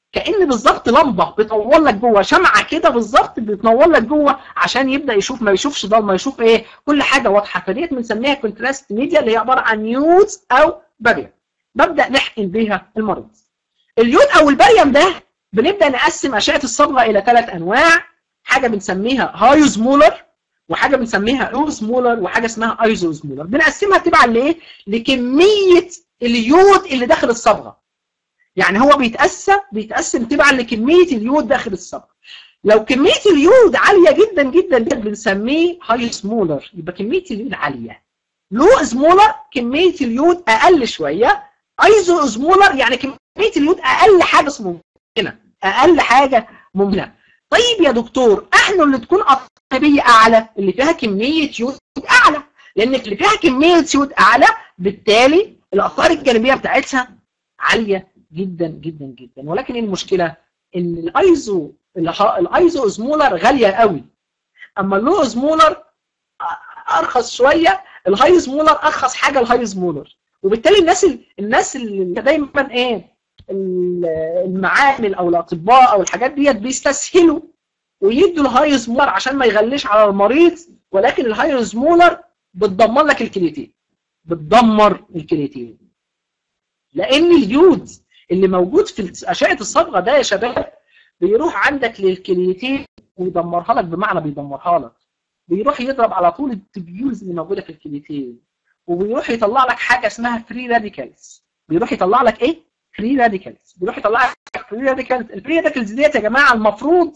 كان بالظبط لمبه بتنور لك جوه شمعه كده بالظبط بتنور لك جوه عشان يبدا يشوف ما يشوفش ضلمه يشوف ايه كل حاجه واضحه فديت بنسميها كونتراست ميديا اللي هي عباره عن نيوز او باريوم ببدا نحقن بيها المريض اليود او الباريوم ده بنبدا نقسم اشعه الصبغه الى ثلاث انواع حاجه بنسميها هايوز مولر وحاجه بنسميها لوز مولر وحاجه اسمها ايزوز مولر بنقسمها تبعا لايه لكميه اليود اللي داخل الصبغه يعني هو بيتقسم بيتقسم تبعا لكميه اليود داخل الصبغه لو كميه اليود عاليه جدا جدا جدا بنسميه هاي سمولر يبقى كميه اليود عاليه لو سمولر كميه اليود اقل شويه ايزو سمولر يعني كميه اليود اقل حاجه ممكنه اقل حاجه ممكنه طيب يا دكتور احنا اللي تكون قطبيه اعلى اللي فيها كميه يود اعلى لانك اللي فيها كميه يود اعلى بالتالي الاثار الجانبيه بتاعتها عاليه جدا جدا جدا ولكن ايه المشكله ان الايزو الايزو سمولر غاليه قوي اما اللو سمولر ارخص شويه الهاي سمولر ارخص حاجه الهاي سمولر وبالتالي الناس الناس اللي دايما ايه المعامل او الاطباء او الحاجات ديت بيستسهلوا ويدوا الهاي سمولر عشان ما يغليش على المريض ولكن الهاي سمولر بتدمر لك الكليتين بتدمر الكليتين لان اليود اللي موجود في اشعه الصبغه ده يا شباب بيروح عندك للكليتين ويدمرها لك بمعنى بيدمرها لك بيروح يضرب على طول التبيولز اللي موجوده في الكليتين وبيروح يطلع لك حاجه اسمها فري راديكالز بيروح يطلع لك ايه فري راديكالز بيروح يطلع لك فري راديكالز الفري راديكالز ديت يا جماعه المفروض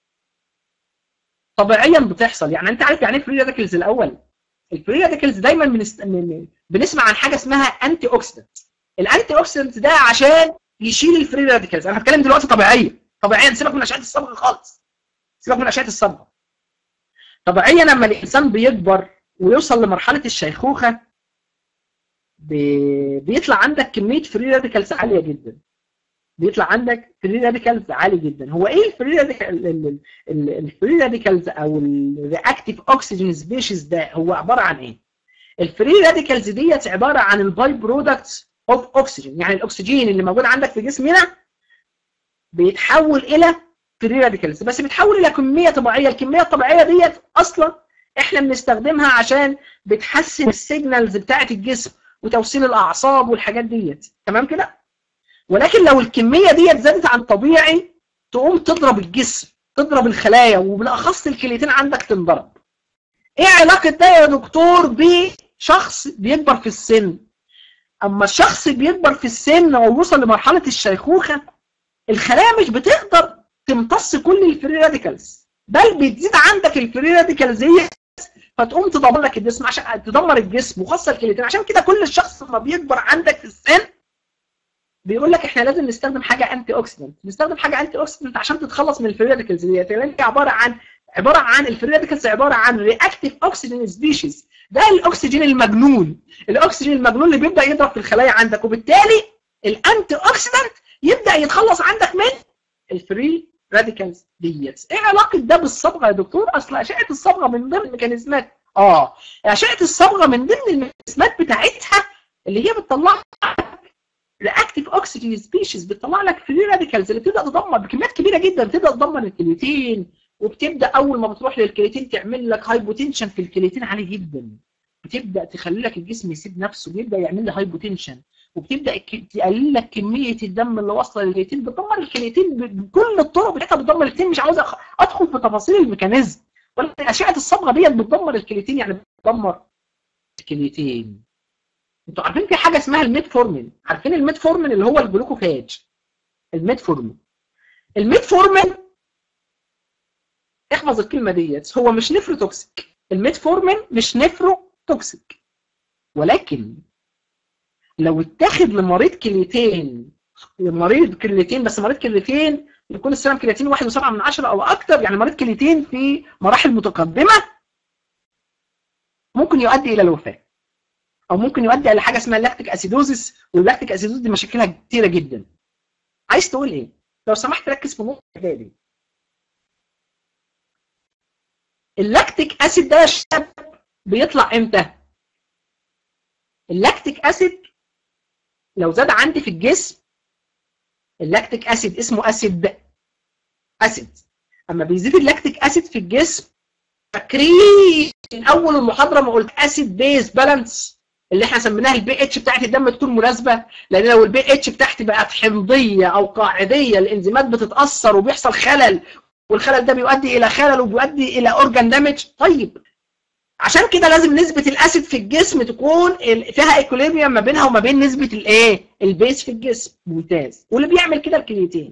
طبيعيا بتحصل يعني انت عارف يعني ايه فري راديكالز الاول الفري راديكالز دايما بنست... بنسمع عن حاجه اسمها انتي اوكسيدنت الانتي اوكسيدنت ده عشان يشيل الفري راديكالز انا هتكلم دلوقتي طبيعيه طبيعيا سيبك من اشعه الصبغه خالص سيبك من اشعه الصبغه طبيعيا لما الانسان بيكبر ويوصل لمرحله الشيخوخه بي... بيطلع عندك كميه فري راديكالز عاليه جدا بيطلع عندك فري راديكالز عالي جدا هو ايه الفري راديكال الفري راديكالز او الرياكتيف اوكسجين سبيشيز ده هو عباره عن ايه الفري راديكالز ديت عباره عن الباي برودكتس اوف اوكسجين يعني الاكسجين اللي موجود عندك في جسمنا بيتحول الى فري راديكالز بس بيتحول الى كميه طبيعيه الكميه الطبيعيه ديت اصلا احنا بنستخدمها عشان بتحسن السيجنالز بتاعه الجسم وتوصيل الاعصاب والحاجات ديت تمام كده ولكن لو الكميه ديت زادت عن طبيعي تقوم تضرب الجسم تضرب الخلايا وبالاخص الكليتين عندك تنضرب ايه علاقه ده يا دكتور بشخص بيكبر في السن اما الشخص بيكبر في السن او يوصل لمرحله الشيخوخه الخلايا مش بتقدر تمتص كل الفري راديكالز بل بتزيد عندك الفري راديكالز هي فتقوم تدمر لك الجسم عشان تدمر الجسم وخاصه الكليتين عشان كده كل الشخص لما بيكبر عندك في السن بيقول لك احنا لازم نستخدم حاجه انتي اوكسيدنت نستخدم حاجه انتي اوكسيدنت عشان تتخلص من الفري راديكالز ديت لان هي عباره عن عباره عن الفري راديكالز عباره عن رياكتيف اوكسجين سبيشيز ده الاكسجين المجنون الاكسجين المجنون اللي بيبدا يضرب في الخلايا عندك وبالتالي الانتي اوكسيدنت يبدا يتخلص عندك من الفري راديكالز ديت ايه علاقه ده بالصبغه يا دكتور اصل اشعه الصبغه من ضمن الميكانيزمات اه اشعه الصبغه من ضمن الميكانيزمات بتاعتها اللي هي بتطلع رياكتيف اوكسجين سبيشيز بتطلع لك فري راديكالز اللي بتبدا تدمر بكميات كبيره جدا بتبدا تدمر الكليتين وبتبدا اول ما بتروح للكليتين تعمل لك هايبوتنشن في الكليتين عالي جدا بتبدا تخلي لك الجسم يسيب نفسه بيبدا يعمل لي هايبوتنشن وبتبدا تقلل لك كميه الدم اللي واصله للكليتين بتدمر الكليتين بكل الطرق بتاعتها بتدمر الكليتين مش عاوز ادخل في تفاصيل الميكانيزم ولكن اشعه الصبغه ديت بتدمر الكليتين يعني بتدمر الكليتين انتوا عارفين في حاجه اسمها الميتفورمين عارفين الميتفورمين اللي هو الجلوكوفاج الميتفورمين الميتفورمين احفظ الكلمه ديت هو مش نفروتوكسيك الميتفورمين مش نفروتوكسيك ولكن لو اتاخد لمريض كليتين مريض كليتين بس مريض كليتين يكون السيرم كليتين 1.7 من 10 او اكتر يعني مريض كليتين في مراحل متقدمه ممكن يؤدي الى الوفاه او ممكن يؤدي الى حاجه اسمها لاكتيك اسيدوزيس واللاكتيك اسيدوزيس دي مشاكلها كتيره جدا عايز تقول ايه لو سمحت ركز في النقطه دي اللاكتيك اسيد ده يا شباب بيطلع امتى اللاكتيك اسيد لو زاد عندي في الجسم اللاكتيك اسيد اسمه اسيد اسيد اما بيزيد اللاكتيك اسيد في الجسم فاكرين اول المحاضره ما قلت اسيد بيز بالانس اللي احنا سميناها البي اتش بتاعت الدم تكون مناسبه لان لو البي اتش بتاعتي بقت حمضيه او قاعديه الانزيمات بتتاثر وبيحصل خلل والخلل ده بيؤدي الى خلل وبيؤدي الى اورجان دامج طيب عشان كده لازم نسبه الاسيد في الجسم تكون ال- فيها ايكوليبيوم ما بينها وما بين نسبه الايه البيس في الجسم ممتاز واللي بيعمل كده الكليتين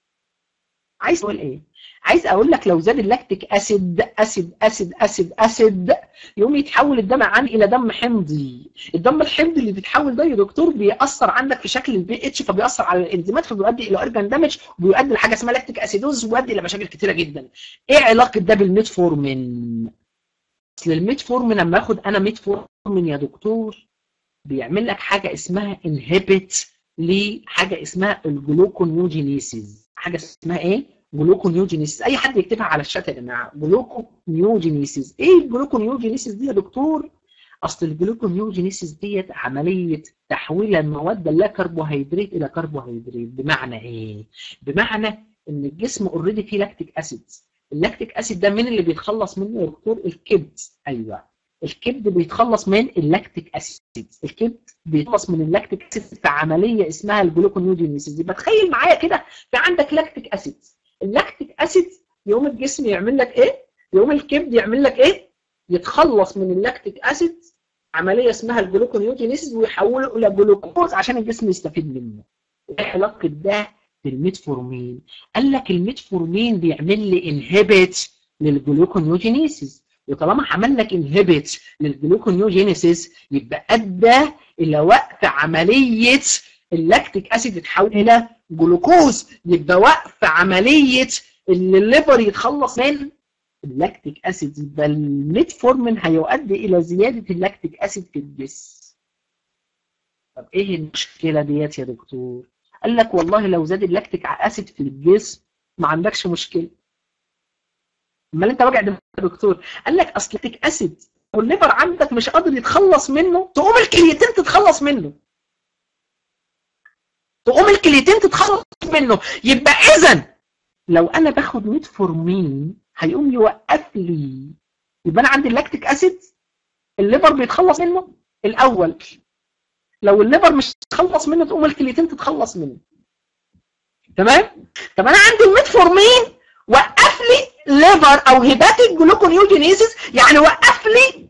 عايز اقول ايه عايز اقول لك لو زاد اللاكتيك اسيد اسيد اسيد اسيد اسيد يقوم يتحول الدم عندي الى دم حمضي الدم الحمضي اللي بيتحول ده يا دكتور بيأثر عندك في شكل البي اتش فبيأثر على الانزيمات فبيؤدي الى اورجان دامج وبيؤدي لحاجه اسمها لاكتيك اسيدوز وبيؤدي الى مشاكل كتيره جدا ايه علاقه ده بالميتفورمين اصل الميتفورمين لما اخد انا ميتفورمين يا دكتور بيعمل لك حاجه اسمها انهبت لحاجه اسمها الجلوكونيوجينيسيس حاجه اسمها ايه جلوكونيوجينيسيس اي حد يكتبها على الشات يا جماعه جلوكونيوجينيسيس ايه الجلوكونيوجينيسيس دي يا دكتور اصل الجلوكونيوجينيسيس ديت عمليه تحويل المواد اللا كربوهيدرات الى كربوهيدرات بمعنى ايه بمعنى ان الجسم اوريدي فيه لاكتيك اسيد اللاكتيك اسيد ده مين اللي بيتخلص منه يا دكتور الكبد ايوه الكبد بيتخلص من اللاكتيك اسيد الكبد بيتخلص من اللاكتيك اسيد في عمليه اسمها الجلوكونيوجينيسيس يبقى تخيل معايا كده في عندك لاكتيك اسيد اللاكتيك اسيد يقوم الجسم يعمل لك ايه يقوم الكبد يعمل لك ايه يتخلص من اللاكتيك اسيد عمليه اسمها الجلوكونيوجينيسيس ويحوله الى جلوكوز عشان الجسم يستفيد منه ايه علاقه ده بالميتفورمين قال لك الميتفورمين بيعمل لي انهبت للجلوكونيوجينيسيس وطالما عمل لك انهبت للجلوكونيوجينيسيس يبقى ادى الى وقف عمليه اللاكتيك اسيد يتحول الى جلوكوز يبقى وقف عمليه اللي الليفر يتخلص من اللاكتيك اسيد يبقى الميتفورمين هيؤدي الى زياده اللاكتيك اسيد في الجسم طب ايه المشكله ديت يا دكتور قال لك والله لو زاد اللاكتيك اسيد في الجسم ما عندكش مشكله امال انت واجع دماغك يا دكتور قال لك اصل اللاكتيك اسيد والليفر عندك مش قادر يتخلص منه تقوم الكليتين تتخلص منه تقوم الكليتين تتخلص منه يبقى اذا لو انا باخد ميتفورمين هيقوم يوقف لي يبقى انا عندي اللاكتيك اسيد الليفر بيتخلص منه الاول لو الليفر مش تتخلص منه تقوم الكليتين تتخلص منه تمام طب انا عندي الميتفورمين وقف لي ليفر او هيباتيك جلوكونيوجينيسيس يعني وقف لي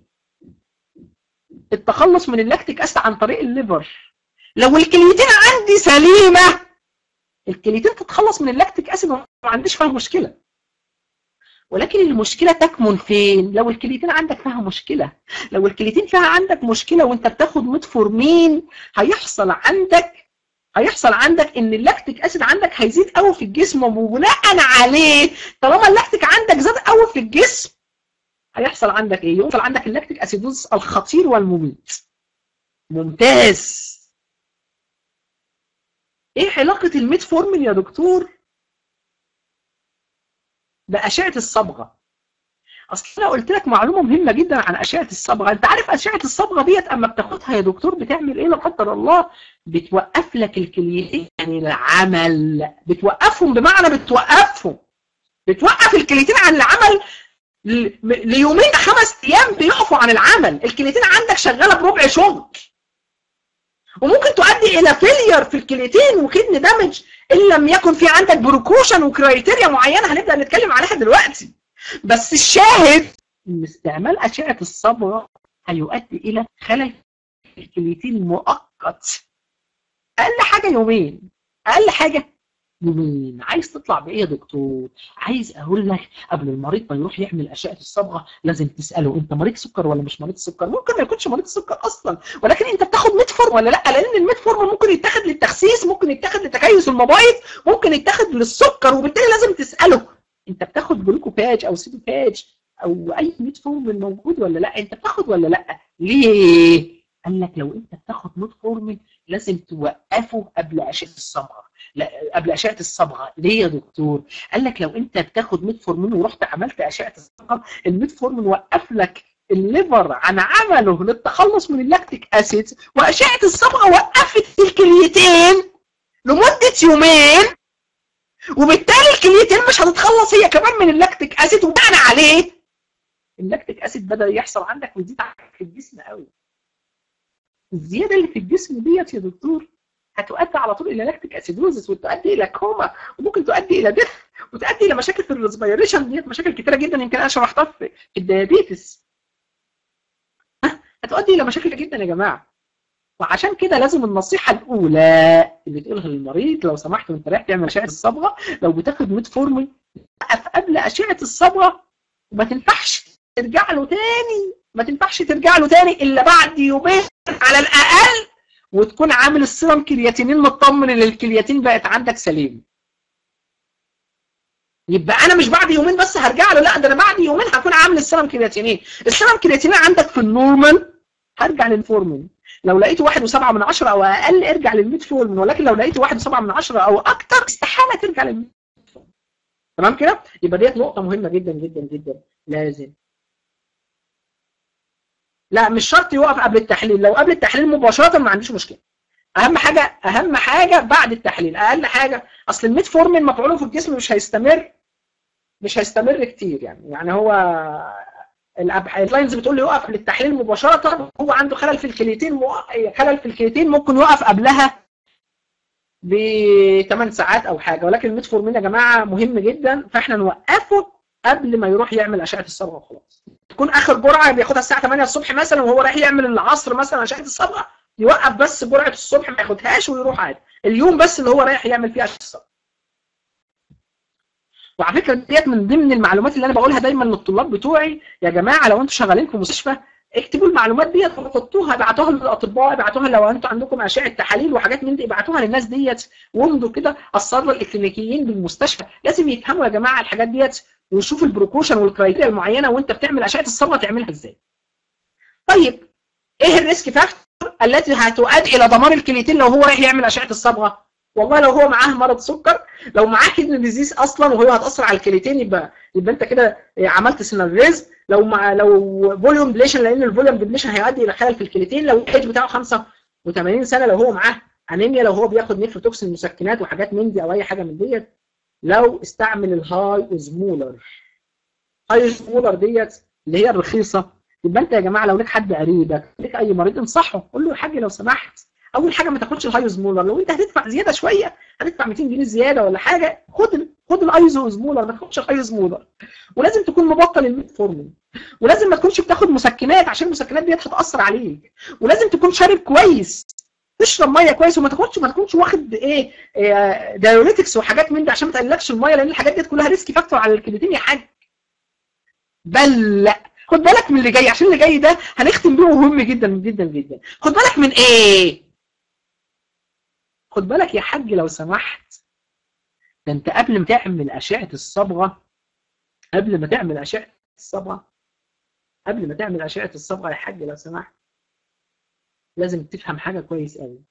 التخلص من اللاكتيك اسيد عن طريق الليفر لو الكليتين عندي سليمه الكليتين تتخلص من اللاكتيك اسيد وما عنديش فيها مشكله ولكن المشكله تكمن فين لو الكليتين عندك فيها مشكله لو الكليتين فيها عندك مشكله وانت بتاخد ميتفورمين هيحصل عندك هيحصل عندك ان اللاكتيك اسيد عندك هيزيد قوي في الجسم وبناء عليه طالما اللاكتيك عندك زاد قوي في الجسم هيحصل عندك ايه يحصل عندك اللاكتيك اسيدوز الخطير والمميت ممتاز ايه علاقه الميتفورمين يا دكتور باشعه الصبغه اصل انا قلت لك معلومه مهمه جدا عن اشعه الصبغه انت عارف اشعه الصبغه ديت اما بتاخدها يا دكتور بتعمل ايه لا قدر الله بتوقف لك الكليتين يعني العمل بتوقفهم بمعنى بتوقفهم بتوقف الكليتين عن العمل ل- ليومين خمس ايام بيقفوا عن العمل الكليتين عندك شغاله بربع شغل وممكن تؤدي الى فيلير في الكليتين وكدني دامج ان لم يكن في عندك بروكوشن وكرايتيريا معينه هنبدا نتكلم عليها دلوقتي بس الشاهد ان استعمال اشعه الصبغه هيؤدي الى خلل في الكليتين مؤقت اقل حاجه يومين اقل حاجه يومين عايز تطلع بايه يا دكتور عايز اقول لك قبل المريض ما يروح يعمل اشعه الصبغه لازم تساله انت مريض سكر ولا مش مريض سكر ممكن ما يكونش مريض سكر اصلا ولكن انت بتاخد ميتفورم ولا لا لان الميتفورم ممكن يتاخد للتخسيس ممكن يتاخد لتكيس المبايض ممكن يتاخد للسكر وبالتالي لازم تساله انت بتاخد جلوكوفاج او سيدوفاج او اي ميتفورم موجود ولا لا انت بتاخد ولا لا ليه قال لك لو انت بتاخد ميتفورم لازم توقفه قبل اشعه الصبغه لا قبل اشعه الصبغه ليه يا دكتور قال لك لو انت بتاخد ميتفورمين ورحت عملت اشعه الصبغه الميتفورمين وقف لك الليفر عن عمله للتخلص من اللاكتيك اسيد واشعه الصبغه وقفت الكليتين لمده يومين وبالتالي الكليتين مش هتتخلص هي كمان من اللاكتيك اسيد وبناء عليه اللاكتيك اسيد بدا يحصل عندك ويزيد عندك في الجسم قوي الزياده اللي في الجسم ديت يا دكتور هتؤدي على طول الى لاكتيك اسيدوزس وتؤدي الى كوما وممكن تؤدي الى ديث وتؤدي الى مشاكل في الريسبيريشن ديت مشاكل كتيره جدا يمكن انا شرحتها في في الديابيتس هتؤدي الى مشاكل جدا يا جماعه وعشان كده لازم النصيحه الاولى اللي تقولها للمريض لو سمحت وانت رايح تعمل اشعه الصبغه لو بتاخد ميتفورمين وقف قبل اشعه الصبغه وما تنفعش ترجع له تاني ما تنفعش ترجع له تاني الا بعد يومين على الاقل وتكون عامل السيرم كرياتينين مطمن ان الكرياتين بقت عندك سليم يبقى انا مش بعد يومين بس هرجع له لا ده انا بعد يومين هكون عامل السيرم كرياتينين السيرم كرياتينين عندك في النورمال هرجع للفورمين لو لقيته واحد وسبعة من عشرة او اقل ارجع للميتفورمين ولكن لو لقيته واحد وسبعة من عشرة او اكتر استحالة ترجع للميتفورمين تمام كده يبقى ديت نقطة مهمة جدا جدا جدا لازم لا مش شرط يوقف قبل التحليل لو قبل التحليل مباشرة ما عنديش مشكلة اهم حاجة اهم حاجة بعد التحليل اقل حاجة اصل الميتفورمين مفعوله في الجسم مش هيستمر مش هيستمر كتير يعني يعني هو اللاينز بتقول له يوقف للتحليل مباشرة هو عنده خلل في الكليتين مو... خلل في الكليتين ممكن يوقف قبلها ب 8 ساعات او حاجة ولكن الميتفورمين يا جماعة مهم جدا فاحنا نوقفه قبل ما يروح يعمل اشعة الصبغة وخلاص تكون اخر جرعة بياخدها الساعة 8 الصبح مثلا وهو رايح يعمل العصر مثلا اشعة الصبغة يوقف بس جرعة الصبح ما ياخدهاش ويروح عادي اليوم بس اللي هو رايح يعمل فيه اشعة الصبغة وعلى فكره ديت من ضمن المعلومات اللي انا بقولها دايما للطلاب بتوعي يا جماعه لو انتوا شغالين في مستشفى اكتبوا المعلومات ديت وحطوها ابعتوها للاطباء ابعتوها لو انتوا عندكم اشعه تحاليل وحاجات من دي ابعتوها للناس ديت وامضوا كده الصيادله الاكلينيكيين بالمستشفى لازم يفهموا يا جماعه الحاجات ديت ويشوفوا البروكوشن والكرايتيريا المعينه وانت بتعمل اشعه الصبغه تعملها ازاي. طيب ايه الريسك فاكتور التي هتؤدي الى دمار الكليتين لو هو رايح يعمل اشعه الصبغه؟ والله لو هو معاه مرض سكر لو معاه كدني ديزيز اصلا وهو هتاثر على الكليتين يبقى يبقى انت كده عملت سيناريز لو مع لو فوليوم ديليشن لان الفوليوم ديليشن هيؤدي الى خلل في الكليتين لو الايج بتاعه 85 سنه لو هو معاه انيميا لو هو بياخد نيفروتوكسين مسكنات وحاجات من دي او اي حاجه من ديت لو استعمل الهاي اوزمولر هاي اوزمولر ديت اللي هي الرخيصه يبقى انت يا جماعه لو ليك حد قريبك ليك اي مريض انصحه قول له يا حاج لو سمحت اول حاجه ما تاخدش الهايوز مولر لو انت هتدفع زياده شويه هتدفع 200 جنيه زياده ولا حاجه خد خد الايزوز مولر ما تاخدش الايزوز مولر ولازم تكون مبطل الميتفورمين ولازم ما تكونش بتاخد مسكنات عشان المسكنات ديت هتاثر عليك ولازم تكون شارب كويس تشرب ميه كويس وما تاخدش ما تكونش واخد ايه, إيه دايوريتكس وحاجات من دي عشان ما تقلقش الميه لان الحاجات ديت كلها ريسك فاكتور على الكليتين يا حاج بل لا خد بالك من اللي جاي عشان اللي جاي ده هنختم بيه مهم جدا جدا جدا خد بالك من ايه خد بالك يا حاج لو سمحت ده انت قبل ما تعمل اشعه الصبغه قبل ما تعمل اشعه الصبغه قبل ما تعمل اشعه الصبغه يا حاج لو سمحت لازم تفهم حاجه كويس قوي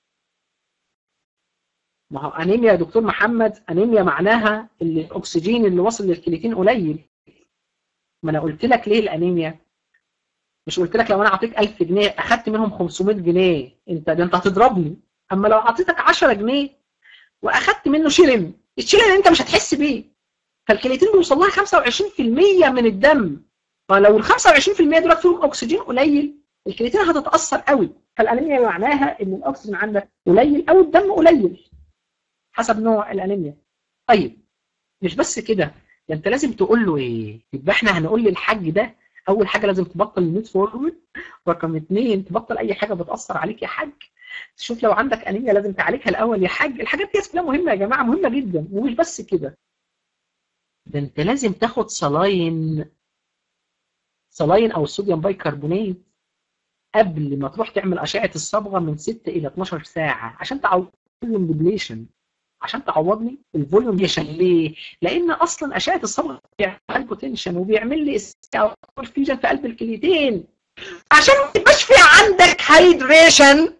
ما هو انيميا يا دكتور محمد انيميا معناها اللي الاكسجين اللي وصل للكليتين قليل ما انا قلت لك ليه الانيميا مش قلت لك لو انا اعطيك 1000 جنيه اخدت منهم 500 جنيه انت ده انت هتضربني اما لو اعطيتك 10 جنيه واخدت منه شيلن الشيلن انت مش هتحس بيه فالكليتين بيوصل لها 25% من الدم فلو ال 25% دول فيهم اكسجين قليل الكليتين هتتاثر قوي فالانيميا معناها ان الاكسجين عندك قليل او الدم قليل حسب نوع الانيميا طيب مش بس كده ده انت لازم تقول له ايه يبقى احنا هنقول للحاج ده اول حاجه لازم تبطل الميت فورورد رقم اثنين تبطل اي حاجه بتاثر عليك يا حاج شوف لو عندك انيميا لازم تعالجها الاول يا حاج الحاجات دي كلها مهمه يا جماعه مهمه جدا ومش بس كده ده انت لازم تاخد صلاين صلاين او الصوديوم بايكربونات قبل ما تروح تعمل اشعه الصبغه من 6 الى 12 ساعه عشان تعوض الدبليشن عشان تعوضني الفوليوم ديشن ليه؟ لان اصلا اشعه الصبغه بيعمل بوتنشن وبيعمل لي فيجن في قلب الكليتين عشان ما يبقاش في عندك هايدريشن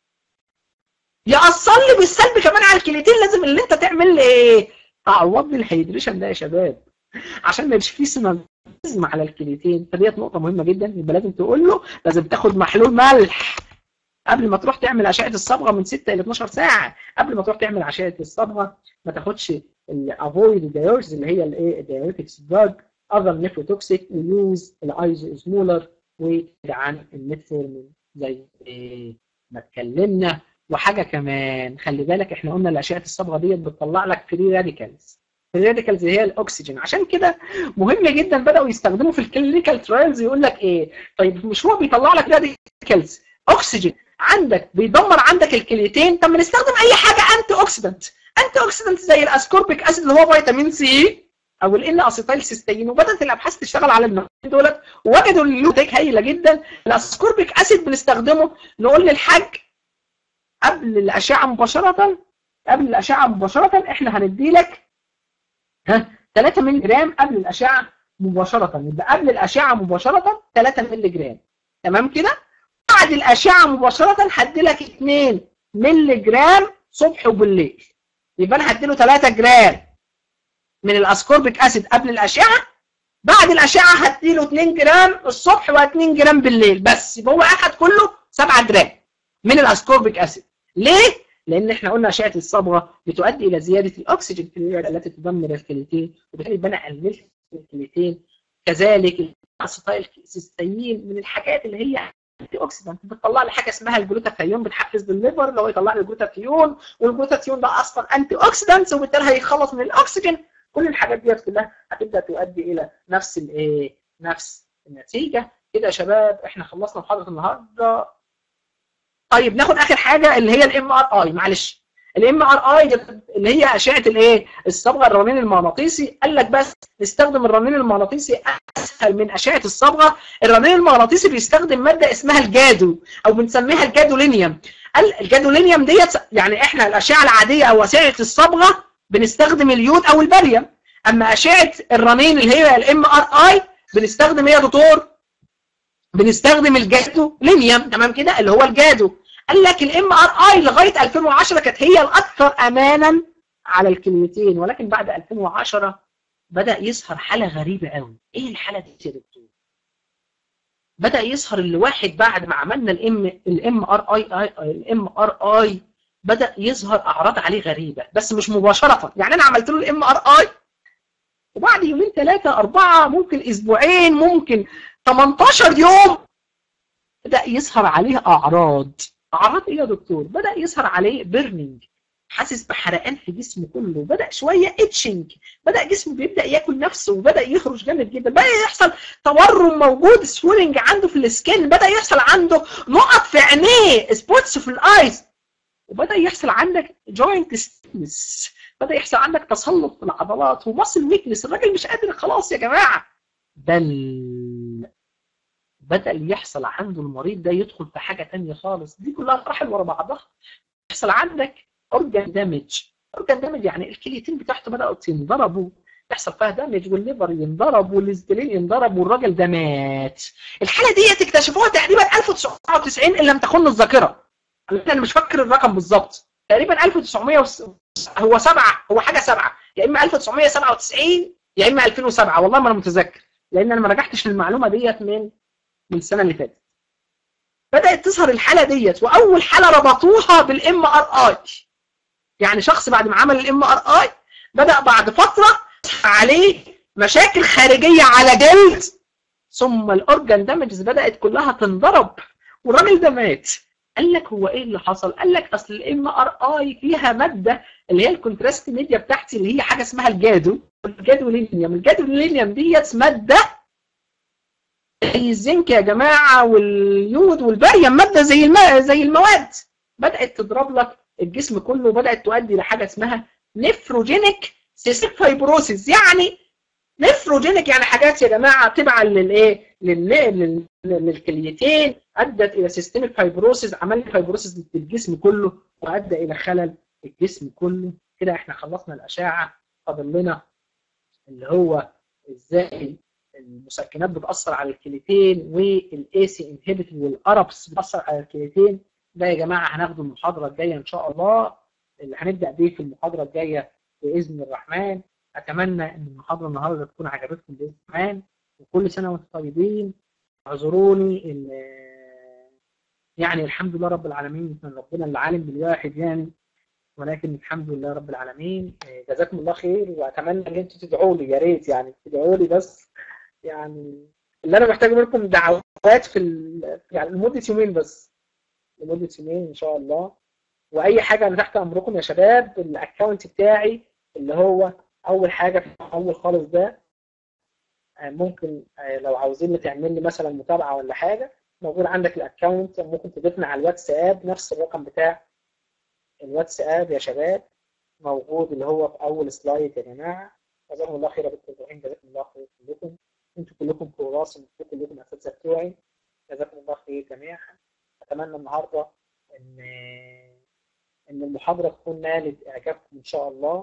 يأثر لي بالسلب كمان على الكليتين لازم اللي انت تعمل لي ايه؟ تعوض لي الهيدريشن ده يا شباب عشان ما يبقاش فيه سيناريزم على الكليتين فديت نقطه مهمه جدا يبقى لازم تقول له لازم تاخد محلول ملح قبل ما تروح تعمل اشعه الصبغه من 6 ل 12 ساعه قبل ما تروح تعمل اشعه الصبغه ما تاخدش الافويد الدايورز اللي هي الايه الدايوريتكس دراج اذر نيفروتوكسيك ويوز الايزو اسمولر وعن الميتفورمين زي ايه ما اتكلمنا وحاجه كمان خلي بالك احنا قلنا الاشعه الصبغه ديت بتطلع لك فري راديكالز فري راديكالز هي الاكسجين عشان كده مهم جدا بداوا يستخدموا في الكلينيكال ترايلز يقول لك ايه طيب مش هو بيطلع لك راديكالز اكسجين عندك بيدمر عندك الكليتين طب ما نستخدم اي حاجه انتي اوكسيدنت انتي اوكسيدنت زي الاسكوربيك اسيد اللي هو فيتامين سي او الان اسيتايل سيستين وبدات الابحاث تشتغل على النوعين دولت ووجدوا اللوتيك هايله جدا الاسكوربيك اسيد بنستخدمه نقول للحاج قبل الاشعه مباشره قبل الاشعه مباشره احنا هندي لك ها 3 مللي جرام قبل الاشعه مباشره يبقى قبل الاشعه مباشره 3 مللي جرام تمام كده بعد الاشعه مباشره هدي لك 2 مللي جرام صبح وبالليل يبقى انا هدي له 3 جرام من الاسكوربيك اسيد قبل الاشعه بعد الاشعه هدي له 2 جرام الصبح و2 جرام بالليل بس يبقى هو اخد كله 7 جرام من الاسكوربيك اسيد ليه لان احنا قلنا اشعه الصبغه بتؤدي الى زياده الاكسجين في الرئه التي تدمر الكليتين وبالتالي يبقى انا قللت الكليتين كذلك الاسيتايل من الحاجات اللي هي انتي اوكسيدانت بتطلع لي حاجه اسمها الجلوتاثيون بتحفز بالليفر اللي هو يطلع لي الجلوتاثيون والجلوتاثيون ده اصلا انتي اوكسيدانت وبالتالي هيخلص من الاكسجين كل الحاجات ديت كلها هتبدا تؤدي الى نفس الايه نفس النتيجه كده يا شباب احنا خلصنا محاضره النهارده طيب ناخد اخر حاجه اللي هي الام ار اي معلش الام ار اي اللي هي اشعه الايه الصبغه الرنين المغناطيسي قال لك بس نستخدم الرنين المغناطيسي اسهل من اشعه الصبغه الرنين المغناطيسي بيستخدم ماده اسمها الجادو او بنسميها الجادولينيوم قال الجادولينيوم ديت يعني احنا الاشعه العاديه او اشعه الصبغه بنستخدم اليود او الباريوم اما اشعه الرنين اللي هي الام ار اي بنستخدم ايه يا دكتور بنستخدم الجادو لينيوم تمام كده اللي هو الجادو قال لك الام ار اي لغايه 2010 كانت هي الاكثر امانا على الكلمتين ولكن بعد 2010 بدا يظهر حاله غريبه قوي ايه الحاله دي يا دكتور بدا يظهر اللي واحد بعد ما عملنا الام الام ار اي الام ار اي بدا يظهر اعراض عليه غريبه بس مش مباشره يعني انا عملت له الام ار اي وبعد يومين ثلاثه اربعه ممكن اسبوعين ممكن 18 يوم بدا يظهر عليه اعراض اعراض ايه يا دكتور بدا يظهر عليه بيرنينج حاسس بحرقان في جسمه كله بدا شويه اتشنج بدا جسمه بيبدا ياكل نفسه وبدا يخرج جامد جدا بدا يحصل تورم موجود سويلنج عنده في السكين بدا يحصل عنده نقط في عينيه سبوتس في الايز وبدا يحصل عندك جوينت ستيفنس بدا يحصل عندك تسلط في العضلات ومصل ويكنس الراجل مش قادر خلاص يا جماعه بل بدا يحصل عنده المريض ده يدخل في حاجه ثانيه خالص دي كلها مراحل ورا بعضها يحصل عندك اورجان دامج اورجان دامج يعني الكليتين بتاعته بداوا ينضربوا يحصل فيها دامج والليفر ينضرب والسبلين ينضرب والراجل ده مات الحاله دي اكتشفوها تقريبا 1990 ان لم تخن الذاكره انا مش فاكر الرقم بالظبط تقريبا 1900 وس... هو سبعه هو حاجه سبعه يا اما 1997 يا اما 2007 والله ما انا متذكر لان انا ما رجعتش المعلومه ديت من من السنه اللي فاتت بدات تظهر الحاله ديت واول حاله ربطوها بالام ار اي يعني شخص بعد ما عمل الام ار اي بدا بعد فتره عليه مشاكل خارجيه على جلد ثم الاورجان دامجز بدات كلها تنضرب والراجل ده مات قال لك هو ايه اللي حصل قال لك اصل الام ار اي فيها ماده اللي هي الكونتراست ميديا بتاعتي اللي هي حاجه اسمها الجادو الجادو لينيوم الجادو لينيوم ديت ماده زي الزنك يا جماعه واليود والباريوم ماده زي الم... زي المواد بدات تضرب لك الجسم كله وبدات تؤدي لحاجه اسمها نفروجينيك سيستيك فايبروسيس يعني نفروجينيك يعني حاجات يا جماعه تبع للايه لل... للكليتين ادت الى سيستميك فايبروسيس عمل لي فايبروسيس في الجسم كله وادى الى خلل الجسم كله كده احنا خلصنا الاشعه فاضل لنا اللي هو ازاي المسكنات بتاثر على الكليتين والاي سي انهبيتور والاربس بتاثر على الكليتين ده يا جماعه هناخده المحاضره الجايه ان شاء الله اللي هنبدا بيه في المحاضره الجايه باذن الرحمن اتمنى ان المحاضره النهارده تكون عجبتكم باذن الرحمن وكل سنه وانتم طيبين اعذروني يعني الحمد لله رب العالمين من ربنا العالم بالواحد يعني ولكن الحمد لله رب العالمين آه، جزاكم الله خير واتمنى ان انتوا تدعوا لي يا ريت يعني تدعوا لي بس يعني اللي انا محتاج منكم دعوات في ال... يعني لمده يومين بس لمده يومين ان شاء الله واي حاجه انا تحت امركم يا شباب الاكونت بتاعي اللي هو اول حاجه في الاول خالص ده آه، ممكن آه، لو عاوزين تعمل لي مثلا متابعه ولا حاجه موجود عندك الاكونت ممكن تضيفنا على الواتساب نفس الرقم بتاع الواتساب يا شباب موجود اللي هو في اول سلايد يا جماعه جزاكم الله خير يا دكتور ابراهيم جزاكم الله خير كلكم انتوا كلكم كراس انتوا كلكم اساتذه بتوعي جزاكم الله خير جميعا اتمنى النهارده ان ان المحاضره تكون نالت اعجابكم ان شاء الله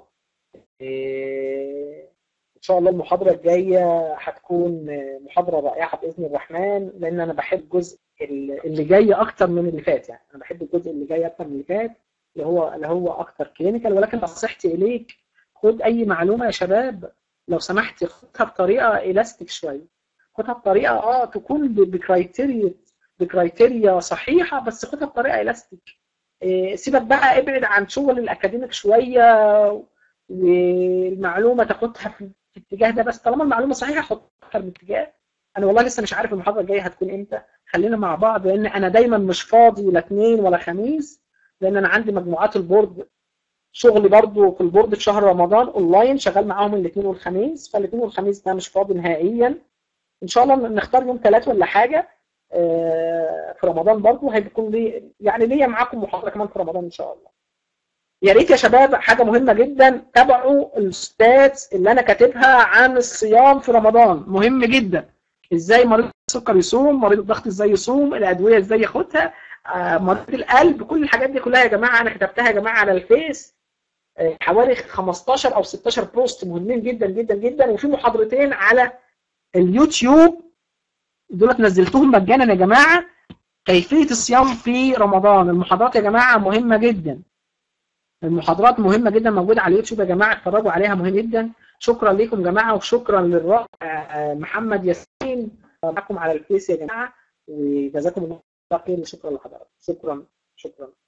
إيه، ان شاء الله المحاضره الجايه هتكون محاضره رائعه باذن الرحمن لان انا بحب الجزء اللي جاي اكتر من اللي فات يعني انا بحب الجزء اللي جاي اكتر من اللي فات اللي هو اللي هو اكتر كلينيكال ولكن نصيحتي اليك خد اي معلومه يا شباب لو سمحت خدها بطريقه الاستيك شويه خدها بطريقه اه تكون ب- بكرايتيريا بكرايتيريا صحيحه بس خدها بطريقه الاستيك إيه، سيبك بقى ابعد عن شغل الاكاديميك شويه والمعلومه تاخدها في في الاتجاه ده بس طالما المعلومه صحيحه حطها في الاتجاه انا والله لسه مش عارف المحاضره الجايه هتكون امتى خلينا مع بعض لان انا دايما مش فاضي لا اثنين ولا خميس لان انا عندي مجموعات البورد شغلي برضو في البورد في شهر رمضان اونلاين شغال معاهم الاثنين والخميس فالاثنين والخميس ده مش فاضي نهائيا ان شاء الله نختار يوم ثلاث ولا حاجه آه، في رمضان برضو هيكون لي يعني ليا معاكم محاضره كمان في رمضان ان شاء الله يا ريت يا شباب حاجه مهمه جدا تابعوا الستاتس اللي انا كاتبها عن الصيام في رمضان مهم جدا ازاي مريض السكر يصوم مريض الضغط ازاي يصوم الادويه ازاي ياخدها آه، مريض القلب كل الحاجات دي كلها يا جماعه انا كتبتها يا جماعه على الفيس آه، حوالي 15 او 16 بوست مهمين جدا جدا جدا وفي محاضرتين على اليوتيوب دولت نزلتهم مجانا يا جماعه كيفيه الصيام في رمضان المحاضرات يا جماعه مهمه جدا المحاضرات مهمه جدا موجوده على اليوتيوب يا جماعه اتفرجوا عليها مهم جدا شكرا لكم يا جماعه وشكرا للرائع آه، محمد ياسين معكم على الفيس يا جماعه وجزاكم الله خير وشكرا لحضراتكم شكرا شكرا